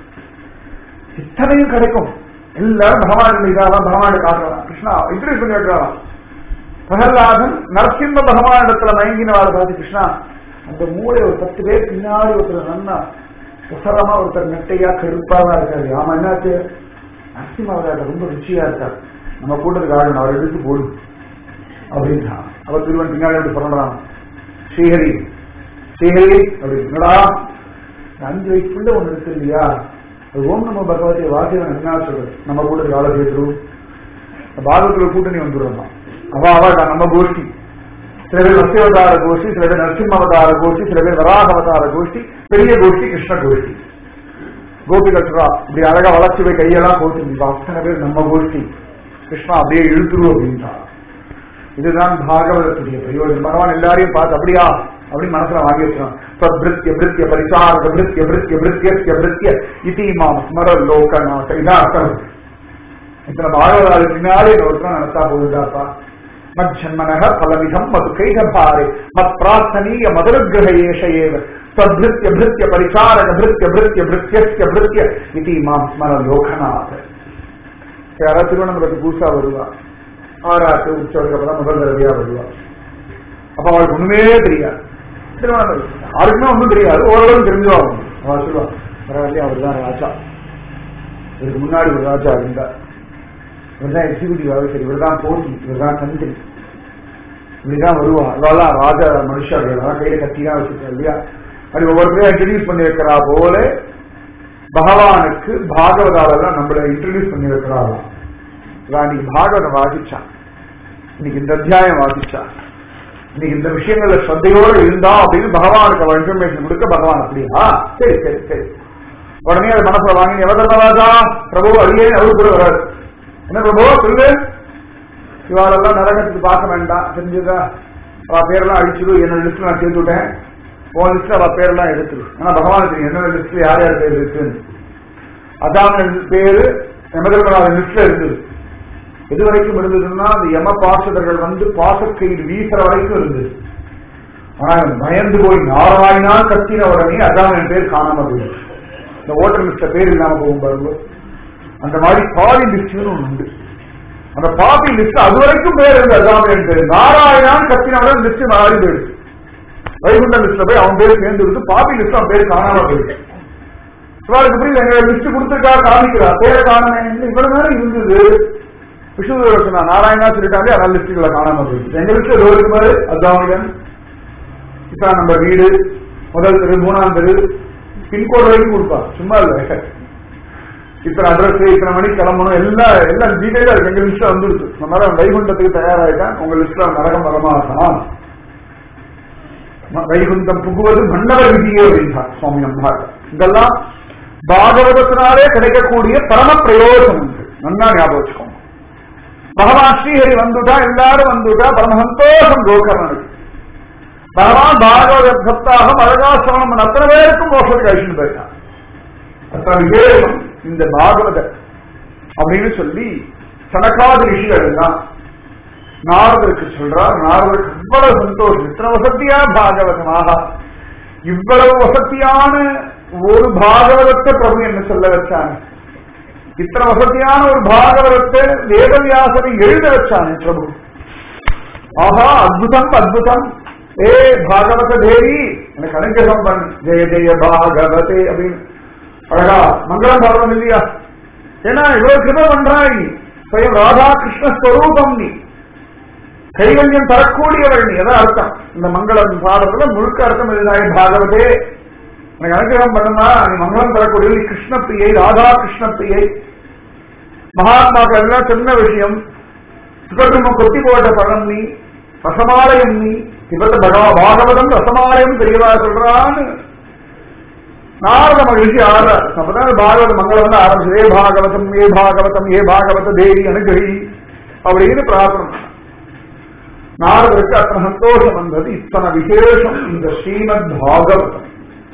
இத்தனையும் கிடைக்கும் எல்லாரும் பகவான் இதாவா பகவான் காட்டுறான் கிருஷ்ணா இன்ட்ரடியூஸ் பண்ணி வைக்கிறான் பிரகலாதன் நரசிம்ம பகவான் இடத்துல மயங்கினவாளை பார்த்து கிருஷ்ணா அந்த மூளை ஒரு பத்து பேர் பின்னாடி ஒருத்தர் நன்னா உசரமா ஒருத்தர் நெட்டையா கருப்பாவா இருக்காரு ஆமா என்னாச்சு நரசிம்மாவதாட்ட ரொம்ப ருச்சியா இருக்கார் நம்ம கூட்டத்துக்கு ஆகணும் அவர் எடுத்து போடு அப்படின்னா அவர் திருவன் பின்னாடி எப்படி சொல்றான் ஸ்ரீஹரி ஸ்ரீஹரி அப்படி என்னடா இந்த அஞ்சு வயசுக்குள்ள ஒண்ணு இருக்கு இல்லையா அது ஓம் நம்ம பகவதி வாசியம் என்ன சொல்றது நம்ம கூட்டத்துக்கு ஆளை சேர்த்துரும் பாகவத்துல கூட்டணி வந்துடுறோம் அவ அவ நம்ம கோஷ்டி சில பேர் மத்தியவதார கோஷ்டி சில பேர் நரசிம்ம அவதார கோஷ்டி சில பேர் வராக அவதார கோஷ்டி பெரிய கோஷ்டி கிருஷ்ண கோஷ்டி கோபிகட்ரா இப்படி அழகா வளர்ச்சி போய் கையெல்லாம் போட்டு அத்தனை பேர் நம்ம கோஷ்டி கிருஷ்ணா அப்படியே இழுத்துருவோம் அப்படின்றா இதுதான் பாகவதத்துடைய பிரயோஜனம் பகவான் எல்லாரையும் பார்த்து அப்படியா அப்படின்னு மனசுல வாங்கி வச்சிருக்கான் சத்பிருத்திய பிருத்திய பரிசாரக பிருத்திய பிருத்திய பிருத்திய பிருத்திய இதிமாம் ஸ்மர லோகநாத இதான் அர்த்தம் இத்தனை பாகவதாது பின்னாலே ஒருத்தரம் நடத்தா போகுதாப்பா மஜ்ஜன்மனக பலவிதம் மது கைகபாரே மத் பிரார்த்தனீய மதுரகிரக ஏஷ ஏவ சத்பிருத்திய பிருத்திய பரிசாரக பிருத்திய பிருத்திய பிருத்திய பிருத்திய இதிமாம் ஸ்மர லோகநாத யாராவது திருவனந்தபுரத்து பூசா வருவா ஆறாட்டு உற்சவத்துக்கு அப்புறம் முதல் தடவையா வருவா அப்ப அவளுக்கு ஒண்ணுமே தெரியாது திருவனந்தபுரம் யாருக்குமே ஒண்ணும் தெரியாது ஓரளவு தெரிஞ்சுவாங்க அவள் சொல்லுவா பரவாயில்லையா அவர் தான் ராஜா இதுக்கு முன்னாடி ஒரு ராஜா இருந்தார் இவர் தான் எக்ஸிகூட்டிவ் ஆஃபீஸர் இவர் தான் போட்டி இவர் தான் தந்திரி இப்படிதான் வருவா இவெல்லாம் ராஜா மனுஷர்கள் எல்லாம் கையில கட்டிதான் வச்சிருக்கா இல்லையா அப்படி ஒவ்வொருத்தரையும் இன்ட்ரடியூஸ் பண்ணி வைக்கிறா போல பகவானுக்கு பாகவதாலெல்லாம் நம்மள இன்ட்ரடியூஸ் பண்ணி வைக்கிறாளாம் இவன் இன்னைக்கு பாகவதம் வாசிச்சான் இன்னைக்கு இந்த அத்தியாயம் வாசிச்சா இன்னைக்கு இந்த விஷயங்கள்ல ஸ்ரத்தையோடு இருந்தா அப்படின்னு பகவானுக்கு அவன் இன்ஃபர்மேஷன் கொடுக்க பகவான் அப்படியா சரி சரி சரி உடனே அது மனசுல வாங்கி எவதர்மராஜா பிரபு அடியே அவரு கூட வராது என்ன பிரபு சொல்லு இவாளெல்லாம் நரகத்துக்கு பார்க்க வேண்டாம் தெரிஞ்சுதா அவ பேரெல்லாம் அடிச்சிடு என்னோட லிஸ்ட்ல நான் சேர்த்து விட்டேன் உன் லிஸ்ட்ல அவ பேரெல்லாம் எடுத்துரு ஆனா பகவானுக்கு தெரியும் என்னோட லிஸ்ட்ல யார் யார் பேர் இருக்குன்னு அதான் பேரு எமதர்மராஜன் லிஸ்ட்ல இருக்குது எது வரைக்கும் இருந்ததுன்னா அந்த யம பாசகர்கள் வந்து பாசக்கயிறு வீசுற வரைக்கும் இருந்தது ஆனா இவன் பயந்து போய் நாராயணா கத்தின உடனே அதான் என் பேர் காணாம போயிடுச்சு இந்த ஓட்டர் லிஸ்ட்ல பேர் இல்லாம போகும் பாருங்க அந்த மாதிரி பாதி லிஸ்ட்னு ஒண்ணு உண்டு அந்த பாதி லிஸ்ட் அது வரைக்கும் பேர் இருந்து அதான் என் பேர் நாராயணான் கத்தின உடனே லிஸ்ட் மாறி போயிடுச்சு வைகுண்ட லிஸ்ட்ல போய் அவன் பேர் சேர்ந்து இருக்கு பாதி லிஸ்ட் அவன் பேர் காணாம போயிடுச்சு இவளுக்கு புரியல எங்க லிஸ்ட் கொடுத்துருக்கா காமிக்கிறா பேரை காணமே இவ்வளவு நேரம் இருந்தது விஷ்ணு யோசனா நாராயணா சொல்லிட்டாலே அதனால லிஸ்டுகளை காணாம போயிடுச்சு எங்க லிஸ்ட் ஏதோ இருக்கு பாரு அதான் இப்ப நம்ம வீடு முதல் தெரு மூணாம் தெரு பின்கோடு வரைக்கும் கொடுப்பா சும்மா இல்ல இத்தனை அட்ரஸ் இத்தனை மணிக்கு கிளம்பணும் எல்லாம் எல்லாம் டீடைலா இருக்கு எங்க லிஸ்ட்ல வந்துருக்கு சொன்னால வைகுண்டத்துக்கு தயாராயிட்டான் உங்க லிஸ்ட்ல நரகம் வரமாட்டான் வைகுண்டம் புகுவது மன்னவர் விதியோ அப்படின்றார் சுவாமி நம்பார் இதெல்லாம் பாகவதத்தினாலே கிடைக்கக்கூடிய பரம பிரயோஜனம் உண்டு நன்னா ஞாபகம் வச்சுக்கோங்க பகவான் ஸ்ரீஹரி வந்துட்டா எல்லாரும் வந்துட்டா பரம சந்தோஷம் கோகர்ணனுக்கு பகவான் பாகவத பக்தாகம் அழகாசிரமம் அத்தனை பேருக்கும் மோசத்துக்கு அழிச்சுட்டு போயிட்டான் அத்தனை விசேஷம் இந்த பாகவத அப்படின்னு சொல்லி சனகாதி ரிஷிகள் எல்லாம் நாரதருக்கு சொல்றார் நாரதருக்கு இவ்வளவு சந்தோஷம் இத்தனை வசதியா பாகவதமாக இவ்வளவு வசதியான ஒரு பாகவதத்தை பிரபு என்ன சொல்ல வச்சாங்க இத்தனை வசதியான ஒரு பாகவதத்தை வேதவியாசனை எழுத வச்சானே பிரபு ஆஹா அத்புதம் அத்புதம் ஏ பாகவத தேவி எனக்கு அனுகிரகம் பண்ணு ஜெய ஜெய பாகவதே அப்படின்னு அழகா மங்களம் பாடுறோம் இல்லையா ஏன்னா இவ்வளவு கிருப பண்றாய் நீ ஸ்வயம் ராதா கிருஷ்ண ஸ்வரூபம் நீ கைவல்யம் தரக்கூடியவள் நீ எதாவது அர்த்தம் இந்த மங்களம் பாடுறதுல முழுக்க அர்த்தம் எழுதாய் பாகவதே எனக்கு அனுகிரகம் பண்ணுமா நீ மங்களம் தரக்கூடிய நீ கிருஷ்ண பிரியை ராதா கிருஷ்ண பிரியை மகாத்மாக்கள் எல்லாம் சின்ன விஷயம் சுகர்ம கொத்தி போட்ட பழம் நீ ரசமாலயம் நீ இவரது பகவா பாகவதம் ரசமாலயம் தெரியவா சொல்றான்னு நாரத மகிழ்ச்சி ஆறார் அப்பதான் பாகவத மங்களம் வந்து ஆரம்பிச்சு ஏ பாகவதம் ஏ பாகவதம் ஏ பாகவத தேவி அனுகிரகி அப்படின்னு பிரார்த்தனை பண்ணார். நாரதருக்கு அத்தனை சந்தோஷம் வந்தது இத்தனை விசேஷம் இந்த ஸ்ரீமத் பாகவதம்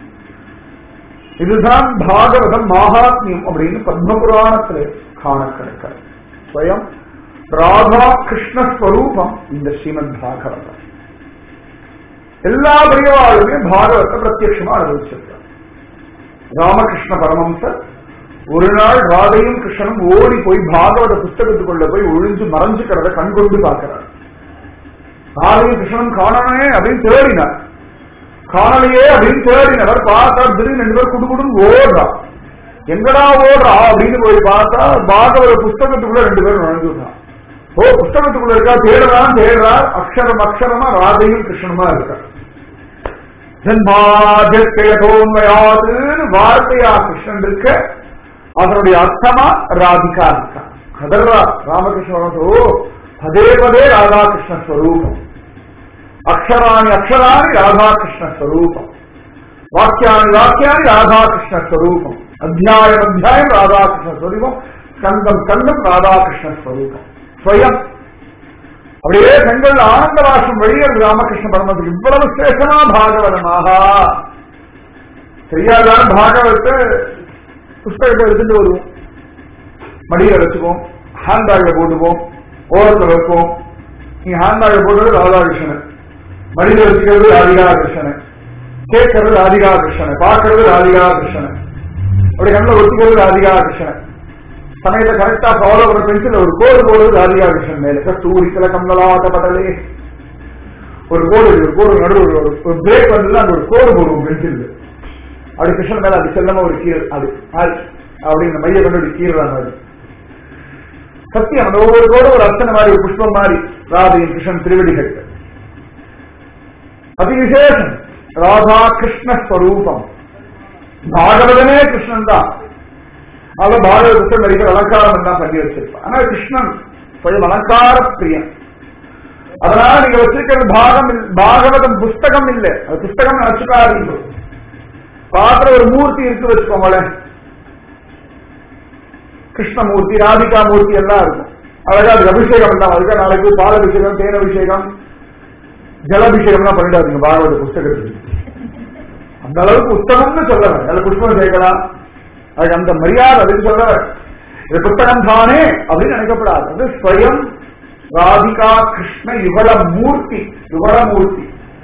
இதுதான் பாகவதம் மகாத்மியம் அப்படின்னு பத்மபுராணத்தில் காண கிடைக்கிறது ஸ்வயம் ராதா கிருஷ்ண ஸ்வரூபம் இந்த ஸ்ரீமத் பாகவதம் எல்லா பிரியவாளுமே பாகவத்தை பிரத்யட்சமா அனுபவிச்சிருக்காங்க ராமகிருஷ்ண பரமம்சர் ஒரு நாள் ராதையும் கிருஷ்ணனும் ஓடி போய் பாகவத புஸ்தகத்துக்குள்ள போய் ஒழிஞ்சு மறைஞ்சுக்கிறத கண்கொண்டு பார்க்கிறார் ராதையும் கிருஷ்ணனும் காணமே அப்படின்னு தேடினார் காணலையே அப்படின்னு தேடினவர் பார்த்தார் திடீர்னு ரெண்டு பேர் குடுகுடுன்னு ஓடுறா எங்கடா ஓடுறா அப்படின்னு போய் பார்த்தா பாகவத புஸ்தகத்துக்குள்ள ரெண்டு பேரும் நுழைஞ்சுட்டான் ஓ புஸ்தகத்துக்குள்ள இருக்கா தேடுறான் தேடுறார் அக்ஷரம் அக்ஷரமா ராதையும் கிருஷ்ணனுமா இருக்கார் ஜென்மாஜோன்மயாதுன்னு வார்த்தையா கிருஷ்ணன் இருக்க அதனுடைய அர்த்தமா ராதிகா இருக்கா கதர்ரா ராமகிருஷ்ணன் ஓ பதே பதே ராதாகிருஷ்ண ஸ்வரூபம் அக்ஷராணி அக்ஷராணி ராதாகிருஷ்ண ஸ்வரூபம் வாக்கியானி வாக்கியானி ராதாகிருஷ்ண ஸ்வரூபம் அத்தியாயம் அத்தியாயம் ராதாகிருஷ்ண ஸ்வரூபம் ஸ்கந்தம் ஸ்கந்தம் ராதாகிருஷ்ண ஸ்வரூபம் ஸ்வயம் அப்படியே தங்கள் ஆனந்த வாசம் வெளியேறு ராமகிருஷ்ண பரமத்துக்கு இவ்வளவு சேஷமா பாகவதமாக தெரியாதான் பாகவத்தை புஸ்தகத்தை எடுத்துட்டு வருவோம் மடியில வச்சுப்போம் ஹேண்ட்பேக்ல போட்டுப்போம் ஓரத்தில் வைப்போம் நீங்க ஹேண்ட்பேக்ல போட்டது ராதாகிருஷ்ணன் மடியில வச்சுக்கிறது ராதிகா கிருஷ்ணன் கேட்கறது ராதிகா கிருஷ்ணன் பார்க்கறது ராதிகா கிருஷ்ணன் அப்படி கண்ணில் ஒத்திக்கிறது ராதிகா கிருஷ்ணன் சமயத்தை கரெக்டா ஃபாலோ பண்ண பென்சில் ஒரு கோடு போடுறது ராதிகா கிருஷ்ணன் மேல கஸ்தூரி சில கமலாட்ட படலே ஒரு கோடு இருக்கு, ஒரு கோடு நடுவு ஒரு- ஒரு பிரேக் வந்ததுல அந்த ஒரு கோடு போடுவோம் பென்சில் அப்படி கிருஷ்ணன் மேல அப்படி செல்லமா ஒரு கீரை அது ஆய் அப்படி இந்த மைய கொண்டு அப்படி கீரை மாதிரி சத்தியம் அந்த ஒவ்வொரு கோடும் ஒரு அர்ச்சனை மாதிரி ஒரு புஷ்பம் மாதிரி ராதையின் கிருஷ்ணன் திருவடிகள் அதி விசேஷம் ராதா கிருஷ்ண ஸ்வரூபம் பாகவதனே கிருஷ்ணன் தான் அத பாகவதத்தை நிறைய அலங்காரம் எல்லாம் பண்ணி வச்சிருப்பான் ஆனா கிருஷ்ணன் கொஞ்சம் அலங்கார பிரியன் அதனால நீங்க வச்சிருக்கிறது பாகம் இல்ல- பாகவதம் புஸ்தகம் இல்ல அது புஸ்தகம் நினைச்சுக்காதீங்க பாத்திர ஒரு மூர்த்தி இருக்கு வச்சுக்கோங்களேன் கிருஷ்ணமூர்த்தி ராதிகா மூர்த்தி எல்லாம் இருக்கும் அழகா அதுக்கு அபிஷேகம் எல்லாம் அதுக்கு நாளைக்கு பால் அபிஷேகம் தேன் அபிஷேகம் ஜலாபிஷேகம் எல்லாம் பண்ணிடாதீங்க பாகவத புஸ்தகத்துக்கு அந்த அளவுக்கு உத்தமம்னு சொல்லவன் அதுல புஷ்பம் சேர்க்கலாம் அதுக்கு அந்த மரியாதை அதுக்கு சொல்லவன் இது புத்தகம் தானே அப்படின்னு நினைக்கப்படாது அது ஸ்வயம் ராதிகா கிருஷ்ண யுவள மூர்த்தி யுவள மூர்த்தி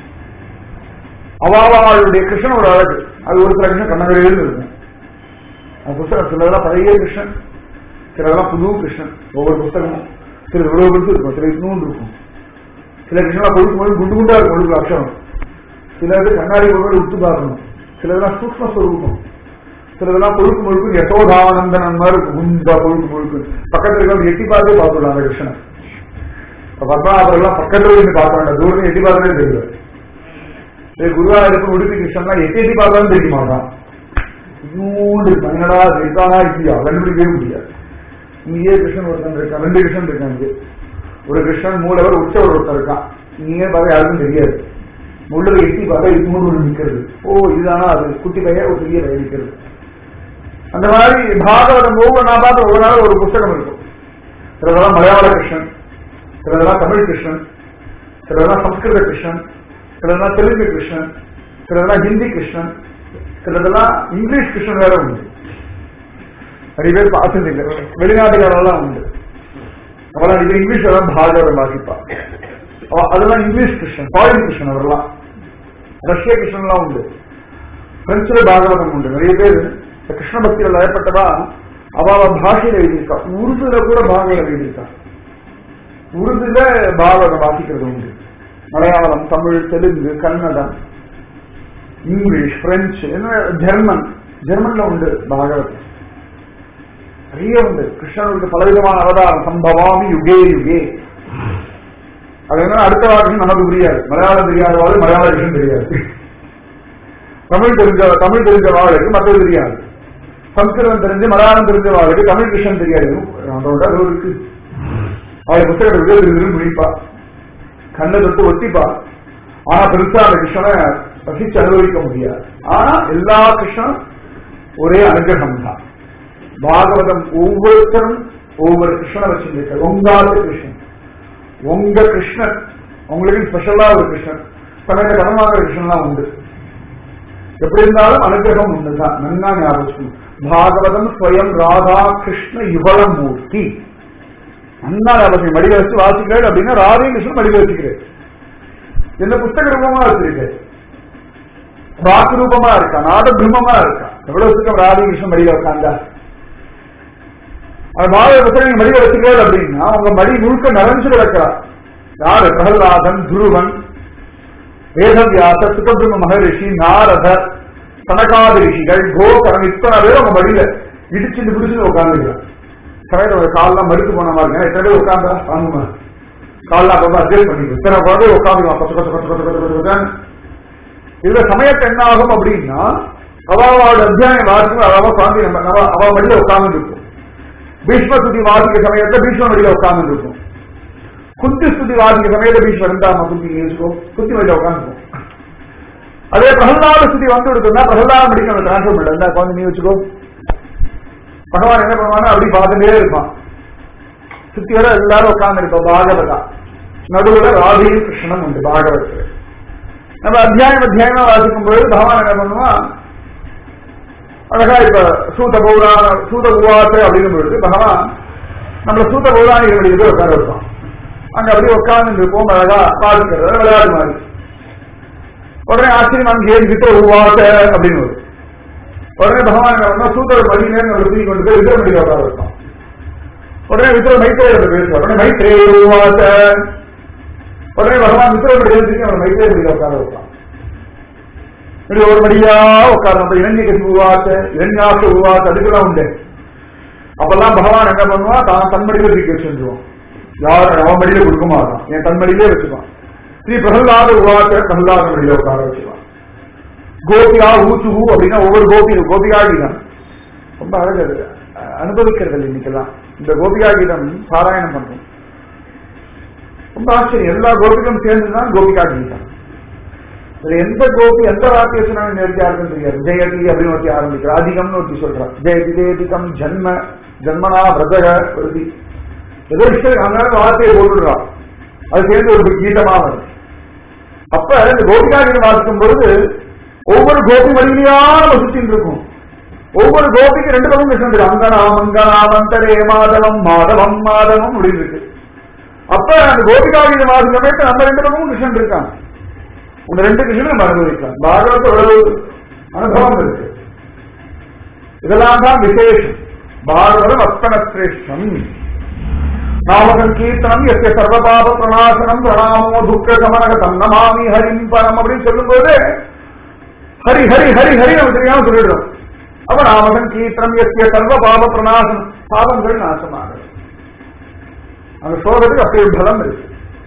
அவாவாளுடைய கிருஷ்ணன் ஒரு அழகு அது ஒரு சில கிருஷ்ணன் கண்ணகரையில் இருக்கும் அந்த புத்தகம் சிலதெல்லாம் பழைய கிருஷ்ணன் சிலதெல்லாம் புது கிருஷ்ணன் ஒவ்வொரு புத்தகமும் சில இவ்வளவு பெருசு இருக்கும் சில இன்னும் இருக்கும் சில கிருஷ்ணன் கொடுக்கும் போது குண்டு குண்டா இருக்கும் ஒழுங்கு அக்ஷரம் சிலது கண்ணாடி போட்டு உத்து பார்க்கணும் சிலதெல்லாம் சூக்ம ஸ்வரூபம் சிலதெல்லாம் முழுக்கு முழுக்கு யசோதானந்தன் மாதிரி இருக்கும் குண்டா முழுக்கு முழுக்கு பக்கத்துல இருக்கவங்க எட்டி பார்த்து பார்த்துடலாம் அந்த கிருஷ்ணன் இப்ப பத்மநாபர் எல்லாம் பக்கத்துல இருந்து பார்க்க வேண்டாம் தூரம் எட்டி பார்த்தே தெரியும் இதே குருவாயூரப்பன் உடுப்பி கிருஷ்ணன்லாம் எட்டி எட்டி பார்த்தாலும் தெரிய மாட்டான் இன்னொன்று என்னடா அது இருக்கானா இல்லையா கண்டுபிடிக்கவே முடியாது இங்கேயே கிருஷ்ணன் ஒருத்தன் இருக்கான் ரெண்டு கிருஷ்ணன் இருக்கான் இங்கே ஒரு கிருஷ்ணன் மூலவர் உற்சவர் ஒருத்தர் இருக்கான் நீயே பார்த்தா யாருக்கும் தெரியாது முள்ளு எட்டி பார்த்தா இன்னொரு ஒன்று நிற்கிறது ஓ இதுதானா அது குட்டி பையன் ஒரு பெரிய பையன் நிற்கிறது அந்த மாதிரி பாகவதம் ஒவ்வொரு நான் பார்த்து ஒவ்வொரு நாள் ஒரு புஸ்தகம் இருக்கும் சிலதெல்லாம் மலையாள கிருஷ்ணன் சிலதெல்லாம் தமிழ் கிருஷ்ணன் சிலதெல்லாம் சம்ஸ்கிருத கிருஷ்ணன் சிலதெல்லாம் தெலுங்கு கிருஷ்ணன் சிலதெல்லாம் ஹிந்தி கிருஷ்ணன் சிலதெல்லாம் இங்கிலீஷ் கிருஷ்ணன் வேற உண்டு நிறைய பேர் பார்த்தது இல்லை வெளிநாட்டுக்காரெல்லாம் உண்டு அவெல்லாம் இது இங்கிலீஷ் எல்லாம் பாகவதம் வாசிப்பா அவ- அதெல்லாம் இங்கிலீஷ் கிருஷ்ணன் ஃபாரின் கிருஷ்ணன் அவரெல்லாம் ரஷ்ய கிருஷ்ணன்லாம் உண்டு பிரெஞ்சுல பாகவதம் உண்டு நிறைய பேர் இந்த கிருஷ்ண பக்தியில் ஏற்பட்டதா அவ அவ பாஷையில எழுதியிருக்கா உருதுல கூட பாகவதம் எழுதியிருக்கா உருதுல பாகவதம் வாசிக்கிறது உண்டு மலையாளம் தமிழ் தெலுங்கு கன்னடம் இங்கிலீஷ் பிரெஞ்சு என்ன ஜெர்மன் ஜெர்மன்ல உண்டு பாகவதம் நிறைய உண்டு கிருஷ்ணனுக்கு பலவிதமான அவதாரம் சம்பவாமி யுகே யுகே அது என்ன அடுத்த வாக்கியம் நமக்கு புரியாது மலையாளம் தெரியாதவாறு மலையாள விஷயம் தெரியாது தமிழ் தெரிஞ்ச தமிழ் தெரிஞ்ச வாளுக்கு மற்றது தெரியாது சம்ஸ்கிருதம் தெரிஞ்சு மலையாளம் தெரிஞ்ச வாளுக்கு தமிழ் விஷயம் தெரியாது அதோட அது இருக்கு அவளை புத்தகத்தை விட திருந்திரும் முடிப்பா கண்ணை தொட்டு ஒத்திப்பா ஆனா பெருசா அந்த கிருஷ்ணனை ரசிச்சு அனுபவிக்க முடியாது ஆனா எல்லா கிருஷ்ணனும் ஒரே அனுகிரகம் தான் பாகவதம் ஒவ்வொருத்தரும் ஒவ்வொரு கிருஷ்ணனை வச்சிருக்க உங்காத கிருஷ்ணன் உங்க கிருஷ்ணன் உங்களுக்கு ஸ்பெஷலா ஒரு கிருஷ்ணன் சமயத்தை கடன் வாங்குற கிருஷ்ணன்லாம் உண்டு எப்படி இருந்தாலும் அனுகிரகம் ஒண்ணுதான் நன்னா ஞாபகம் பாகவதம் ஸ்வயம் ராதா கிருஷ்ண யுவலம் மூர்த்தி நன்னா ஞாபகம் மடியில வச்சு வாசிக்கிறேன் அப்படின்னா ராதே கிருஷ்ணன் மடியில வச்சுக்கிறேன் என்ன புத்தக ரூபமா வச்சிருக்கேன் வாக்கு ரூபமா இருக்கா நாட பிரம்மமா இருக்கா எவ்வளவு சுத்தம் ராதே கிருஷ்ணன் மடியில உட்காந்தா அது மாத புத்தகம் மடியில வச்சுக்கிறேன் அப்படின்னா உங்க மடி முழுக்க நிறைஞ்சு கிடக்கிறா யாரு பிரகலாதன் துருவன் வேதவியாச சுகபிரம்ம மகரிஷி நாரதர் சனகாதி ரிஷிகள் கோகரன் இத்தனை பேர் அவங்க மடியில இடிச்சு பிடிச்சு உட்காந்துக்கிறான் சமயத்தில் ஒரு கால்லாம் மறுத்து போன மாதிரி இருக்கு. எத்தனை பேர் உட்காந்தா வாங்குமா கால்லாம் அப்ப அட்ஜஸ்ட் பண்ணிக்கும் இத்தனை குழந்தை உட்காந்துக்கலாம் கொச்ச கொச்ச கொச்ச கொச்ச கொச்ச கொச்சன்னு. இதுல சமயத்து என்ன ஆகும் அப்படின்னா அவாவோட அத்தியாயம் வாசிக்கும் அவ குழந்தை நம்ம நம்ம அவ மடியில உட்கார்ந்து இருக்கும் பீஷ்ம ஸ்துதி வாசிக்க சமயத்துல பீஷ்ம மடியில உட்கார்ந்து இருக்கும் குந்தி ஸ்துதி வாசிக்க சமயத்துல பீஷ்ம இருந்தாம குந்தி யூசிக்கோ குந்தி மடியில உட்காந்துக்கும் அதே பிரகலாத ஸ்துதி வந்து கொடுத்தா பிரகலாத மடிக்க டிரான்ஸ்ஃபர் பண்ணல இருந்தா குழந்தை நீ வச்சுக்கோ பகவான் என்ன பண்ணுவானா அப்படி பார்த்துட்டே இருப்பான் சுத்தி வர எல்லாரும் உட்கார்ந்து இருப்போம் பாகவதா நடுவுல ராதையும் கிருஷ்ணனும் உண்டு பாகவத்துல நம்ம அத்தியாயம் அத்தியாயமா வாசிக்கும் பொழுது பகவான் என்ன பண்ணுவான் அழகா இப்ப சூத பௌராண சூத உவாசை அப்படிங்கும் பொழுது பகவான் நம்மள சூத பௌராணிகள் வெளியே உட்கார வைப்பான் அங்க அப்படியே உட்கார்ந்து இருப்போம் அழகா பாதிக்கிறது விளையாடு மாதிரி உடனே ஆச்சரியம் அங்கே கிட்ட உவாசை அப்படின்னு வரும் உடனே பகவான் என்ன பண்ணா சூத்திர மணி நேரம் ஒரு தூக்கி கொண்டு போய் வித்திர மணி உட்கார வைப்பான் உடனே வித்திர மைத்திரையோட பேசுவார் உடனே மைத்திரே உவாசை உடனே பகவான் மித்திரப்படி எழுதிக்கு அவன் மைத்திரே படிக்க உட்கார வைப்பான் இப்படி ஒரு மடியா உட்காரணும் அப்ப இளைஞ கட்சி உருவாக்க இளைஞாச உருவாக்க அதுக்கெல்லாம் உண்டு அப்பெல்லாம் பகவான் என்ன பண்ணுவான் தான் தன் மடியில தூக்கி வச்சுருவான் யாரும் அவன் மடியில கொடுக்க மாட்டான் என் தன் மடியிலே வச்சுப்பான் ஸ்ரீ பிரகலாத உருவாக்க பிரகலாத மடியில உட்கார வச்சுப்பான் கோபியா ஊச்சுகு அப்படின்னா ஒவ்வொரு கோபி கோபிகா கீதம் ரொம்ப அழகு அது அஹ் அனுபவிக்கிறது இல்லை இன்னைக்கெல்லாம் இந்த கோபிகா கீதம் பாராயணம் பண்றோம் ரொம்ப ஆச்சரியம் எல்லா கோபிகளும் சேர்ந்துதான் கோபிகா கீதம் இதுல எந்த கோபி எந்த வார்த்தையை சொன்னாலும் நேருக்கு யாருக்கும் தெரியாது ஜெயதி அப்படின்னு ஒருத்தி ஆரம்பிக்கிறா அதிகம்னு ஒருத்தி சொல்றான் ஜெயதி ஜெயதிகம் ஜன்ம ஜன்மனா விரதக ஒருத்தி ஏதோ விஷயம் அதனால வார்த்தையை போட்டுடுறான் அது சேர்ந்து ஒரு கீதமா வருது அப்ப இந்த கோபிகா கீதம் வாசிக்கும் பொழுது ஒவ்வொரு கோபி வழியிலையா நம்ம சுத்தின்னு இருக்கும் ஒவ்வொரு கோபிக்கு ரெண்டு பக்கம் கிருஷ்ணன் இருக்கு அங்கனாம் அங்கனாம் அந்தரே மாதவம் மாதவம் மாதவம் அப்படின்னு இருக்கு அப்ப அந்த கோபிகா கீதம் வாசிக்கும் சமயத்துல நம்ம ரெண்டு பக்கமும் கிருஷ்ணன் இருக்கான் இந்த ரெண்டு கிருஷ்ணன் நம்ம அனுபவிக்கலாம் பாகவத ஒரு அனுபவம் இருக்கு இதெல்லாம் தான் விசேஷம் பாகவதம் அஸ்தன சிரேஷ்டம் நாமகன் கீர்த்தனம் எஸ்ய சர்வபாப பிரணாசனம் பிரணாமோ துக்க சமனகதம் நமாமி ஹரிம் பரம் அப்படின்னு சொல்லும்போது ஹரி ஹரி ஹரி ஹரி நம்ம தெரியாம சொல்லிடுறோம் அப்ப நாமகன் கீர்த்தனம் எஸ்ய சர்வ பாப பிரணாசம் பாவங்கள் நாசமாகும் அந்த ஸ்லோகத்துக்கு அப்படி ஒரு பலம் இருக்கு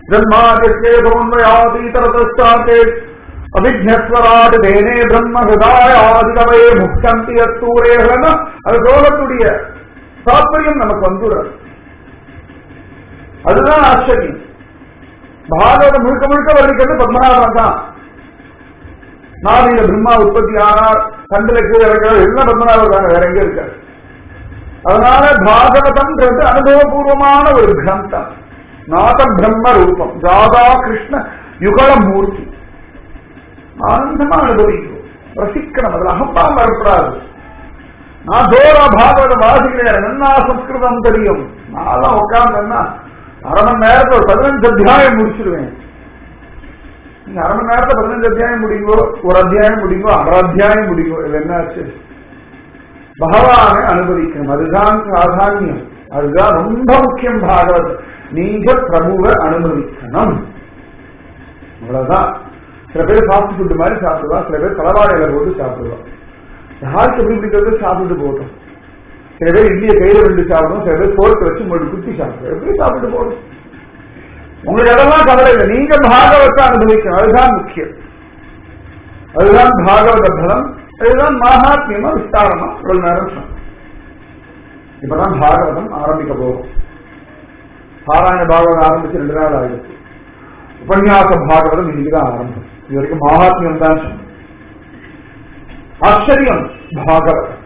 ஜன்மாதித்யேதோன்மயாதீதரதாத்தே அபிஜஸ்வராட் தேனே பிரம்ம ஹிருதாயாதிகவே முக்தந்தி அத்தூரேகனா அது ஸ்லோகத்துடைய தாற்பயம் நமக்கு வந்துடுறது அதுதான் ஆச்சரியம் பாகவத முழுக்க முழுக்க வர்ணிக்கிறது பத்மநாபன் தான் நாவில பிரம்மா உற்பத்தி ஆனார் கண்டில கீழே இருக்கிற எல்லாம் பத்மநாபர் தாங்க வேற எங்க இருக்காரு அதனால பாகவதம்ன்றது அனுபவபூர்வமான ஒரு கிரந்தம் நாத பிரம்ம ரூபம் ராதா கிருஷ்ண யுகல மூர்த்தி ஆனந்தமா அனுபவிக்கும் ரசிக்கணும் அதுல அகம்பாம் வரக்கூடாது நான் தோரா பாகவதம் வாசிக்கிறேன் என்ன சம்ஸ்கிருதம் தெரியும் நான் உட்கார்ந்தேன்னா அரை மணி நேரத்துல ஒரு பதினஞ்சு அத்தியாயம் முடிச்சிருவேன் நீங்க அரை மணி நேரத்துல பதினஞ்சு அத்தியாயம் முடியுங்கோ ஒரு அத்தியாயம் முடியுங்கோ அரை அத்தியாயம் முடியுங்கோ இது என்ன ஆச்சு பகவானை அனுபவிக்கணும் அதுதான் பிராதானியம் அதுதான் ரொம்ப முக்கியம் பாகவத் நீங்க பிரபுவை அனுபவிக்கணும் அவ்வளவுதான் சில பேர் ஃபாஸ்ட் ஃபுட் மாதிரி சாப்பிடுவா சில பேர் தலைவாழையில போட்டு சாப்பிடுவா யாருக்கு எப்படி பிடிக்கிறது சாப்பிட்டு போட்டோம் சில பேர் இட்லியை கையில ரெண்டு சாப்பிடும் சில பேர் சோறுக்கு வச்சு உங்களுக்கு குத்தி சாப்பிடும் எப்படி சாப்பிட்டு போடும் உங்களுக்கு அதெல்லாம் கவலை இல்லை நீங்க பாகவத்தை அனுபவிக்கணும் அதுதான் முக்கியம் அதுதான் பாகவத பலம் அதுதான் மகாத்மியமா விஸ்தாரமா இவ்வளவு நேரம் சொன்னோம் இப்பதான் பாகவதம் ஆரம்பிக்க போகும் பாராயண பாகவதம் ஆரம்பிச்சு ரெண்டு நாள் ஆயிடுச்சு உபன்யாச பாகவதம் இன்னைக்குதான் ஆரம்பம் இது வரைக்கும் மகாத்மியம் தான் சொன்னோம் ஆச்சரியம் பாகவதம்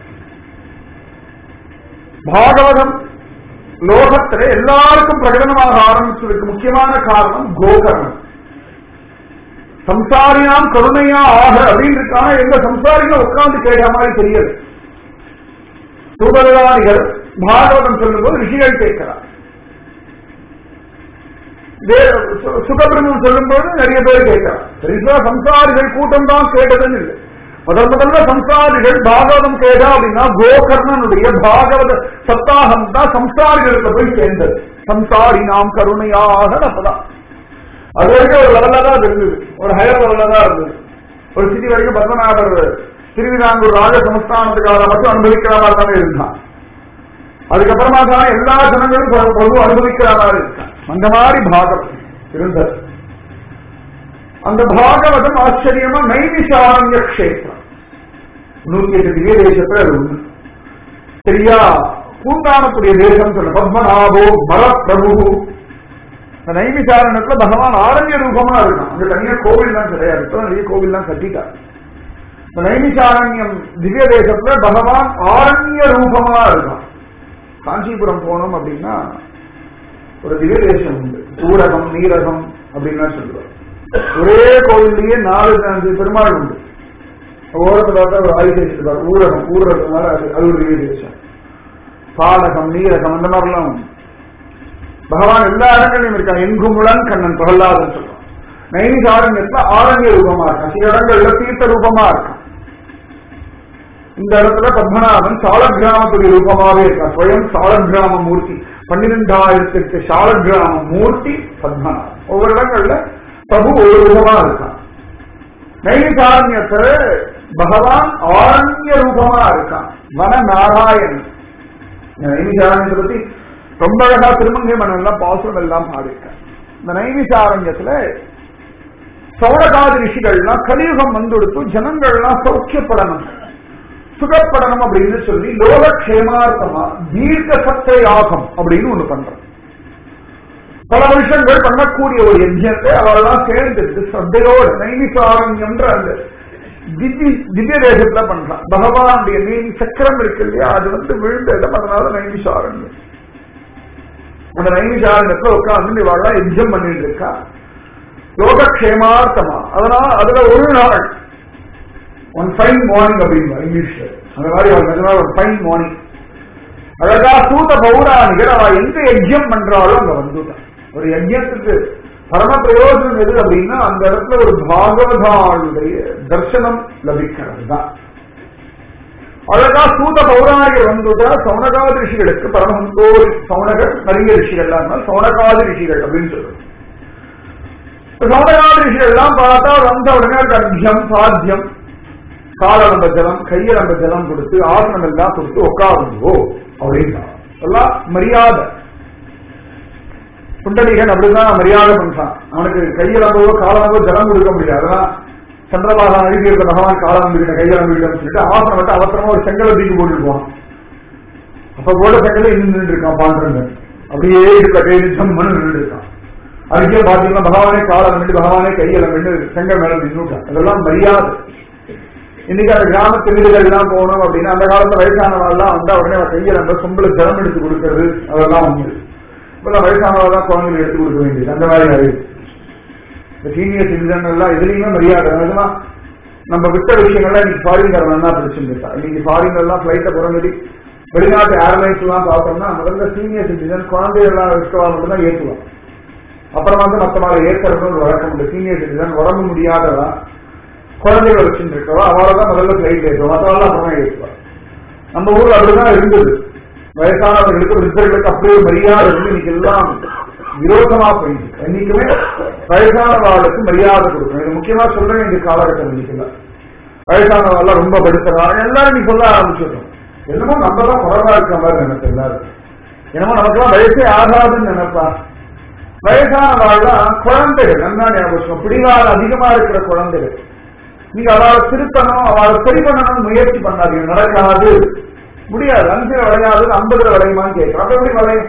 பாகவதம் லோகத்திலே எல்லாருக்கும் பிரகடனமாக ஆரம்பிச்சதுக்கு முக்கியமான காரணம் கோகர்ணம் சம்சாரியாம் கருணையா ஆக அப்படின்னு இருக்கான எங்க சம்சாரிகள் உட்கார்ந்து கேட்ட மாதிரி தெரியுது சூபதானிகள் பாகவதம் சொல்லும்போது ரிஷிகள் கேட்கிறார் சுகபிரமம் சொல்லும்போது நிறைய பேர் கேட்கிறார் பெருசா சம்சாரிகள் கூட்டம் தான் கேட்டதுன்னு இல்லை முதல் முதல்ல சம்சாரிகள் பாகவதம் கேட்டா அப்படின்னா கோகர்ணனுடைய பாகவத சப்தாகம் தான் சம்சாரிகளுக்கு போய் சேர்ந்தது சம்சாரி நாம் கருணையாக அப்பதான் அது வரைக்கும் ஒரு லெவல்ல தான் இருந்தது ஒரு ஹையர் லெவல்ல தான் இருந்தது ஒரு சிட்டி வரைக்கும் பத்மநாபர் திருவிதாங்கூர் ராஜ சமஸ்தானத்துக்காக மட்டும் அனுபவிக்கிற மாதிரி தானே இருந்தான் அதுக்கப்புறமா தான் எல்லா ஜனங்களும் பொது அனுபவிக்கிற மாதிரி இருக்கான் அந்த மாதிரி பாகவதம் இருந்தது அந்த பாகவதம் ஆச்சரியமா நைமிஷாரண்ய கஷேத்திரம் நூத்தி எட்டு திவ்ய தேசத்துல அது உண்டு சரியா பூந்தானக்கூடிய தேசம் சொல்ல பத்மநாபோ மர பிரபு இந்த நைமிசாரணத்துல பகவான் ஆரண்ய ரூபமா இருக்கான் அங்க தனியா கோவில் தான் கிடையாது இப்ப நிறைய கோவில் தான் கட்டிட்டார் இந்த நைமிசாரண்யம் திவ்ய தேசத்துல பகவான் ஆரண்ய ரூபமா இருக்கான் காஞ்சிபுரம் போனோம் அப்படின்னா ஒரு திவ்ய தேசம் உண்டு ஊரகம் நீரகம் அப்படின்னு சொல்லுவார் ஒரே கோவில்லயே நாலு அஞ்சு பெருமாள் உண்டு ஓரத்தை பார்த்தா ஒரு ஆயுதம் ஊரகம் ஊரகத்தினால அது அது ஒரு திவ்ய தேசம் பாலகம் நீரகம் அந்த மாதிரிலாம் உண்டு பகவான் எல்லா இடங்களையும் இருக்கான் எங்குமுடன் கண்ணன் பிரகலாதன் சொல்றான் நைனிசாரண்யத்துல ஆரண்ய ரூபமா இருக்கான் சில இடங்கள்ல தீர்த்த ரூபமா இருக்கான் இந்த இடத்துல பத்மநாபன் சாலக்கிராமத்துடைய ரூபமாவே இருக்கான் ஸ்வயம் சாலக்கிராம மூர்த்தி பன்னிரெண்டாயிரத்தி எட்டு சாலக்கிராம மூர்த்தி பத்மநாபன் ஒவ்வொரு இடங்கள்ல பிரபு ஒரு ரூபமா இருக்கான் நைனிசாரண்யத்துல பகவான் ஆரண்ய ரூபமா இருக்கான் வன நாராயணன் நைனிசாரண்யத்தை பத்தி ரொம்ப அழகா திருமங்கை மன்னெல்லாம் பாசுரம் எல்லாம் பாடியிருக்கார் இந்த நைமிசாரண்யத்துல சௌரகாதி ரிஷிகள்லாம் கலியுகம் வந்துடுத்து ஜனங்கள்லாம் சௌக்கியப்படணும் சுகப்படணும் அப்படின்னு சொல்லி லோக க்ஷேமார்த்தமா தீர்க்க சத்தை யாகம் அப்படின்னு ஒண்ணு பண்றோம் பல வருஷங்கள் பண்ணக்கூடிய ஒரு யஜ்யத்தை அவரெல்லாம் சேர்ந்துட்டு ஸ்ரத்தையோடு நைமிசாரண்யம்ன்ற அந்த திவ்ய திவ்ய தேசத்துல பண்றான் பகவானுடைய நீதி சக்கரம் இருக்கு இல்லையா அது வந்து விழுந்த இடம் அதனால நைமிசாரண்யம் அந்த நைமிஷாரணத்துல உட்கார்ந்து இவாள்லாம் யுத்தம் பண்ணிட்டு இருக்கா யோகக்ஷேமார்த்தமா அதனால அதுல ஒரு நாள் ஒன் ஃபைன் மார்னிங் அப்படிங்க இங்கிலீஷ்ல அந்த மாதிரி அவள் ஒரு ஃபைன் மார்னிங் அழகா சூத பௌராணிகர் அவ எங்க யஜ்யம் பண்றாளோ அங்க வந்துட்டான் ஒரு யஜ்யத்துக்கு பரம பிரயோஜனம் எது அப்படின்னா அந்த இடத்துல ஒரு பாகவதாளுடைய தர்சனம் லபிக்கிறது தான் அழகா சூத பௌராணிகர் வந்துட்டா சௌனகாதி ரிஷிகளுக்கு பரமஹந்தோர் சௌனகர் நிறைய ரிஷிகள் சௌனகாதி ரிஷிகள் அப்படின்னு சொல்றது சௌனகாதி ரிஷிகள் எல்லாம் பார்த்தா வந்த உடனே கர்த்தியம் சாத்தியம் காலரம்ப ஜலம் கையரம்ப ஜலம் கொடுத்து ஆசனம் எல்லாம் கொடுத்து உட்காருங்கோ அப்படின்னா எல்லாம் மரியாதை புண்டரீகன் அப்படிதான் மரியாதை பண்றான் அவனுக்கு கையளம்போ காலம்போ ஜலம் கொடுக்க முடியாது அதான் சந்திரபாகா அழுகி இருக்க பகவான் காலம்பிக்கிட்ட கையளம்பிக்கிட்டன்னு சொல்லிட்டு ஆசனம் விட்டு அவசரமா ஒரு செங்கலை தூக்கி போட்டுருப்பான் அப்ப கூட செங்கலை இன்னும் நின்று இருக்கான் பாண்டுறங்க அப்படியே இருக்க கை ஜம்முன்னு நின்று இருக்கான் அதுக்கே பாத்தீங்கன்னா பகவானே காலம் விட்டு பகவானே கையெல்லாம் விட்டு செங்கல் மேல நின்றுட்டான் அதெல்லாம் மரியாதை இன்னைக்கு அந்த கிராமத்து வீடுகள் எல்லாம் போகணும் அப்படின்னா அந்த காலத்துல வயசானவங்க எல்லாம் வந்தா உடனே அவன் கையில அந்த சொம்புல ஜலம் எடுத்து கொடுக்கறது அதெல்லாம் உண்டு இப்பெல்லாம் வயசானவங்க தான் குழந்தைகள் எடுத்து கொடுக்க வேண்டியது அந்த மாதிரி ஆயிடுச்சு இந்த சீனியர் சிட்டிசன் எல்லாம் எதுலையுமே மரியாதை அதெல்லாம் நம்ம விட்ட விஷயங்கள்லாம் இன்னைக்கு ஃபாரின்காரன் தான் பிடிச்சிருந்துட்டா இன்னைக்கு ஃபாரின் எல்லாம் பிளைட்டை புறங்கடி வெளிநாட்டு ஏர்லைன்ஸ் எல்லாம் பார்த்தோம்னா முதல்ல சீனியர் சிட்டிசன் குழந்தைகள்லாம் இருக்கவா மட்டும் தான் ஏற்றுவான் அப்புறம் வந்து மற்ற மாதிரி ஏற்கனவே ஒரு வழக்கம் உண்டு சீனியர் சிட்டிசன் உடம்பு முடியாதவா குழந்தைகளை வச்சுட்டு இருக்கவா அவளை தான் முதல்ல பிளைட் ஏற்றுவோம் மற்றவெல்லாம் அப்புறமா ஏற்றுவான் நம்ம ஊர்ல அப்படிதான் இருந்தது வயசானவர்களுக்கு விருத்தர்களுக்கு அப்படியே மரியாதை இருந்து இன்னைக்கு எல்லாம் விரோதமா போயிருக்கு என்னைக்குமே வயசானவாளுக்கு மரியாதை கொடுக்கணும் இது முக்கியமா சொல்ல வேண்டிய காலகட்டம் இன்னைக்கு வயசானவாள் ரொம்ப படுத்துறாங்க எல்லாரும் நீ சொல்ல ஆரம்பிச்சிடும் என்னமோ நம்ம தான் குறைவா இருக்க மாதிரி நினைப்பு எல்லாரும் என்னமோ நமக்கெல்லாம் வயசே ஆகாதுன்னு நினைப்பா வயசானவாள்லாம் குழந்தைகள் நல்லா ஞாபகம் பிடிவாத அதிகமா இருக்கிற குழந்தைகள் நீங்க அவளை திருத்தணும் அவளை சரி பண்ணணும்னு முயற்சி பண்ணாதீங்க நடக்காது முடியாது அஞ்சுல விளையாது ஐம்பதுல விளையுமான்னு கேட்கிறோம் அப்ப எப்படி விளையும்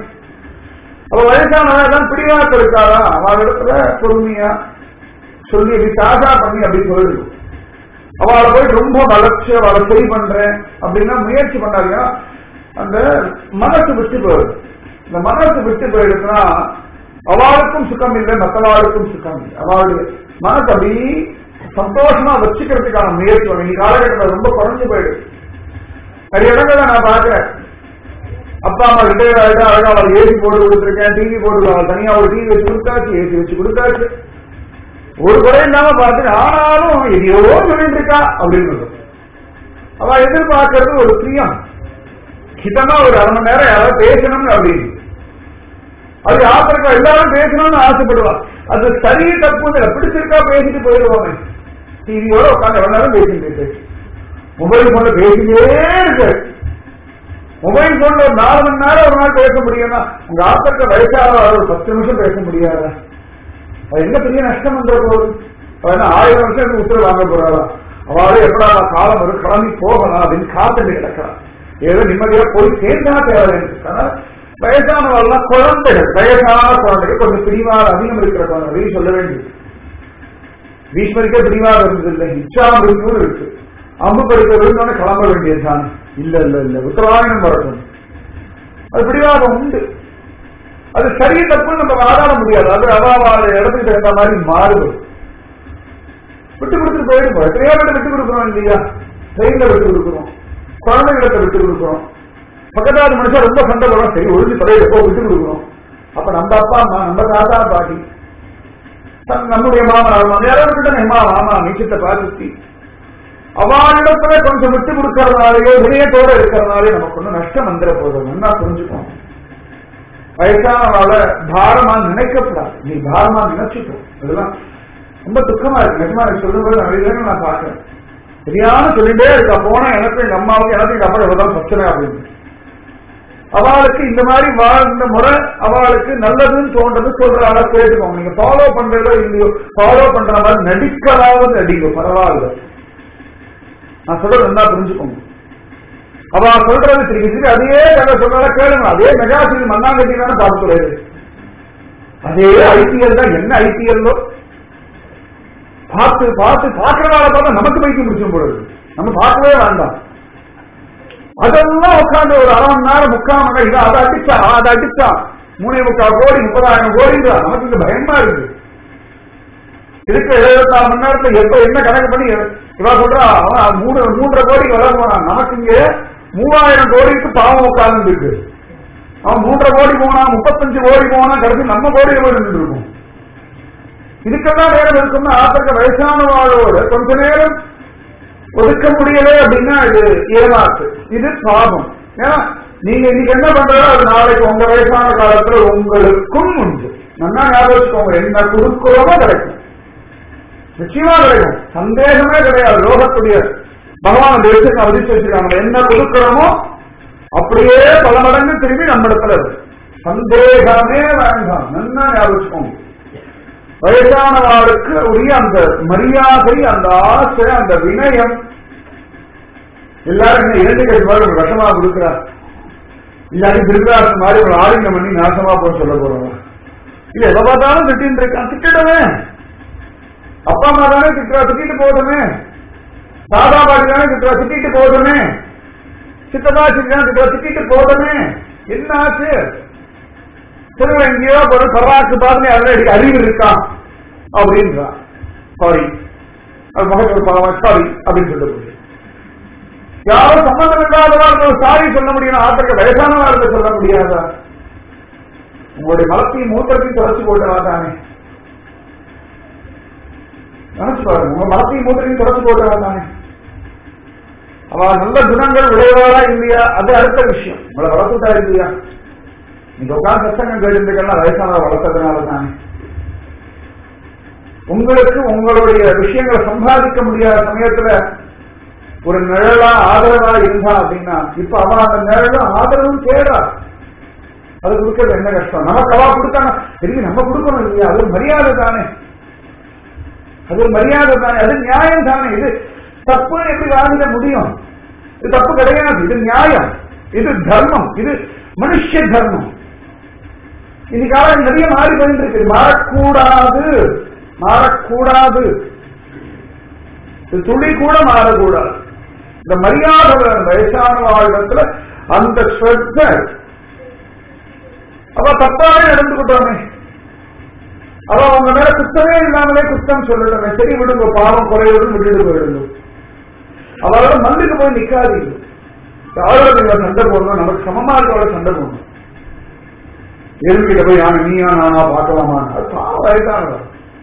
அவ வயசானதான் பிடிவாக்க இருக்காரா அவள் இடத்துல பொறுமையா சொல்லி அப்படி தாஜா பண்ணி அப்படி சொல்லிடு அவளை போய் ரொம்ப வளர்ச்சி அவளை சரி பண்றேன் அப்படின்னா முயற்சி பண்ணாதீங்கன்னா அந்த மனசு விட்டு போயிடும் இந்த மனசு விட்டு போயிடுச்சுன்னா அவளுக்கும் சுகம் இல்லை மற்றவாளுக்கும் சுகம் இல்லை அவளுடைய மனசு அப்படி சந்தோஷமா வச்சுக்கிறதுக்கான முயற்சி பண்ணி இன்னைக்கு காலகட்டத்தில் ரொம்ப குறைஞ்சு போயிடுது நிறைய இடங்கள்ல நான் பாக்குறேன் அப்பா அம்மா ரிட்டையர் ஆகிட்டா அழகா அவள் ஏசி போட்டு கொடுத்துருக்கேன் டிவி போட்டு அவள் தனியா ஒரு டிவி வச்சு கொடுத்தாச்சு ஏசி வச்சு கொடுத்தாச்சு ஒரு குறை இல்லாம பார்த்து ஆனாலும் எதையோ சொல்லிட்டு இருக்கா அப்படின்னு அவ எதிர்பார்க்கறது ஒரு பிரியம் கிட்டமா ஒரு அரை மணி நேரம் யாராவது பேசணும்னு அப்படின்னு அது ஆத்திரக்கா எல்லாரும் பேசணும்னு ஆசைப்படுவா அது சரி தப்பு பிடிச்சிருக்கா பேசிட்டு போயிடுவாங்க டிவியோட உட்காந்து எவ்வளவு நேரம் பேசிட்டு இருக்கு மொபைல் போன்ல பேசிட்டே இருக்கு மொபைல் போன்ல ஒரு நாலு மணி நேரம் ஒரு நாள் பேச முடியும்னா உங்க ஆத்திரக்க வயசாக ஒரு பத்து நிமிஷம் பேச முடியாதா அது என்ன பெரிய நஷ்டம் பண்ற போது அவன் ஆயிரம் வருஷம் உத்தரவு வாங்க போறாளா அவளே எப்படா காலம் வரும் கிளம்பி போகலாம் அப்படின்னு காத்துட்டு கிடக்கிறான் ஏதோ நிம்மதியா போய் சேர்ந்தா தேவை ஆனா வயசானவெல்லாம் குழந்தைகள் வயசான குழந்தைகள் கொஞ்சம் பிரிவாத அதிகம் இருக்கிற குழந்தை சொல்ல வேண்டியது பீஷ்மருக்கே பிரிவாதம் இருந்தது இல்லை இச்சா மிருத்துவும் இருக்கு அம்பு படுக்க விழுந்தோடனே கிளம்ப வேண்டியதுதான் இல்ல இல்ல இல்ல உத்தரவாயணம் வரட்டும் அது பிடிவாதம் உண்டு அது சரி தப்புன்னு நம்ம வாதாட முடியாது அது அவாவாத இடத்துக்கு தகுந்த மாதிரி மாறுபடும் விட்டு கொடுத்துட்டு போயிடுவோம் எத்தனையோ பேர் விட்டு கொடுக்குறோம் இல்லையா ட்ரெயின்ல விட்டு கொடுக்குறோம் குழந்தைகளுக்கு விட்டு கொடுக்குறோம் பக்கத்தாது மனுஷன் ரொம்ப சண்டை போடுறோம் சரி ஒழுங்கு தலையில போ விட்டு கொடுக்குறோம் அப்ப நம்ம அப்பா அம்மா நம்ம தாத்தா பாட்டி நம்முடைய மாமனார் மாமியாரோ இருக்கட்டும் எம்மா மாமா நிச்சயத்தை பார்த்து அவளிடத்துல கொஞ்சம் விட்டு கொடுக்கறதுனாலயோ வினயத்தோட இருக்கிறதுனாலே நமக்கு ஒன்றும் நஷ்டம் வந்துட போதும் நல்லா புரிஞ்சுக்கணும் வயசானவாள பாரமா நினைக்கப்படாது நீ பாரமா நினைச்சுக்கணும் அதெல்லாம் ரொம்ப துக்கமா இருக்கு நிஜமா எனக்கு சொல்லும்போது நிறைய நான் பாக்குறேன் சரியான சொல்லிட்டே இருக்கா போனா எனக்கு எங்க அம்மாவுக்கு எனக்கு எங்க அப்பா எவ்வளவு பிரச்சனை அப்படின்னு அவளுக்கு இந்த மாதிரி வாழ்ந்த முறை அவளுக்கு நல்லதுன்னு தோன்றது சொல்ற ஆளை கேட்டுக்கோங்க நீங்க ஃபாலோ பண்றதோ இல்லையோ ஃபாலோ பண்ற மாதிரி நடிக்கலாவது நடிங்க பரவாயில்ல நான் சொல்றது நல்லா புரிஞ்சுக்கோங்க அவ சொல்றது திருப்பி திருப்பி அதே கதை சொல்றத கேளுங்க அதே மெகாசிரி மண்ணாங்கட்டி தானே பார்த்துக்கிறது அதே ஐபிஎல் தான் என்ன ஐபிஎல்லோ பார்த்து பார்த்து பார்க்கறதால பார்த்தா நமக்கு பைக்கு முடிச்சு போடுறது நம்ம பார்க்கவே வேண்டாம் அதெல்லாம் உட்காந்து ஒரு அரை மணி நேரம் முக்கால் மணி நேரம் அதை அடிச்சா அதை அடிச்சா மூணே முக்கால் கோடி முப்பதாயிரம் கோடிங்களா நமக்கு இங்க பயமா இருக்கு இருக்க எழுபத்தி நாலு மணி நேரத்துல எப்ப என்ன கணக்கு பண்ணி இவா சொல்றா அவன் மூணு மூன்றரை கோடிக்கு வர போனான் நமக்கு இங்க மூவாயிரம் கோடிக்கு பாவம் உட்கார்ந்து இருக்கு அவன் மூன்றரை கோடி போனா முப்பத்தஞ்சு கோடி போனா கடைசி நம்ம கோடியில் போய் நின்று இருக்கும் இதுக்கெல்லாம் நேரம் இருக்கும்னா ஆத்திரக்க வயசானவாளோட கொஞ்ச நேரம் ஒதுக்க முடியல அப்படின்னா இது ஏமாத்து இது பாவம் ஏன்னா நீங்க இன்னைக்கு என்ன பண்றதோ அது நாளைக்கு உங்க வயசான காலத்துல உங்களுக்கும் உண்டு நல்லா ஞாபகம் வச்சுக்கோங்க என்ன கொடுக்கிறோமோ கிடைக்கும் நிச்சயமா கிடைக்கும் சந்தேகமே கிடையாது லோகத்துடைய பகவான் அந்த விஷயத்தை அதிர்ச்சி வச்சிருக்காங்க என்ன கொடுக்கிறோமோ அப்படியே பல மடங்கு திரும்பி நம்ம இடத்துல இருக்கு சந்தேகமே வேண்டாம் நல்லா ஞாபகம் வயசானவாளுக்கு உரிய அந்த மரியாதை அந்த ஆசை அந்த வினயம் எல்லாரும் என்ன இரண்டு கட்சி மாதிரி ஒரு விஷமா கொடுக்கிறார் இல்லாட்டி திருவிழாசு மாதிரி ஒரு ஆலிங்கம் பண்ணி நாசமா போக சொல்ல போறோம் இல்ல எதை பார்த்தாலும் திட்டின்னு இருக்கான் திட்டமே அப்பா அம்மா தானே திட்டுறா திட்டிட்டு போதுமே தாத்தா பாட்டி தானே திட்டுறா திட்டிட்டு போதுமே சித்தப்பா சித்தா திட்டுறா திட்டிட்டு போதுமே என்ன ஆச்சு திருவிழா எங்கேயோ ஒரு பராக்கு பார்த்து அதில் அறிவு இருக்கான் அப்படின்றான் சாரி அது மகன் பாவம் சாரி அப்படின்னு சொல்ல யாரும் சம்பந்தம் இல்லாதவர்கள் சாரி சொல்ல முடியும் ஆத்திரக்க வயசானவர்கள் சொல்ல முடியாதா உங்களுடைய மலத்தையும் மூத்திரத்தையும் தொடச்சு போட்டவா தானே நினைச்சு பாருங்க உங்க மலத்தையும் மூத்திரையும் தொடச்சு போட்டவா தானே அவ நல்ல குணங்கள் உடையவாளா இல்லையா அது அடுத்த விஷயம் உங்களை வளர்த்துட்டா இல்லையா நீங்க உட்கார்ந்து சத்தங்கம் கேட்டுருக்கலாம் வயசானவ வளர்த்ததுனால தானே உங்களுக்கு உங்களுடைய விஷயங்களை சம்பாதிக்க முடியாத சமயத்துல ஒரு நிழலா ஆதரவா இருந்தா அப்படின்னா இப்ப அவன் அந்த நிழலும் ஆதரவும் தேடா அது கொடுக்கறது என்ன கஷ்டம் நமக்கு அவா கொடுத்தாங்க திரும்பி நம்ம கொடுக்கணும் இல்லையா அது ஒரு மரியாதை தானே அது ஒரு மரியாதை தானே அது நியாயம் தானே இது தப்புன்னு எப்படி வாழ்ந்துட முடியும் இது தப்பு கிடையாது இது நியாயம் இது தர்மம் இது மனுஷ தர்மம் இன்னைக்கு காலம் நிறைய மாறி போயிட்டு இருக்கு மாறக்கூடாது மாறக்கூடாது இது துளி கூட மாறக்கூடாது இந்த மரியாதை வயசான வாழ்டத்துல அந்த ஸ்ரத்த அவ தப்பாவே நடந்துகிட்டோமே அவ உங்க மேல குத்தமே இல்லாமலே குத்தம் சொல்லட்டோமே சரி விடுங்க பாவம் குறையோடு விட்டுட்டு போயிடுங்க அவளோட மல்லுக்கு போய் நிக்காதீங்க யாரோட நீங்க சண்டை போடணும் நமக்கு சமமா இருக்கோட சண்டை போடணும் எருமையில போய் நான் நீயா நானா பார்க்கலாமா அது பாவம் வயசானதா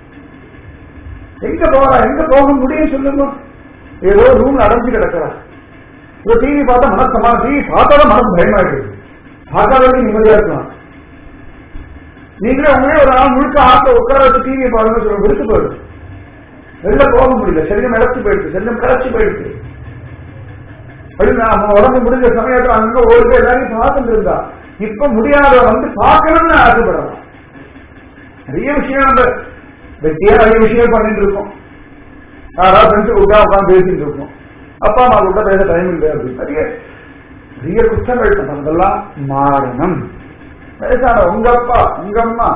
எங்க போறா எங்க போக முடியும் சொல்லுங்க ஏதோ ரூம்ல அடைஞ்சு கிடக்கிறா இப்போ டிவி பார்த்தா மனசமா டிவி பார்த்தாலும் மனசு பயமா இருக்கு பார்க்காதவங்க நிம்மதியா இருக்கலாம் நீங்களே உங்களே ஒரு நாள் முழுக்க ஆத்த உட்கார வச்சு டிவியை பாருங்க சொல்ல விருத்து போயிடும் வெளில போக முடியல சரீரம் இழச்சு போயிடுச்சு சரீரம் கிளச்சு போயிடுச்சு நம்ம உடம்பு முடிஞ்ச சமயத்துல அங்க ஒரு பேர் எல்லாரையும் பார்த்துட்டு இருந்தா இப்ப முடியாத வந்து பார்க்கணும்னு ஆசைப்படலாம் நிறைய விஷயம் நம்ம வெட்டியா நிறைய விஷயம் பண்ணிட்டு இருக்கோம் யாராவது ஃப்ரெண்ட்ஸ் கூட்டா உட்காந்து பேசிட்டு இருக்கோம் அப்பா அம்மா கூட பேச டைம் இல்லை அப்படின்னு நிறைய நிறைய குற்றங்கள் பண்ணணும் அதெல்லாம் மாறணும் வயசான உங்க அப்பா உங்க அம்மா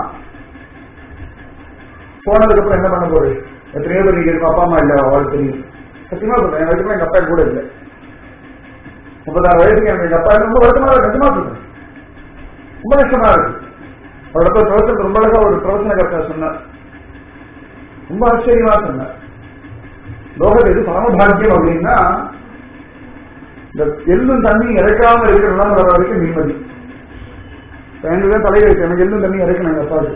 போனதுக்கு அப்புறம் என்ன பண்ண போறது எத்தனையோ பேர் நீங்க இருக்கும் அப்பா அம்மா இல்ல அவளுக்கு தெரியும் சத்தியமா சொல்றேன் எனக்கு எங்க அப்பா கூட இல்லை முப்பத்தாறு வயசுக்கு எனக்கு எங்க அப்பா ரொம்ப வருத்தமா இருக்கு நிஜமா சொல்றேன் ரொம்ப கஷ்டமா இருக்கு அவரோட பிரவசனம் ரொம்ப அழகா ஒரு பிரவசன கர்த்தா சொன்னார் ரொம்ப ஆச்சரியமா சொன்னார் லோகத்தில் எது பரமபாக்கியம் அப்படின்னா இந்த எள்ளும் தண்ணி இறக்காம இருக்கிற நிலைமை வரைக்கும் நிம்மதி எங்களுக்கு தான் தலையை இருக்கு எனக்கு எள்ளும் தண்ணி இறக்கணும் எங்க அப்பாவுக்கு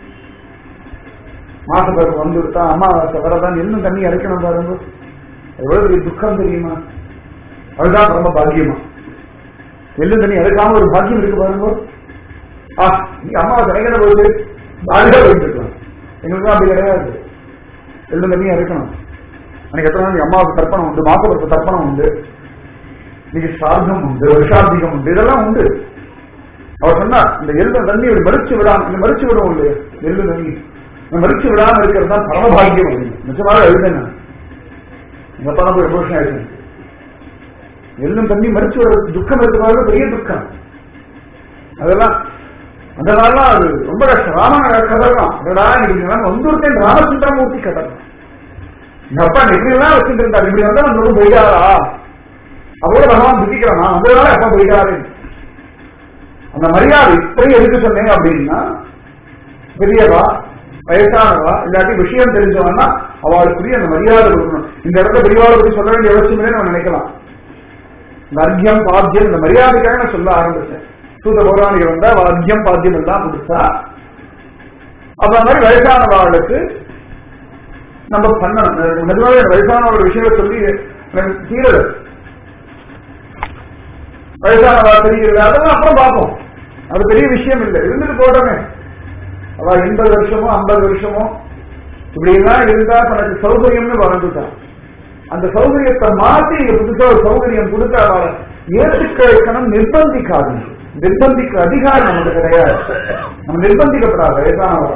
மாசப்பிறகு வந்துவிட்டா அம்மாவாசை வரதான் எள்ளும் தண்ணி இறக்கணும் பாருங்க எவ்வளவு பெரிய துக்கம் தெரியுமா அதுதான் ரொம்ப பாக்கியமா எள்ளும் தண்ணி இறக்காம ஒரு பாக்கியம் இருக்கு பாருங்க ஆ நீ அம்மாவாசை இறக்கிற போது பாலியா போயிட்டு இருக்கலாம் எங்களுக்கு அப்படி கிடையாது எள்ளும் தண்ணி இறக்கணும் அன்னைக்கு எத்தனை நாளைக்கு அம்மாவுக்கு தர்ப்பணம் உண்டு மாசப்பிறப்பு தர்ப்பணம் உண்டு இன்னைக்கு சார்த்தம் உண்டு வருஷாந்திகம் உண்டு இதெல்லாம் உண்டு அவர் சொன்னார் இந்த எள்ளு தண்ணி இப்படி மறிச்சு விடாம இந்த மறிச்சு விடுவோம் இல்லையா எள்ளு தண்ணி இந்த மறிச்சு விடாம இருக்கிறது தான் பரமபாகியம் அப்படின்னு நிச்சயமாக எழுதுனேன் நான். எங்க அப்பா தான் போய் ரொம்ப வருஷம் ஆயிடுச்சு எள்ளும் தண்ணி மறிச்சு விடுற துக்கம் இருக்கிறது பெரிய துக்கம் அதெல்லாம் அந்த நாள்லாம் அது ரொம்ப கஷ்டம் ராமன் கதை தான் அதடா இன்னைக்கு வந்துருக்கேன் ராமச்சந்திரமூர்த்தி கதை எங்க அப்பா எப்படி எல்லாம் வச்சுட்டு இருந்தாரு இப்படி வந்தா நம்ம போயிடாரா அவரோட பகவான் திட்டிக்கிறான் நான் வந்ததுனால அப்பா போயிட்டாரு அந்த மரியாதை இப்படி எதுக்கு சொன்னேன் அப்படின்னா பெரியவா வயசானவா இல்லாட்டி விஷயம் தெரிஞ்சவன்னா அவளுக்குரிய அந்த மரியாதை கொடுக்கணும் இந்த இடத்துல பெரியவாளை பத்தி சொல்ல வேண்டிய அவசியமே நம்ம நினைக்கலாம் இந்த அர்க்கியம் பாத்தியம் இந்த மரியாதைக்காக நான் சொல்ல ஆரம்பிச்சேன் சூத பௌராணிகள் வந்தா அவ அர்க்கியம் பாத்தியம் எல்லாம் கொடுத்தா அப்ப அந்த மாதிரி வயசானவாளுக்கு நம்ம பண்ணணும் மெதுவாக வயசானவரோட விஷயங்களை சொல்லி எனக்கு தீரல வயசானவா தெரியல அதெல்லாம் அப்புறம் பார்ப்போம் அது பெரிய விஷயம் இல்லை இருந்துட்டு போட்டோமே அவ எண்பது வருஷமோ ஐம்பது வருஷமோ இப்படி எல்லாம் இருந்தா தனக்கு சௌகரியம்னு வளர்ந்துட்டான் அந்த சௌகரியத்தை மாத்தி இங்க புதுசா ஒரு சௌகரியம் கொடுத்து அவளை ஏற்றுக்க வைக்கணும் நிர்பந்திக்காது நிர்பந்திக்க அதிகாரம் நமக்கு கிடையாது நம்ம நிர்பந்திக்கப்படாது வயசானவரை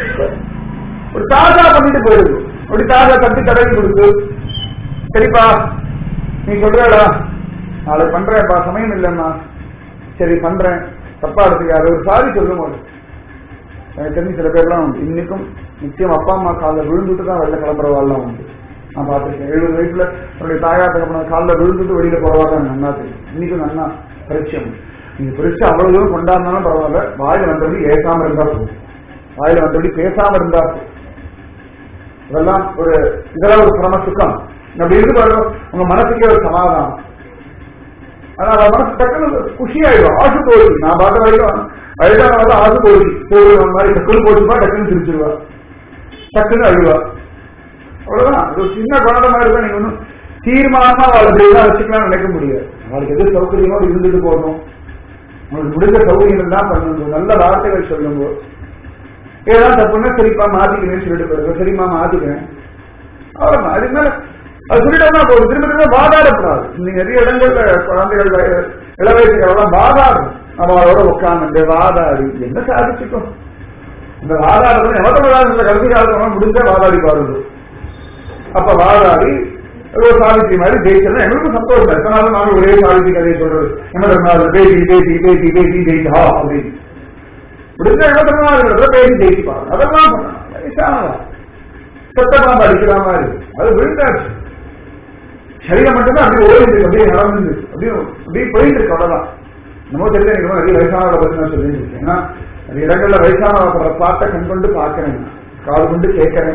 ஒரு தாஜா பண்ணிட்டு போயிடுது ஒரு தாஜா தட்டி தடவி கொடுத்து சரிப்பா நீ சொல்றடா நாளை பண்றேன்ப்பா சமயம் இல்லைம்மா சரி பண்றேன் தப்பா எடுத்துக்காது ஒரு சாரி சொல்லும் போது எனக்கு தெரிஞ்சு சில பேர்லாம் உண்டு இன்னைக்கும் நிச்சயம் அப்பா அம்மா காலில் விழுந்துட்டு தான் வெளில கிளம்புறவாள்லாம் உண்டு நான் பார்த்திருக்கேன் எழுபது வயசுல என்னுடைய தாயார் தகப்பன காலில் விழுந்துட்டு வெளியில போறவா தான் நன்னா தெரியும் இன்னைக்கும் நன்னா பரிச்சயம் நீங்க பரிச்சு அவ்வளவு தூரம் கொண்டாடினாலும் பரவாயில்ல வாயில வந்தபடி ஏசாம இருந்தா போதும் வாயில வந்தபடி பேசாம இருந்தா போதும் இதெல்லாம் ஒரு இதெல்லாம் ஒரு பரம சுகம் அப்படி இருந்து பாருங்க உங்க மனசுக்கே ஒரு சமாதானம் ஆனா அவன் மனசு டக்குனு குஷி ஆயிடும் ஆசு தோல்வி நான் பார்த்த வரைக்கும் வயதானவங்க ஆசு தோல்வி தோல்வி மாதிரி டக்குனு போச்சுப்பா டக்குனு சிரிச்சிருவா டக்குன்னு அழுவா அவ்வளவுதான் அது ஒரு சின்ன குழந்தை மாதிரி தான் நீங்க ஒன்றும் தீர்மானமா அவளை அப்படியெல்லாம் வச்சுக்கலாம் நினைக்க முடியாது அவளுக்கு எது சௌகரியமோ இருந்துட்டு போகணும் உங்களுக்கு முடிஞ்ச சௌகரியம் தான் பண்ணுங்க நல்ல வார்த்தைகள் சொல்லுங்க ஏதாவது தப்புன்னா சரிப்பா மாத்திக்கிறேன்னு சொல்லிட்டு போயிருக்க சரிம்மா மாத்திக்கிறேன் அவ்வளவுதான் அதுக்கு மேல அது சொல்லிட்டோம்னா போதும் திரும்ப திரும்ப வாதாடப்படாது நீங்க நிறைய இடங்கள்ல குழந்தைகள் வய- இளவயசுகளெல்லாம் வாதாடும் அவளோட உட்கார்ந்து வாதாடி என்ன சாதிச்சுக்கும் இந்த வாதாடுறது எவத்தமிழாத கல்வி காலத்துல முடிஞ்சா வாதாடி பாருங்க அப்ப வாதாடி ஒரு சாவித்திரி மாதிரி ஜெயிச்சா எங்களுக்கும் சந்தோஷம் எத்தனை நாள் நாங்கள் ஒரே சாவித்திரி கதையை சொல்றது என்ன தெரியுமா பேசி பேசி பேசி பேசி ஜெயிச்சா அப்படின்னு முடிஞ்ச இருபத்தி நாலு பேசி ஜெயிச்சு பாருங்க அதெல்லாம் பண்ணலாம் வயசானதா செத்தப்பா அடிக்கிற மாதிரி அது விழுந்தாச்சு சரீரம் மட்டும்தான் அப்படியே ஓடிட்டு இருக்கு, அப்படியே நடந்து அப்படியே அப்படியே போயிட்டு இருக்கு அவ்வளவுதான் நம்ம தெரிஞ்ச எனக்கு நிறைய வயசானவரை பத்தி நான் சொல்லிட்டு இருக்கேன் ஏன்னா நிறைய இடங்கள்ல வயசானவரை பார்த்த கண் கொண்டு பார்க்கிறேன் காது கொண்டு கேட்கிறேன்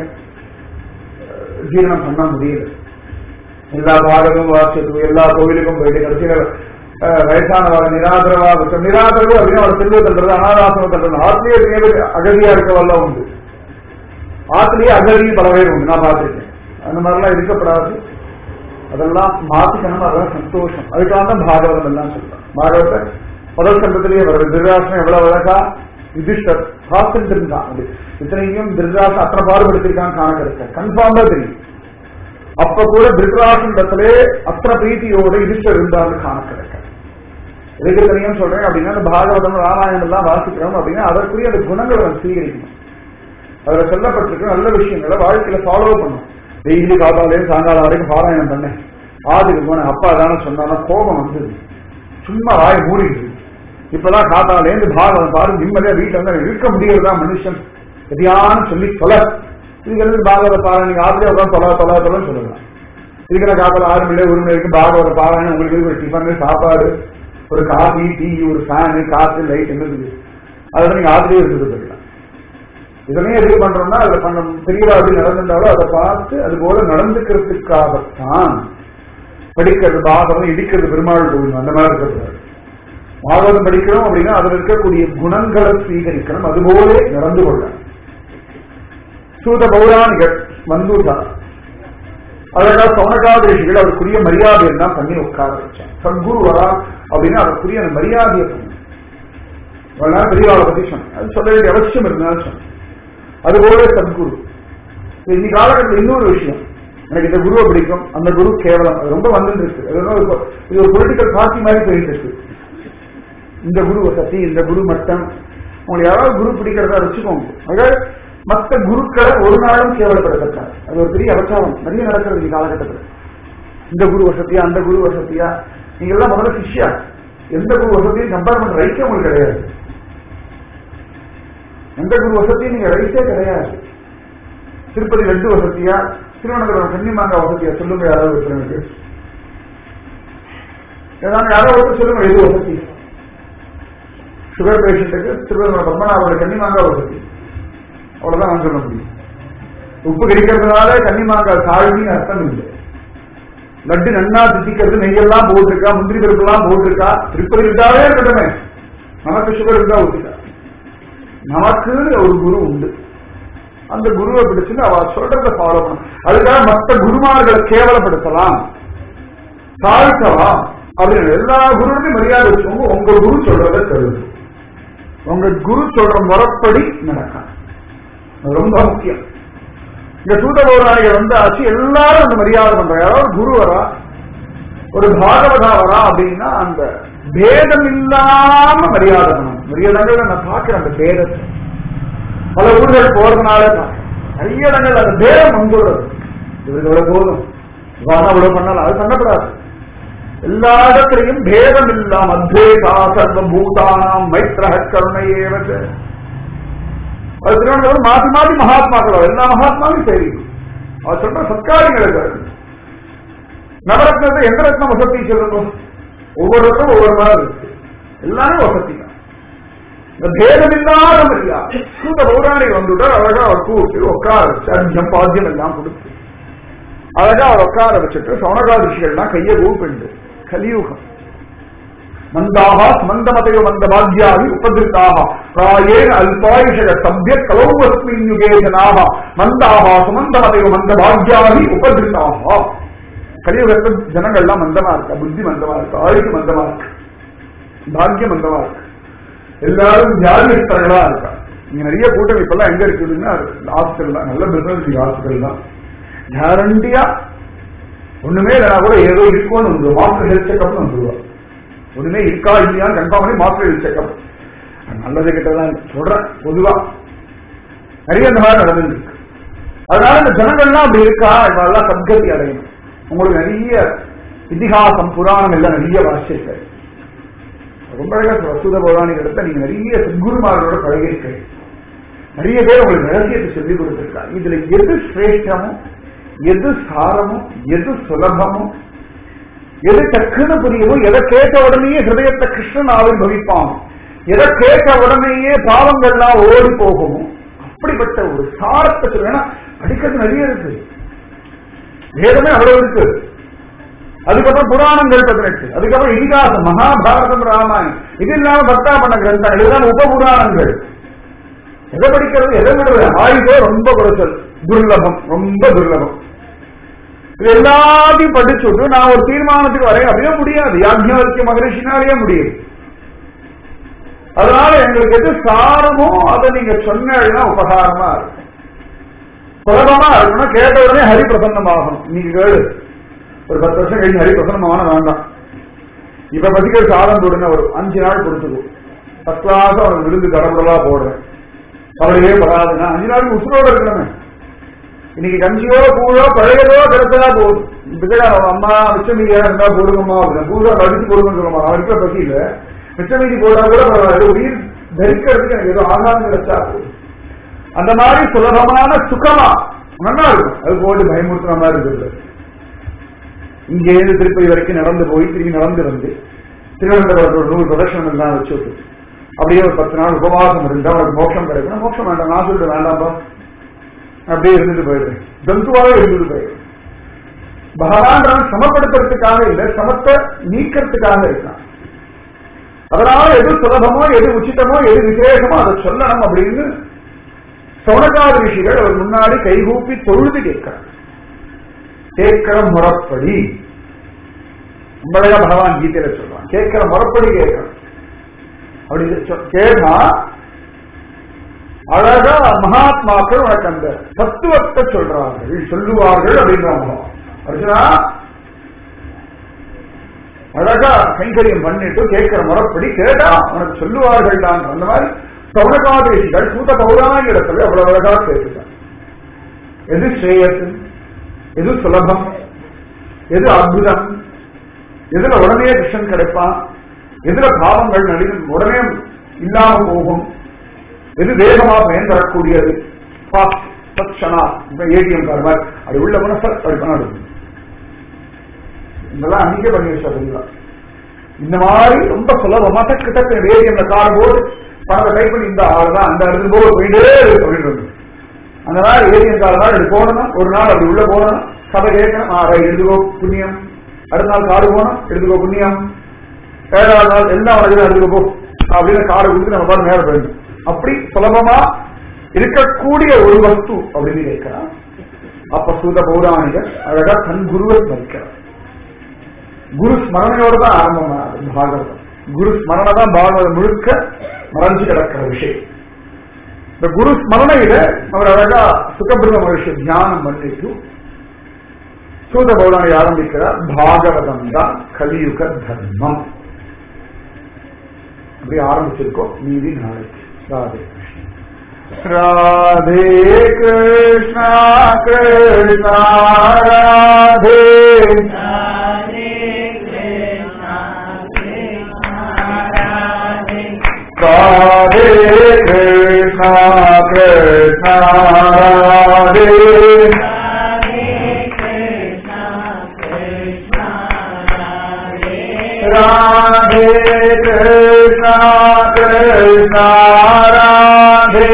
அஹ் ஜீரணம் பண்ண முடியல எல்லா பாடலும் வாசியத்துக்கும் எல்லா கோவிலுக்கும் போயிட்டு கடைசியில அஹ், வயசானவரை நிராதரவா விட்டு நிராதரவு அப்படின்னு அவர் செல்வ தள்ளுறது அனாதாசனம் தள்ளுறது ஆத்திலேயே நிறைய பேர் அகதியா இருக்கவெல்லாம் உண்டு ஆத்திலேயே அகதி பல பேர் உண்டு நான் பார்த்திருக்கேன் அந்த மாதிரிலாம் இருக்கப்படாது அதெல்லாம் மாத்திக்கணும் அதெல்லாம் சந்தோஷம் அதுக்காக தான் பாகவதம் எல்லாம் சொல்றேன் பாகவத முதல் சங்கத்திலேயே வருது திருராசனம் எவ்வளவு அழகா யுதிஷ்டர் காத்துட்டு இருந்தான் அப்படி இத்தனையும் திருராசன் அத்தனை பாடுபடுத்திருக்கான்னு காண கிடைக்க கன்ஃபார்மா தெரியும் அப்ப கூட திருராசன் இடத்திலே அத்தனை பிரீத்தியோட யுதிஷ்டர் இருந்தான்னு காண கிடைக்க எதுக்கு தெரியும் சொல்றேன் அப்படின்னா இந்த பாகவதம் ராமாயணம் எல்லாம் வாசிக்கிறோம் அப்படின்னா அதற்குரிய அந்த குணங்களை நம்ம சீகரிக்கணும் அதுல சொல்லப்பட்டிருக்க நல்ல விஷயங்களை வாழ்க்கையில ஃபாலோ பண்ணும் டெய்லி காத்தாலையும் சாயங்காலம் வரைக்கும் பாராயணம் பண்ணேன் ஆதுக்கு போனேன் அப்பா தானே சொன்னா கோபம் வந்தது சும்மா வாய் மூடிடுது இப்பதான் காத்தாலேருந்து பாகவதம் பாரு நிம்மதியா வீட்டுல வந்து இருக்க முடியறதா மனுஷன் எதையானு சொல்லி தொலை இதுக்கு வந்து பாகவத பாராயணம் நீங்க ஆத்திலே உட்காந்து தொலை தொலை தொலைன்னு சொல்லலாம் இருக்கிற காத்தால ஆறு மணி ஒரு மணி வரைக்கும் பாகவத பாராயணம் உங்களுக்கு ஒரு டிஃபன் சாப்பாடு ஒரு காஃபி டீ ஒரு ஃபேனு காத்து லைட் என்னது அதோட நீங்க ஆத்திலே இருந்தது போயிடலாம் இதனையும் எதுக்கு பண்றோம்னா அதுல பண்ண பெரியவா எப்படி நடந்திருந்தாலும் அதை பார்த்து அது போல நடந்துக்கிறதுக்காகத்தான் படிக்கிறது பாகவதம் இடிக்கிறது பெருமாள் கோவில் அந்த மாதிரி இருக்கிறது பாகவதம் படிக்கிறோம் அப்படின்னா அதில் இருக்கக்கூடிய குணங்களை ஸ்வீகரிக்கணும் அதுபோல நடந்து கொள்ளணும் சூத பௌராணிகர் வந்துட்டார் அழகா சௌனகாதேஷிகள் அவருக்குரிய மரியாதை எல்லாம் பண்ணி உட்கார வச்சான் சத்குரு வரா அப்படின்னா அவருக்குரிய அந்த மரியாதையை பண்ணு அதனால பெரியவாளை பத்தி சொன்னேன் அது சொல்ல வேண்டிய அவசியம் இருந்தாலும் சொன்னேன் அதுபோல சத்குரு இன்னைக்கு காலகட்டத்தில் இன்னொரு விஷயம் எனக்கு இந்த குருவை பிடிக்கும் அந்த குரு கேவலம் அது ரொம்ப வந்துட்டு இருக்கு அது வந்து ஒரு- இது ஒரு பொலிட்டிக்கல் பார்ட்டி மாதிரி போயிட்டு இருக்கு இந்த குரு வசதி இந்த குரு மட்டம் உங்களுக்கு யாராவது குரு பிடிக்கிறதா வச்சுக்கோங்க அதாவது மற்ற குருக்களை ஒரு நாளும் கேவலப்படுத்தாது அது ஒரு பெரிய அபச்சாரம் நிறைய நடக்கிறது இந்த காலகட்டத்தில் இந்த குரு வசதியா அந்த குரு வசதியா நீங்க எல்லாம் முதல்ல சிஷ்யா எந்த குரு வசதியும் கம்பேர் பண்ண ரைட்டே உங்களுக்கு கிடையாது எந்த குரு வசதியும் நீங்க ரைட்டே கிடையாது திருப்பதி லட்டு வசதியா திருவனந்தபுரம் கன்னிமாங்கா வசதியா சொல்லுங்க யாராவது ஒருத்தருக்கு ஏதாவது யாராவது ஒருத்தர் சொல்லுங்க எது வசதி சுகர் பேஷண்ட்டுக்கு திருவனந்தபுரம் பத்மநாபோட கன்னிமாங்கா வசதி அவ்வளவுதான் நான் சொல்ல முடியும் உப்பு கிடைக்கிறதுனால கன்னிமாங்காய் தாழ்வின்னு அர்த்தம் இல்லை லட்டு நன்னா திட்டிக்கிறது நெய்யெல்லாம் போட்டிருக்கா முந்திரி பருப்புலாம் போட்டிருக்கா திருப்பதி இருந்தாவே இருக்கட்டுமே நமக்கு சுகர் இருந்தா ஊத்திக்கா நமக்கு ஒரு குரு உண்டு அந்த குருவை பிடிச்சுன்னு அவ சொல்றத ஃபாலோ பண்ண அதுக்காக மற்ற குருமார்களை கேவலப்படுத்தலாம் தாழ்த்தலாம் அப்படின்னு எல்லா குருவுக்கும் மரியாதை வச்சுக்கோங்க உங்க குரு சொல்றத கருது உங்க குரு சொல்ற முறைப்படி நடக்கும் அது ரொம்ப முக்கியம் இந்த சூத பௌராணிகர் வந்து ஆச்சு எல்லாரும் அந்த மரியாதை பண்றாங்க யாராவது குரு வரா ஒரு பாகவதா வரா அப்படின்னா அந்த பேதம் இல்லாம மரியாதை பண்ணணும் மரியாதைகள் நான் பார்க்கிறேன் அந்த பேதத்தை பல ஊர்கள் போறதுனால பார்க்கிறேன். நிறைய இடங்கள் அந்த பேதம் வந்துடுறது இவருக்கு இவ்வளவு போதும் இவானா இவ்வளவு பண்ணலாம் அது பண்ணக்கூடாது எல்லா இடத்திலையும் பேதம் இல்லாம அத்வேதா சர்வ பூதானாம் மைத்ரஹ கருணையேவச்ச அது திருவண்ணாமலை மாத்தி மாத்தி மகாத்மாக்களோ எல்லா மகாத்மாவும் தெரியும் அவர் சொல்ற சத்காரியங்களுக்கு நவரத்னத்தை எந்த ரத்னம் வசதி சொல்லுங்க ஒவ்வொருத்தரும் ஒவ்வொரு மாதிரி இருக்கு எல்லாமே வசதி தான் இந்த பேதமில்லாத மரியாதை இந்த பௌராணி வந்துட்டார் அழகா அவர் கூப்பிட்டு உட்கார வச்சு அஞ்சம் பாத்தியம் எல்லாம் கொடுத்து அழகா அவர் உட்கார வச்சுட்டு சௌனகாதிஷிகள்லாம் கையை கூப்பிண்டு கலியுகம் மந்தாக மந்தமதையோ மந்த பாக்யாதி உபதிருத்தாக பிராயேன அல்பாயுஷக சபிய கலௌவஸ்மின் யுகே ஜனாக மந்தாக சுமந்தமதையோ மந்த பாக்யாதி உபதிருத்தாக கலியுகத்தில் ஜனங்கள்லாம் மந்தமா இருக்கா புத்தி மந்தமா இருக்கு ஆயுஷ் மந்தமா இருக்கு பாக்கியம் மந்தமா இருக்கு எல்லாரும் தியாகிஸ்தர்களா இருக்கா இங்க நிறைய கூட்டம் இப்பெல்லாம் எங்க இருக்குதுன்னா ஹாஸ்பிட்டல் தான் நல்ல பிசினஸ் ஹாஸ்பிட்டல் தான் கேரண்டியா ஒண்ணுமே இல்லைனா கூட ஏதோ இருக்கும்னு வந்து மாஸ்டர் ஹெல்த் செக்அப்னு வந்துருவா ஒண்ணுமே இருக்கா இல்லையான்னு கன்ஃபார்ம் பண்ணி மாஸ்டர் ஹெல்த் செக்அப் நல்லது கிட்டதான் சொல்றேன் பொதுவா நிறைய இந்த மாதிரி நடந்துருக்கு அதனால இந்த ஜனங்கள்லாம் அப்படி இருக்கா இதெல்லாம் சத்கதி அடையணும் உங்களுக்கு நிறைய இதிகாசம் புராணம் எல்லாம் நிறைய வாசிச்சிருக்காரு ரொம்ப அழகா வசூத பௌராணிக இடத்த நீங்க நிறைய சத்குருமார்களோட பழகிருக்கீங்க நிறைய பேர் உங்களுக்கு ரகசியத்தை சொல்லி கொடுத்திருக்காங்க இதுல எது சிரேஷ்டமோ எது சாரமோ எது சுலபமோ எது டக்குன்னு புரியுமோ எதை கேட்ட உடனேயே ஹிருதயத்தை கிருஷ்ணன் ஆவிர்வவிப்பான் எதை கேட்ட உடனேயே பாவங்கள்லாம் ஓடி போகுமோ அப்படிப்பட்ட ஒரு சாரத்தை சொல்லுன்னா அடிக்கிறது நிறைய இருக்கு வேதமே அவ்வளவு இருக்கு அதுக்கப்புறம் புராணங்கள் பதினெட்டு அதுக்கப்புறம் இதிகாசம் மகாபாரதம் ராமாயணம் இது இல்லாம பக்தா பண்ண கிரந்தங்கள் இதுதான் உப புராணங்கள் எதை படிக்கிறது எதை விடுறது ஆயுதே ரொம்ப குறைச்சல் துர்லபம் ரொம்ப துர்லபம் இது எல்லாத்தையும் படிச்சுட்டு நான் ஒரு தீர்மானத்துக்கு வரேன் அப்படியே முடியாது யாஜ்ஞவல்கிய மகரிஷினாலேயே முடியும் அதனால எங்களுக்கு எது சாரமோ அதை நீங்க சொன்னா உபகாரமா இருக்கும் சுலபமா இருக்கணும் கேட்ட உடனே ஹரி பிரசன்னமாகணும் நீங்க கேளு ஒரு பத்து வருஷம் கழிச்சு ஹரி பிரசன்னமான வேண்டாம் இப்ப பசிக்கிற சாதம் போடுங்க ஒரு அஞ்சு நாள் கொடுத்துக்கும் ஃபர்ஸ்ட் கிளாஸ் அவனுக்கு விருந்து கடவுளா போடுறேன் அவளையே படாதுன்னா அஞ்சு நாளைக்கு உசுரோட இருக்கணுமே இன்னைக்கு கஞ்சியோ கூழோ பழையதோ கிடைச்சதா போதும் பிச்சைக்கார அம்மா மிச்சமீதியா இருந்தா போடுங்கம்மா அப்படின்னு கூழோ அடிச்சு போடுங்கன்னு சொல்லுமா அவருக்கு பசி இல்ல மிச்சமீதி போட்டா கூட பரவாயில்ல உயிர் தரிக்கிறதுக்கு எனக்கு ஏதோ ஆகாரம் கிடைச்சா போதும் அந்த மாதிரி சுலபமான சுகமா நல்லா இருக்கும் அது போட்டு பயமுறுத்துற மாதிரி இருக்குது இங்கே இருந்து திருப்பதி வரைக்கும் நடந்து போய் திரும்பி நடந்து வந்து திருவனந்தபுரத்தில் ஒரு நூறு பிரதட்சணம் எல்லாம் வச்சு விட்டு அப்படியே ஒரு பத்து நாள் உபவாசம் இருந்தா அவருக்கு மோட்சம் கிடைக்கும் மோட்சம் வேண்டாம் நான் சொல்லிட்டு வேண்டாம்பா அப்படியே இருந்துட்டு போயிடுறேன் ஜந்துவாக இருந்துட்டு போயிடுறேன் பகவான் சமப்படுத்துறதுக்காக இல்லை சமத்தை நீக்கிறதுக்காக இருக்கான் அதனால எது சுலபமோ எது உச்சிதமோ எது விசேஷமோ அதை சொல்லணும் அப்படின்னு சௌனகாத ரிஷிகள் அவர் முன்னாடி கைகூப்பி தொழுது கேட்கிறார் கேட்கிற முறப்படி உங்களையா பகவான் கீதையில சொல்றான் கேட்கிற முறப்படி கேட்கிறான் அப்படி சொ- கேட்டா அழகா மகாத்மாக்கள் உனக்கு அந்த தத்துவத்தை சொல்றார்கள் சொல்லுவார்கள் அப்படின்றாங்க அர்ஜுனா அழகா கைங்கரியம் பண்ணிட்டு கேட்கிற முறைப்படி கேட்டா உனக்கு சொல்லுவார்கள் தான் அந்த மாதிரி சௌனகாதேசிகள் சூத பௌராணி இடத்துல அவ்வளவு அழகா கேட்டுட்டான் எது ஸ்ரேயஸ் எது சுலபம் எது அற்புதம் எதுல உடனே கிருஷ்ணன் கிடைப்பான் எதுல பாவங்கள் நடி உடனே இல்லாம போகும் எது வேகமா பயன் தரக்கூடியது ஃபாஸ்ட் சத்ஷனா இப்ப ஏடிஎம் கார் மாதிரி அது உள்ள போன சத் அப்படி பண்ண இருக்கும் இதெல்லாம் அன்னைக்கே பண்ணி வச்சா இந்த மாதிரி ரொம்ப சுலபமா டக்கு டக்கு ஏடிஎம்ல கார் போது பணத்தை டைப் பண்ணி இந்த ஆள் தான் அந்த இடத்துக்கு போக போயிட்டே இருக்கு அப்படின்னு அந்த மாதிரி ஏடிஎம் கார் தான் இப்படி போனோம் ஒரு நாள் அப்படி உள்ள போனோம் கதை கேட்கணும் ஆ ரைட் எடுத்துக்கோ புண்ணியம் அடுத்த நாள் காடு போனோம் எடுத்துக்கோ புண்ணியம் ஏழாவது நாள் எல்லாம் உனக்கு தான் எடுத்துக்கோ போ அப்படின்னு காரை கொடுத்து நம்ம பாரு நேரம் போயிடும் அப்படி சுலபமா இருக்கக்கூடிய ஒரு வஸ்து அப்படின்னு கேட்கிறான் அப்ப சூத பௌராணிகர் அழகா தன் குருவை மதிக்கிறார் குரு ஸ்மரணையோட தான் ஆரம்பமானது பாகவதம் குரு ஸ்மரணை தான் பாகவதம் முழுக்க மறைஞ்சு கிடக்கிற விஷயம் இந்த குரு ஸ்மரணையில அவர் அழகா சுகபிரம மகிழ்ச்சி தியானம் பண்ணிட்டு சூத பௌராணி ஆரம்பிக்கிறார் பாகவதம் தான் கலியுக தர்மம் அப்படி ஆரம்பிச்சிருக்கோம் மீதி நாளைக்கு ராதே கிருஷ்ணா ராதே கிருஷ்ணா ராதே राधे कृष्णा कृष्णा राधे ராதே கிருஷ்ணா கிருஷ்ணா ராதே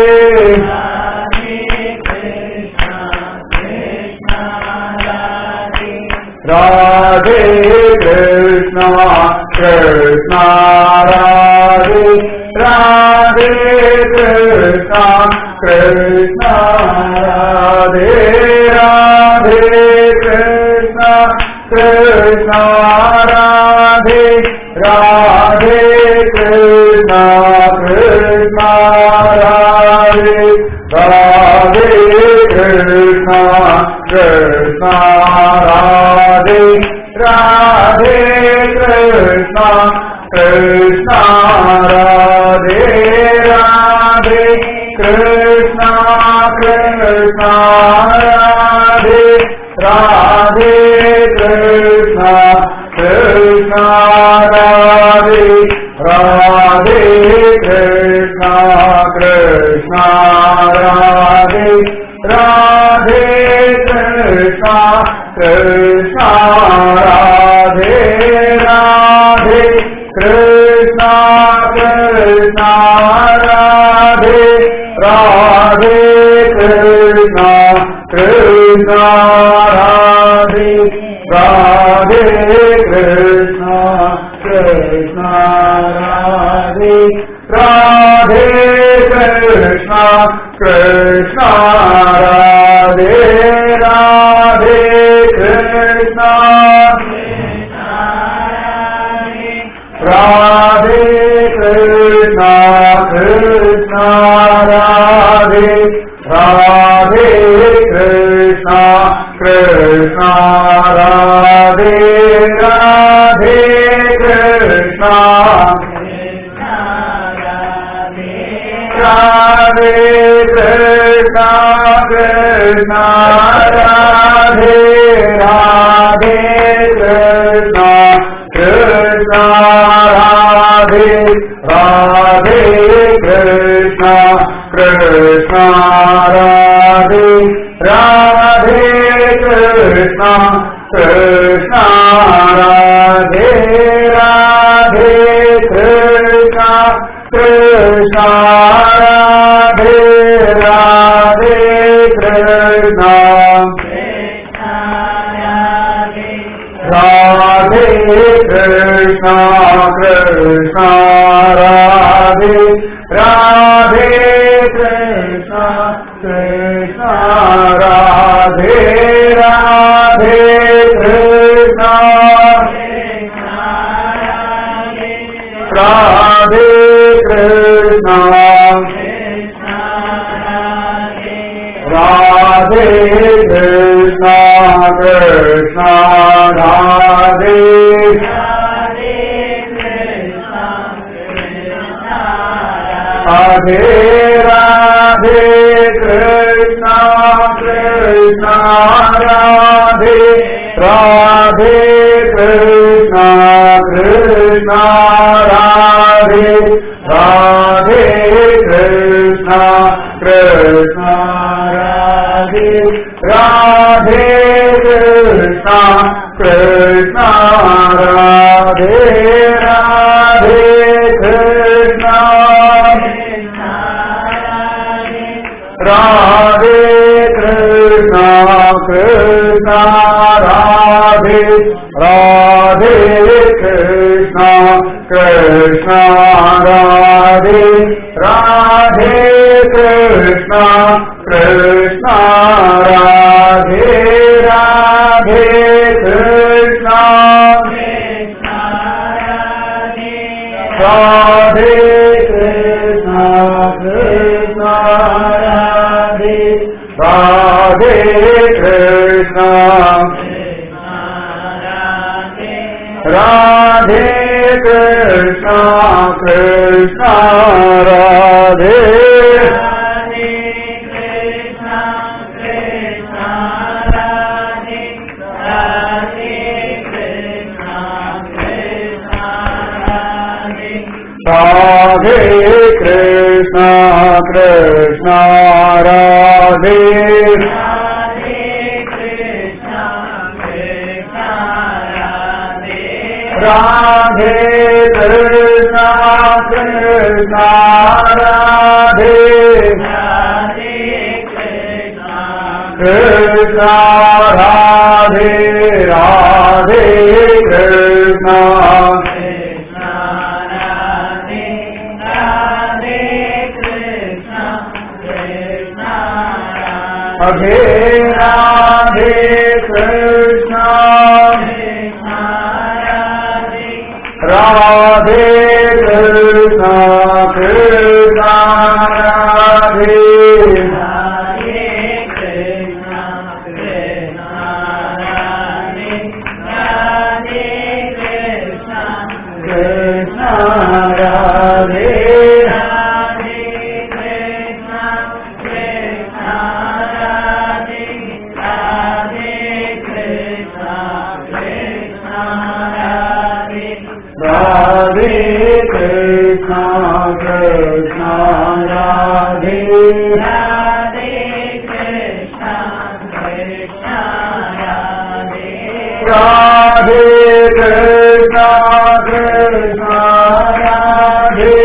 ராதே கிருஷ்ணா கிருஷ்ணா ராதே ராதே கிருஷ்ணா கிருஷ்ணா ராதே ராதே கிருஷ்ணா கிருஷ்ணா ராதே ராதே கிருஷ்ணா கிருஷ்ணா ராதே ராதே கிருஷ்ணா கிருஷ்ணா ராதே ராதே கிருஷ்ணா கிருஷ்ணா ராதே ராதே கிருஷ்ணா கிருஷ்ணா ராதே ராதே கிருஷ்ணா கிருஷ்ணா ராதே ராதே கிருஷ்ணா கிருஷ்ணா ராதே ராதே கிருஷ்ணா கிருஷ்ணா ராதே ராதே கிருஷ்ணா கிருஷ்ணா ராதே ராதே கிருஷ்ணா கிருஷ்ணா ராதே ராதே கிருஷ்ணா கிருஷ்ணா ராதே ராதே கிருஷ்ணா கிருஷ்ணா ராதே ராதே கிருஷ்ணா ராதே கிருஷ்ணா கிருஷ்ணா ராதே ராதே கிருஷ்ணா கிருஷ்ணா ராதே ராதே கிருஷ்ணா ராதே கிருஷ்ணா கிருஷ்ணா ராதே ராதே கிருஷ்ணா கிருஷ்ணா ராதே ராதே கிருஷ்ணா கிருஷ்ணா ராதே ராதே கிருஷ்ணா கிருஷ்ணா ராதே ராதே கிருஷ்ணா கிருஷ்ணா ராதே ராதே கிருஷ்ணா ராதே கிருஷ்ணா கிருஷ்ணா ராதே ராதே கிருஷ்ணா கிருஷ்ணா ராதே ராதே கிருஷ்ணா ராதே கிருஷ்ணா ராதே கிருஷ்ணா கிருஷ்ணா ராதே ராதே ராதே கிருஷ்ணா கிருஷ்ணா ராதே ராதே கிருஷ்ணா கிருஷ்ணா ராதே ராதே கிருஷ்ணா கிருஷ்ணா ராதே ராதே கிருஷ்ணா கிருஷ்ணா ராதே ராதே கிருஷ்ணா ராதே கிருஷ்ணா கிருஷ்ணா ராதே ராதே கிருஷ்ணா கிருஷ்ணா ராதே ராதே கிருஷ்ணா கிருஷ்ணா ராதே ராதே கிருஷ்ணா ராதே கிருஷ்ணா கிருஷ்ணா राधे राधे कृष्ण राधे कृष्ण कृष्ण राधे राधे कृष्ण कृष्ण राधे राधे कृष्ण कृष्ण राधे कृष्ण राधे राधे कृष्ण अघे राधे कृष्ण राधे कृष्ण कृष्ण राधे कृष्ण राधे राधे कृष्ण कृष्ण राधे राधे कृष्ण कृष्ण राधे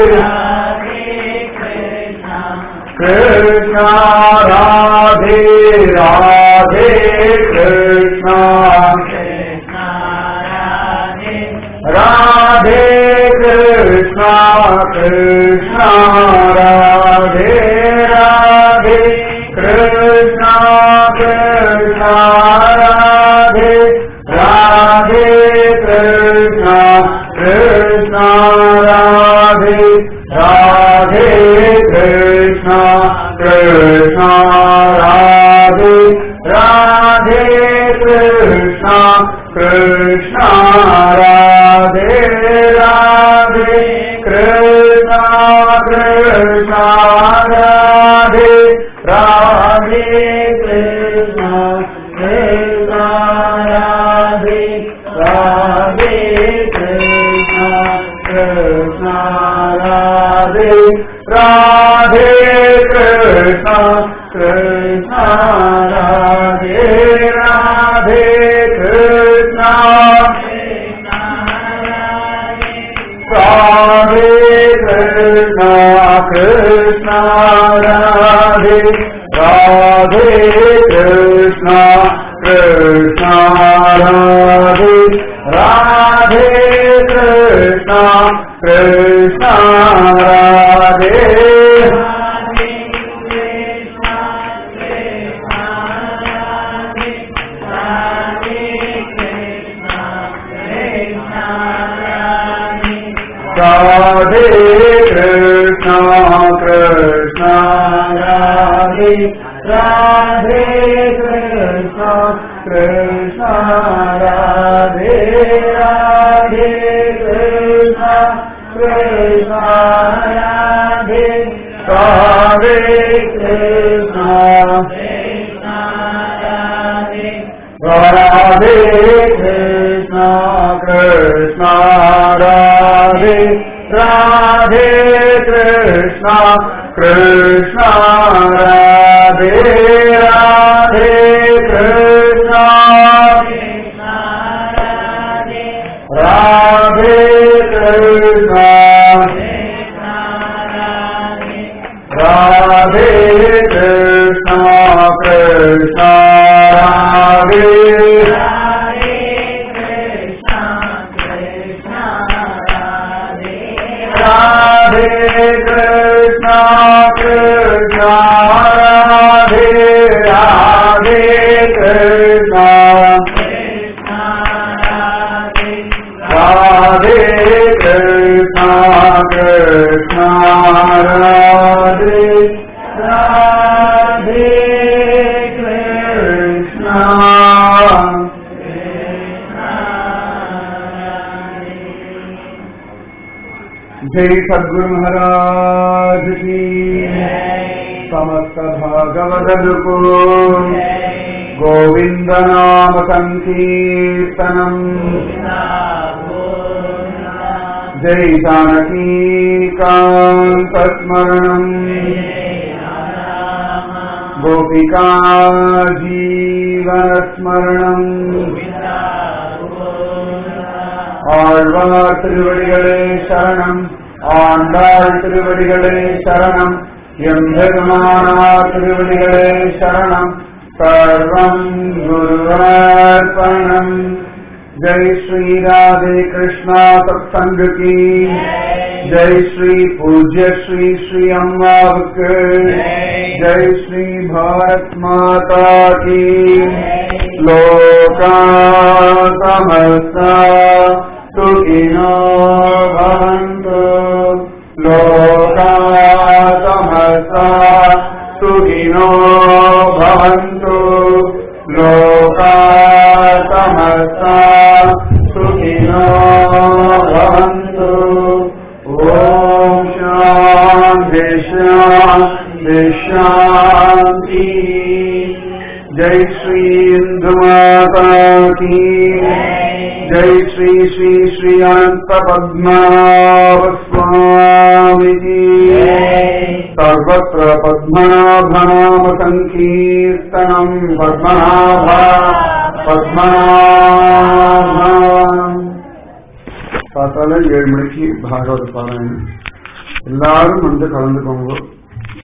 कृष्ण राधे राधे कृष्ण राधे कृष्ण कृष्ण राधे राधे कृष्ण कृष्ण राधे राधे कृष्ण कृष्ण राधे राधे कृष्ण कृष्ण राधे राधे कृष्ण कृष्ण राधे राधे कृष्ण कृष्ण राधे राधे कृष्ण कृष्ण राधे राधे कृष्ण कृष्ण राधे राधे कृष्ण कृष्ण राधे राधे कृष्ण राधे कृष्ण कृष्ण राधे राधे कृष्ण कृष्ण राधे राधे कृष्ण कृष्ण राधे राधे कृष्ण कृष्ण राधे राधे कृष्ण कृष्ण राधे राधे कृष्ण कृष्ण राधे राधे कृष्ण राधे कृष्ण कृष्ण राधे राधे कृष्ण कृष्ण राधे राधे कृष्ण राधे कृष्ण राधे कृष्ण कृष्ण राधे राधे कृष्ण कृष्ण राधे राधे कृष्ण राधे कृष्ण कृष्ण राधे जय सद्गुरु महाराज की समस्त भागवदलुको गोविन्द नाम सङ्कीर्तनम् जय जानकीकान्तस्मरणम् गोपिका जीवनस्मरणम् ஆழ்வார் திருவடிகளே சரணம் ஆண்டாள் திருவடிகளே சரணம் எம்பெருமானார் திருவடிகளே சரணம் சர்வம் குருவார்ப்பணம் ஜெய் ஸ்ரீ ராதே கிருஷ்ணா சத்சங்க கி ஜெய் ஸ்ரீ பூஜ்ய ஸ்ரீ ஸ்ரீ அம்மாவுக்கு ஜெய் ஸ்ரீ பாரத் மாதா கி लोका समस्ता सुखिनो भवन्तु लोका समस्ता सुखिनो भवन्तु लोका समस्ता सुखिनो भवन्तु ॐ शान्ति शान्ति शान्ति जय श्री इंदु माता की जय श्री श्री श्री अनंत पद्मनाभ स्वामी की सर्वत्र पद्मनाभनाम संकीर्तनम पद्मनाभ पद्मनाभ காத்தால ஏழு மணிக்கு பாகவத பாராயணம் எல்லாரும் வந்து கலந்துக்கோங்க